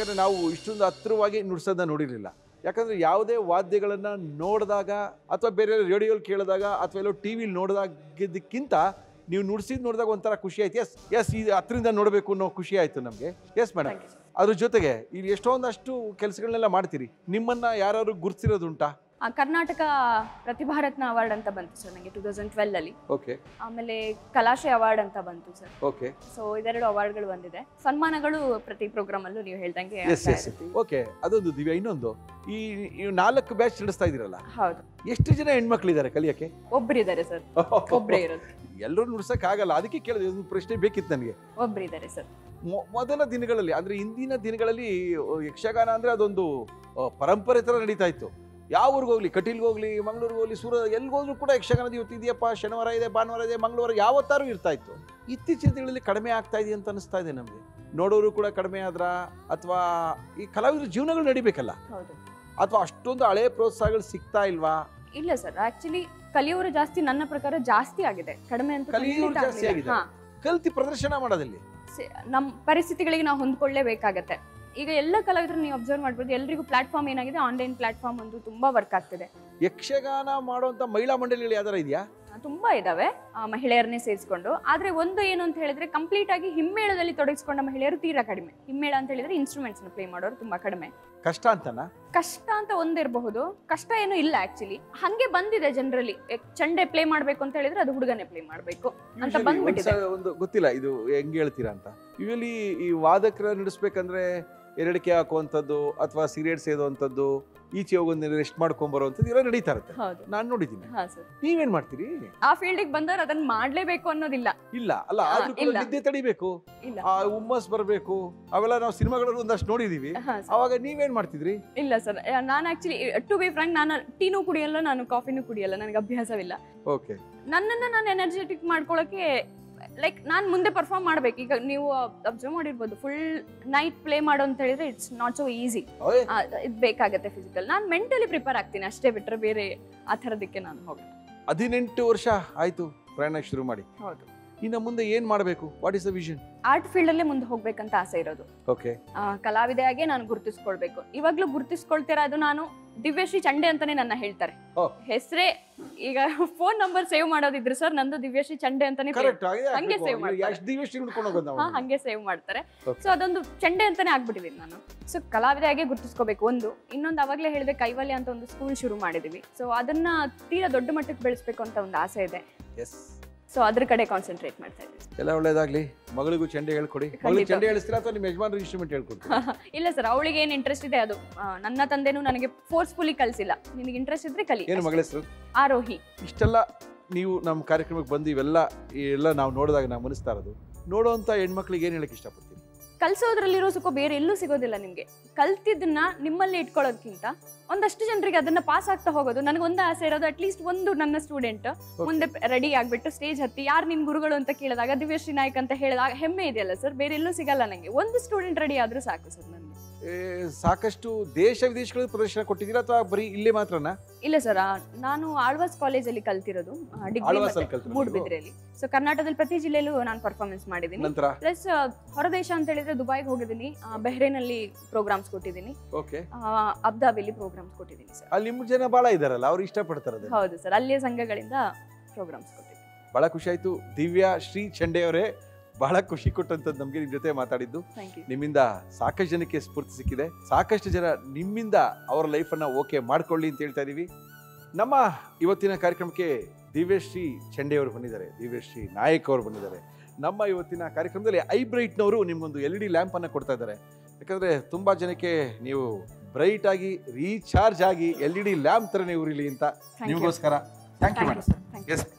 Speaker 1: ಯಾಕಂದರೆ ನಾವು ಇಷ್ಟೊಂದು ಹತ್ತಿರವಾಗಿ ನುಡ್ಸೋದನ್ನ ನೋಡಿರಲಿಲ್ಲ ಯಾಕಂದರೆ ಯಾವುದೇ ವಾದ್ಯಗಳನ್ನು ನೋಡಿದಾಗ ಅಥವಾ ಬೇರೆ ರೇಡಿಯೋಲಿ ಕೇಳಿದಾಗ ಅಥವಾ ಎಲ್ಲೋ ಟಿ ವಿಲಿ ನೋಡಿದಾಗಿದ್ದಕ್ಕಿಂತ ನೀವು ನುಡ್ಸಿದ್ದು ನೋಡಿದಾಗ ಒಂಥರ ಖುಷಿ ಆಯ್ತು ಎಸ್ ಎಸ್ ಈ ಹತ್ರದಿಂದ ನೋಡಬೇಕು ಅನ್ನೋ ಖುಷಿ ಆಯಿತು ನಮಗೆ yes madam
Speaker 4: Thank you, sir.
Speaker 1: ಅದ್ರ ಜೊತೆಗೆ ಇಲ್ಲಿ ಎಷ್ಟೊಂದಷ್ಟು ಕೆಲಸಗಳನ್ನೆಲ್ಲ ಮಾಡ್ತೀರಿ ನಿಮ್ಮನ್ನ ಯಾರು ಗುರ್ತಿರೋದುಂಟಾ
Speaker 4: ಆ, ಕರ್ನಾಟಕ ಪ್ರತಿಭಾರತ್ನ ಅವಾರ್ಡ್ ಅಂತ ಬಂತು ಸರ್ ನನಗೆ ಟೂ ತೌಸಂಡ್ ಟ್ವೆಲ್ ಅಲ್ಲಿ
Speaker 1: ಓಕೆ
Speaker 4: ಆಮೇಲೆ ಕಲಾಶ್ರೀ ಅವಾರ್ಡ್ ಅಂತ ಬಂತು ಸರ್
Speaker 1: ಓಕೆ
Speaker 4: ಸೊ ಇದೆರಡು ಅವಾರ್ಡ್ಗಳು ಬಂದಿದೆ ಸನ್ಮಾನಗಳು ಪ್ರತಿ ಪ್ರೋಗ್ರಾಮ್ ಅಲ್ಲೂ ನೀವು ಹೇಳ್ದಂಗೆ
Speaker 1: ಎಸ್
Speaker 4: ಆಗ್ತಾ
Speaker 1: ಎಸ್
Speaker 4: ಇರುತ್ತೆ.
Speaker 1: ಓಕೆ ಅದೊಂದು ದಿವ್ಯ ಇನ್ನೊಂದು ಈ ಈ ನಾಲ್ಕು ಬ್ಯಾಚ್ ನಡೆಸ್ತಾ ಇದ್ದೀರಲ್ಲ
Speaker 4: ಹೌದು
Speaker 1: ಎಷ್ಟು ಜನ ಹೆಣ್ಮಕ್ಳಿದ್ದಾರೆ ಕಲಿಯಕ್ಕೆ
Speaker 4: ಒಬ್ರಿದ್ದಾರೆ ಸರ್ ಒಬ್ರೇ ಇರೋದು
Speaker 1: ಎಲ್ಲರೂ ನುಡ್ಸಕ್ ಆಗಲ್ಲ ಅದಕ್ಕೆ ಕೇಳಿದೆ ಒಂದು ಪ್ರಶ್ನೆ ಬೇಕಿತ್ತು ನನಗೆ
Speaker 4: ಒಬ್ರಿದ್ದಾರೆ ಸರ್
Speaker 1: ಮೊ- ಮೊದಲ ದಿನಗಳಲ್ಲಿ ಅಂದ್ರೆ ಇಂದಿನ ದಿನಗಳಲ್ಲಿ ಅಹ್, ಯಕ್ಷಗಾನ ಅಂದ್ರೆ ಅದೊಂದು ಅಹ್, ಪರಂಪರೆ ತರ ನಡೀತಾ ಇತ್ತು ಯಾವ ಊರಿಗೆ ಹೋಗ್ಲಿ ಕಟೀಲ್ಗೆ ಹೋಗ್ಲಿ ಮಂಗಳೂರಿಗೆ ಹೋಗ್ಲಿ ಸೂರ ಎಲ್ಲಿಗೆ ಹೋದ್ರು ಕೂಡ ಯಕ್ಷಗಾನದ ಇವತ್ತು ಇದೆಯಪ್ಪ ಶನಿವಾರ ಇದೆ ಭಾನುವಾರ ಇದೆ ಮಂಗಳವಾರ ಯಾವತ್ತಾರು ಇರ್ತಾ ಇತ್ತು ಇತ್ತೀಚಿನ ದಿನಗಳಲ್ಲಿ ಕಡಿಮೆ ಆಗ್ತಾ ಇದೆ ಅಂತ ಅನಿಸ್ತಾ ಇದೆ ನಮಗೆ ನೋಡೋರು ಕೂಡ ಕಡಿಮೆ ಆದ್ರ ಅಥವಾ ಈ ಕಲಾವಿದರ ಜೀವನಗಳು ನಡಿಬೇಕಲ್ಲ
Speaker 4: ಹೌದು
Speaker 1: ಅಥವಾ ಅಷ್ಟೊಂದು ಹಳೆ ಪ್ರೋತ್ಸಾಹಗಳು ಸಿಗ್ತಾ ಇಲ್ವಾ
Speaker 4: ಇಲ್ಲ ಸರ್ ಆಕ್ಚುಲಿ ಕಲಿಯೋರು ಜಾಸ್ತಿ ನನ್ನ ಪ್ರಕಾರ ಜಾಸ್ತಿ ಆಗಿದೆ ಕಡಿಮೆ ಅಂತ
Speaker 1: ಕಲಿಯೋರು
Speaker 4: ಖಂಡಿತ
Speaker 1: ಜಾಸ್ತಿ
Speaker 4: ಆಗ್ಲಿಲ್ಲ.
Speaker 1: ಆಗಿದೆ.
Speaker 4: ಹಾ
Speaker 1: ಕಲ್ತಿ ಪ್ರದರ್ಶನ ಮಾಡೋದಲ್ಲಿ
Speaker 4: ಸಿ- ನಮ್ಮ ಪರಿಸ್ಥಿತಿಗಳಿಗೆ ನಾವು ಹೊಂದ್ಕೊಳ್ಳೇಬೇಕಾಗತ್ತೆ ಈಗ ಎಲ್ಲ ಕಲಾವಿದರು ನೀವು ಅಬ್ಸರ್ವ್ ಮಾಡ್ಬೋದು ಎಲ್ರಿಗೂ ಪ್ಲಾಟ್ಫಾರ್ಮ್ ಏನಾಗಿದೆ ಆನ್ಲೈನ್ ಪ್ಲಾಟ್ಫಾರ್ಮ್ ಒಂದು ತುಂಬಾ ವರ್ಕ್ ಆಗ್ತಿದೆ
Speaker 1: ಯಕ್ಷಗಾನ ಮಾಡುವಂತ ಮಹಿಳಾ ಮಂಡಳಿಗಳು ಯಾವ್ದಾರ ಇದೆಯಾ
Speaker 4: ಆ, ತುಂಬಾ ಇದಾವೆ ಆ, ಮಹಿಳೆಯರನ್ನೇ ಸೇರಿಸ್ಕೊಂಡು ಆದ್ರೆ ಒಂದು ಏನು ಅಂತ ಹೇಳಿದ್ರೆ ಕಂಪ್ಲೀಟ್ ಆಗಿ ಹಿಮ್ಮೇಳದಲ್ಲಿ ತೊಡಗಿಸ್ಕೊಂಡ ಮಹಿಳೆಯರು ತೀರಾ ಕಡಿಮೆ ಹಿಮ್ಮೇಳ ಅಂತ ಹೇಳಿದ್ರೆ ಇನ್ಸ್ಟ್ರೂಮೆಂಟ್ಸ್ ಪ್ಲೇ ಮಾಡೋರು ತುಂಬಾ ಕಡಿಮೆ
Speaker 1: ಕಷ್ಟ ಅಂತನಾ
Speaker 4: ಕಷ್ಟ ಅಂತ ಒಂದಿರಬಹುದು ಕಷ್ಟ ಏನು ಇಲ್ಲ ಆಕ್ಚುಲಿ ಹಂಗೆ ಬಂದಿದೆ ಜನರಲಿ ಚಂಡೆ ಪ್ಲೇ ಮಾಡ್ಬೇಕು ಅಂತ ಹೇಳಿದ್ರೆ ಅದು ಹುಡುಗನೇ ಪ್ಲೇ ಮಾಡ್ಬೇಕು ಅಂತ
Speaker 1: Usually
Speaker 4: ಬಂದ್ಬಿಟ್ಟಿದೆ
Speaker 1: ಒಂದ್ಸ- ಒಂದು ಗೊತ್ತಿಲ್ಲ ಇದು ಹೆಂಗ್ ಹೇಳ್ತೀರಾ ಅಂತ ಯೂಶಲಿ ಈ ವಾದಕರ ನಡೆಸ್ಬೇಕಂದ್ರೆ ಎರಡಿಕೆ ಹಾಕುವಂಥದ್ದು ಅಥವಾ ಸಿಗರೇಟ್ ಸೇದುವಂಥದ್ದು ಈಚೆ ಹೋಗೊಂದು ರೆಸ್ಟ್ ಮಾಡ್ಕೊಂಡ್ ಬರುವಂಥದ್ದು ಎಲ್ಲ ನಡೀತಾ ಇರುತ್ತೆ
Speaker 4: ಹೌದು
Speaker 1: ನಾನು ನೋಡಿದ್ದೀನಿ
Speaker 4: ಹಾ ಸರ್
Speaker 1: ನೀವೇನ್ ಮಾಡ್ತೀರಿ
Speaker 4: ಆ ಫೀಲ್ಡಿಗೆ ಬಂದವ್ರು ಅದನ್ನ ಮಾಡ್ಲೇಬೇಕು ಅನ್ನೋದಿಲ್ಲ
Speaker 1: ಇಲ್ಲ ಅಲ್ಲ
Speaker 4: ಆ,
Speaker 1: ಆದ್ರೂ ಕೂಡ
Speaker 4: ಇಲ್ಲ.
Speaker 1: ನಿದ್ದೆ ತಡಿಬೇಕು
Speaker 4: ಇಲ್ಲ
Speaker 1: ಆ ಹುಮ್ಮಸ್ ಬರಬೇಕು ಅವೆಲ್ಲ ನಾವು ಸಿನಿಮಾಗಳಲ್ಲಿ ಒಂದಷ್ಟು ನೋಡಿದೀವಿ
Speaker 4: ಹಾ ಸರ್
Speaker 1: ಅವಾಗ ನೀವೇನ್ ಮಾಡ್ತಿದ್ರಿ
Speaker 4: ಇಲ್ಲ ಸರ್ ನಾನು ಆಕ್ಚುಲಿ ಟು ಬಿ ಫ್ರಾಂಕ್ ನಾನು ಟೀನೂ ಕುಡಿಯಲ್ಲ ನಾನು ಕಾಫಿನೂ ಕುಡಿಯಲ್ಲ ನನಗೆ ಅಭ್ಯಾಸವಿಲ್ಲ
Speaker 1: ಓಕೆ
Speaker 4: ನನ್ನನ್ನು ನಾನು ಎನರ್ಜೆಟಿಕ್ ಮಾಡ್ಕೊಳ್ಳೋಕೆ ಲೈಕ್ ನಾನು ಮುಂದೆ ಪರ್ಫಾರ್ಮ್ ಮಾಡ್ಬೇಕು ಈಗ ನೀವು ಅಬ್ಸರ್ವ್ ಮಾಡಿರ್ಬೋದು ಫುಲ್ ನೈಟ್ ಪ್ಲೇ ಮಾಡೋ ಅಂತ ಹೇಳಿದ್ರೆ ಇಟ್ಸ್ ನಾಟ್ ಸೊ ಈಸಿ ಇದು ಬೇಕಾಗತ್ತೆ ಫಿಸಿಕಲ್ ನಾನು ಮೆಂಟಲಿ ಪ್ರಿಪೇರ್ ಆಗ್ತೀನಿ ಅಷ್ಟೇ ಬಿಟ್ಟರೆ ಬೇರೆ ಆ ಥರದಕ್ಕೆ ನಾನು ಹೋಗಿ
Speaker 1: ಹದಿನೆಂಟು ವರ್ಷ ಆಯ್ತು ಪ್ರಯಾಣ ಶುರು ಮಾಡಿ
Speaker 4: ಹೌದು
Speaker 1: ಇನ್ನು ಮುಂದೆ ಏನ್ ಮಾಡಬೇಕು what is the vision
Speaker 4: art ಫೀಲ್ಡಲ್ಲೇ ಮುಂದೆ ಹೋಗ್ಬೇಕಂತ ಆಸೆ ಇರೋದು
Speaker 1: ಓಕೆ
Speaker 4: ಆ, ಕಲಾವಿದೆಯಾಗೆ ನಾನು ಗುರುತಿಸ್ಕೊಳ್ಬೇಕು ಇವಾಗ್ಲೂ ಗುರುತಿಸ್ಕೊಳ್ತೀರಾ ಅದು ನಾನು ದಿವ್ಯಶ್ರೀ ಚಂಡೆ ಅಂತಾನೆ ನನ್ನ ಹೇಳ್ತಾರೆ
Speaker 1: ಓ.
Speaker 4: ಹೆಸರೇ ಈಗ ಫೋನ್ ನಂಬರ್ ಸೇವ್ ಮಾಡೋದಿದ್ರು ಸರ್ ನಂದು ದಿವ್ಯಶ್ರೀ ಚಂಡೆ ಅಂತಾನೆ save
Speaker 1: ಕರೆಕ್ಟ್
Speaker 4: ಹಂಗೆ save ಮಾಡ್ತಾರೆ.
Speaker 1: ಎಷ್ಟು ದಿವಸ ಹಿಡ್ಕೊಂಡು ಹೋಗೋದು
Speaker 4: ಹಾ
Speaker 1: ನಾವು
Speaker 4: ಹಂಗೆ ಸೇವ್ ಮಾಡ್ತಾರೆ
Speaker 1: Okay.
Speaker 4: ಸೊ ಅದೊಂದು ಚಂಡೆ ಅಂತಾನೆ ಆಗ್ಬಿಟ್ಟಿದೀನಿ ನಾನು ಸೊ ಕಲಾವಿದೆಯಾಗೆ ಗುರುತಿಸ್ಕೋಬೇಕು ಒಂದು ಇನ್ನೊಂದು ಅವಾಗಲೇ ಹೇಳಿದೆ ಕೈವಲ್ಯ ಅಂತ ಒಂದು ಸ್ಕೂಲ್ ಶುರು ಮಾಡಿದೀವಿ ಸೊ ಅದನ್ನ ತೀರಾ ದೊಡ್ಡ ಮಟ್ಟಕ್ಕೆ ಬೆಳೆಸ್ಬೇಕು ಅಂತ ಒಂದು ಆಸೆ ಇದೆ
Speaker 1: ಎಸ್
Speaker 4: ಸೊ ಅದ್ರ ಕಡೆ ಕಾನ್ಸಂಟ್ರೇಟ್ ಮಾಡ್ತಾ ಇದ್ದೀವಿ
Speaker 1: ಎಲ್ಲ ಒಳ್ಳೇದಾಗ್ಲಿ ಮಗಳಿಗೂ ಚೆಂಡೆ ಹೇಳ್ಕೊಡಿ ಮಗಳಿಗೆ
Speaker 4: ಖಂಡಿತ.
Speaker 1: ಚೆಂಡೆ ಹೇಳಿಸ್ತೀರಾ ಅಥವಾ ನಿಮ್ಮ ಯಜಮಾನ್ರ ಇನ್ಸ್ಟ್ರೂಮೆಂಟ್ ಹೇಳ್ಕೊಡ್ತೀರಾ
Speaker 4: ಇಲ್ಲ ಸರ್ ಅವಳಿಗೆ ಏನು ಇಂಟ್ರೆಸ್ಟ್ ಇದೆ ಅದು ಆ, ನನ್ನ ತಂದೆನೂ ನನಗೆ ಫೋರ್ಸ್ಫುಲಿ ಕಲಿಸಿಲ್ಲ ನಿನಗೆ ಇಂಟ್ರೆಸ್ಟ್ ಇದ್ರೆ ಕಲಿ
Speaker 1: ಏನು ಮಗಳ ಹೆಸರು
Speaker 4: ಆರೋಹಿ
Speaker 1: ಇಷ್ಟೆಲ್ಲ ನೀವು ನಮ್ಮ ಕಾರ್ಯಕ್ರಮಕ್ಕೆ ಬಂದು ಇವೆಲ್ಲ ಎಲ್ಲ ನಾವು ನೋಡಿದಾಗ ನಾವು ಮನಿಸ್ತಾ ಇರೋದು ನೋಡುವಂಥ ಹೆಣ್ಮಕ್ಳಿಗೆ ಏನು ಹೇಳಕ್ಕೆ ಇಷ್ಟಪಡ್ತೀನಿ
Speaker 4: ಕಲ್ಸೋದ್ರಲ್ಲಿರೋ ಸುಖ ಬೇರೆ ಎಲ್ಲೂ ಸಿಗೋದಿಲ್ಲ ನಿಮಗೆ ಕಲ್ತಿದ್ದನ್ನ ನಿಮ್ಮಲ್ಲಿ ಇಟ್ಕೊಳ್ಳೋದಕ್ಕಿಂತ ಒಂದಷ್ಟು ಜನರಿಗೆ ಅದನ್ನ ಪಾಸ್ ಆಗ್ತಾ ಹೋಗೋದು ನನಗೆ ಒಂದು ಆಸೆ ಇರೋದು ಅಟ್ಲೀಸ್ಟ್ ಒಂದು ನನ್ನ ಸ್ಟೂಡೆಂಟ್ ಮುಂದೆ ರೆಡಿ ಆಗ್ಬಿಟ್ಟು ಸ್ಟೇಜ್ ಹತ್ತಿ ಯಾರು ನಿನ್ ಗುರುಗಳು ಅಂತ ಕೇಳಿದಾಗ ದಿವ್ಯಶ್ರೀ ನಾಯ್ಕ್ ಅಂತ ಹೇಳಿದಾಗ ಹೆಮ್ಮೆ ಇದೆಯಲ್ಲ ಸರ್ ಬೇರೆ ಎಲ್ಲೂ ಸಿಗಲ್ಲ ನನಗೆ ಒಂದು ಸ್ಟೂಡೆಂಟ್ ರೆಡಿ ಆದ್ರೂ ಸಾಕು ಸರ್ ನನಗೆ
Speaker 1: ಏ, ಸಾಕಷ್ಟು ದೇಶ ವಿದೇಶಗಳಲ್ಲಿ ಪ್ರದರ್ಶನ ಕೊಟ್ಟಿದ್ದೀರಾ ಅಥವಾ ಬರೀ ಇಲ್ಲೇ ಮಾತ್ರನಾ
Speaker 4: ಇಲ್ಲ ಸರ್ ನಾನು ಆಳ್ವಾಸ್ ಕಾಲೇಜಲ್ಲಿ ಕಲ್ತಿರೋದು ಡಿಗ್ರಿ
Speaker 1: ಆಳ್ವಾಸಲ್ಲಿ ಕಲ್ತಿರೋದು?
Speaker 4: ಮೂಡ್ಬಿದ್ರೆಯಲ್ಲಿ ಸೊ ಕರ್ನಾಟಕದಲ್ಲಿ ಪ್ರತಿ ಜಿಲ್ಲೆಯಲ್ಲೂ ನಾನು ಪರ್ಫಾರ್ಮೆನ್ಸ್ ಮಾಡಿದ್ದೀನಿ
Speaker 1: ನಂತರ
Speaker 4: ಪ್ಲಸ್ ಹೊರದೇಶ ಅಂತ ಹೇಳಿದ್ರೆ ದುಬೈಗೆ ಹೋಗಿದ್ದೀನಿ ಬೆಹ್ರೇನಲ್ಲಿ ಪ್ರೋಗ್ರಾಮ್ಸ್ ಕೊಟ್ಟಿದ್ದೀನಿ
Speaker 1: ಓಕೆ
Speaker 4: ಆ, ಅಬ್ದಾಬಿಲಿ ಪ್ರೋಗ್ರಾಮ್ಸ್ ಕೊಟ್ಟಿದ್ದೀನಿ ಸರ್
Speaker 1: ಅಲ್ಲಿ ನಿಮ್ಮ ಜನ ಭಾಳ ಇದಾರಲ್ಲ ಅವ್ರು ಇಷ್ಟಪಡ್ತಾರೆ ಅದನ್ನ.
Speaker 4: ಹೌದು ಸರ್ ಅಲ್ಲಿಯ ಸಂಘಗಳಿಂದ ಪ್ರೋಗ್ರಾಮ್ಸ್ ಕೊಟ್ಟಿದ್ದೀನಿ
Speaker 1: ಬಹಳ ಖುಷಿ ಆಯ್ತು ದಿವ್ಯಾ ಶ್ರೀ ಚಂಡೆ ಅವರೇ ಬಹಳ ಖುಷಿ ಕೊಟ್ಟಂತದ್ದು ನಮಗೆ ನಿಮ್ಮ ಜೊತೆ ಮಾತಾಡಿದ್ದು
Speaker 4: ಥ್ಯಾಂಕ್ ಯು
Speaker 1: ನಿಮ್ಮಿಂದ ಸಾಕಷ್ಟು ಜನಕ್ಕೆ ಸ್ಫೂರ್ತಿ ಸಿಕ್ಕಿದೆ ಸಾಕಷ್ಟು ಜನ ನಿಮ್ಮಿಂದ ಅವರ ಲೈಫನ್ನು ಓಕೆ ಮಾಡ್ಕೊಳ್ಳಿ ಅಂತ ಹೇಳ್ತಾ ಇದೀವಿ ನಮ್ಮ ಇವತ್ತಿನ ಕಾರ್ಯಕ್ರಮಕ್ಕೆ ದಿವ್ಯಶ್ರೀ ಚಂಡೆ ಅವರು ಬಂದಿದ್ದಾರೆ ದಿವ್ಯಶ್ರೀ ನಾಯಕ್ ಅವರು ಬಂದಿದ್ದಾರೆ ನಮ್ಮ ಇವತ್ತಿನ ಕಾರ್ಯಕ್ರಮದಲ್ಲಿ ಐಬ್ರೈಟ್ನವರು ನಿಮ್ಗೊಂದು ಎಲ್ ಇ ಡಿ ಲ್ಯಾಂಪನ್ನು ಕೊಡ್ತಾ ಇದ್ದಾರೆ ಯಾಕಂದರೆ ತುಂಬ ಜನಕ್ಕೆ ನೀವು ಬ್ರೈಟ್ ಆಗಿ ರೀಚಾರ್ಜ್ ಆಗಿ ಎಲ್ ಇ ಡಿ ಲ್ಯಾಂಪ್ ಥರನೇ ಉರಿಲಿ ಅಂತ
Speaker 4: ಥ್ಯಾಂಕ್ ಯು
Speaker 1: ನಿಮಗೋಸ್ಕರ thank you
Speaker 4: thank you
Speaker 1: madam
Speaker 4: sir thank you
Speaker 1: S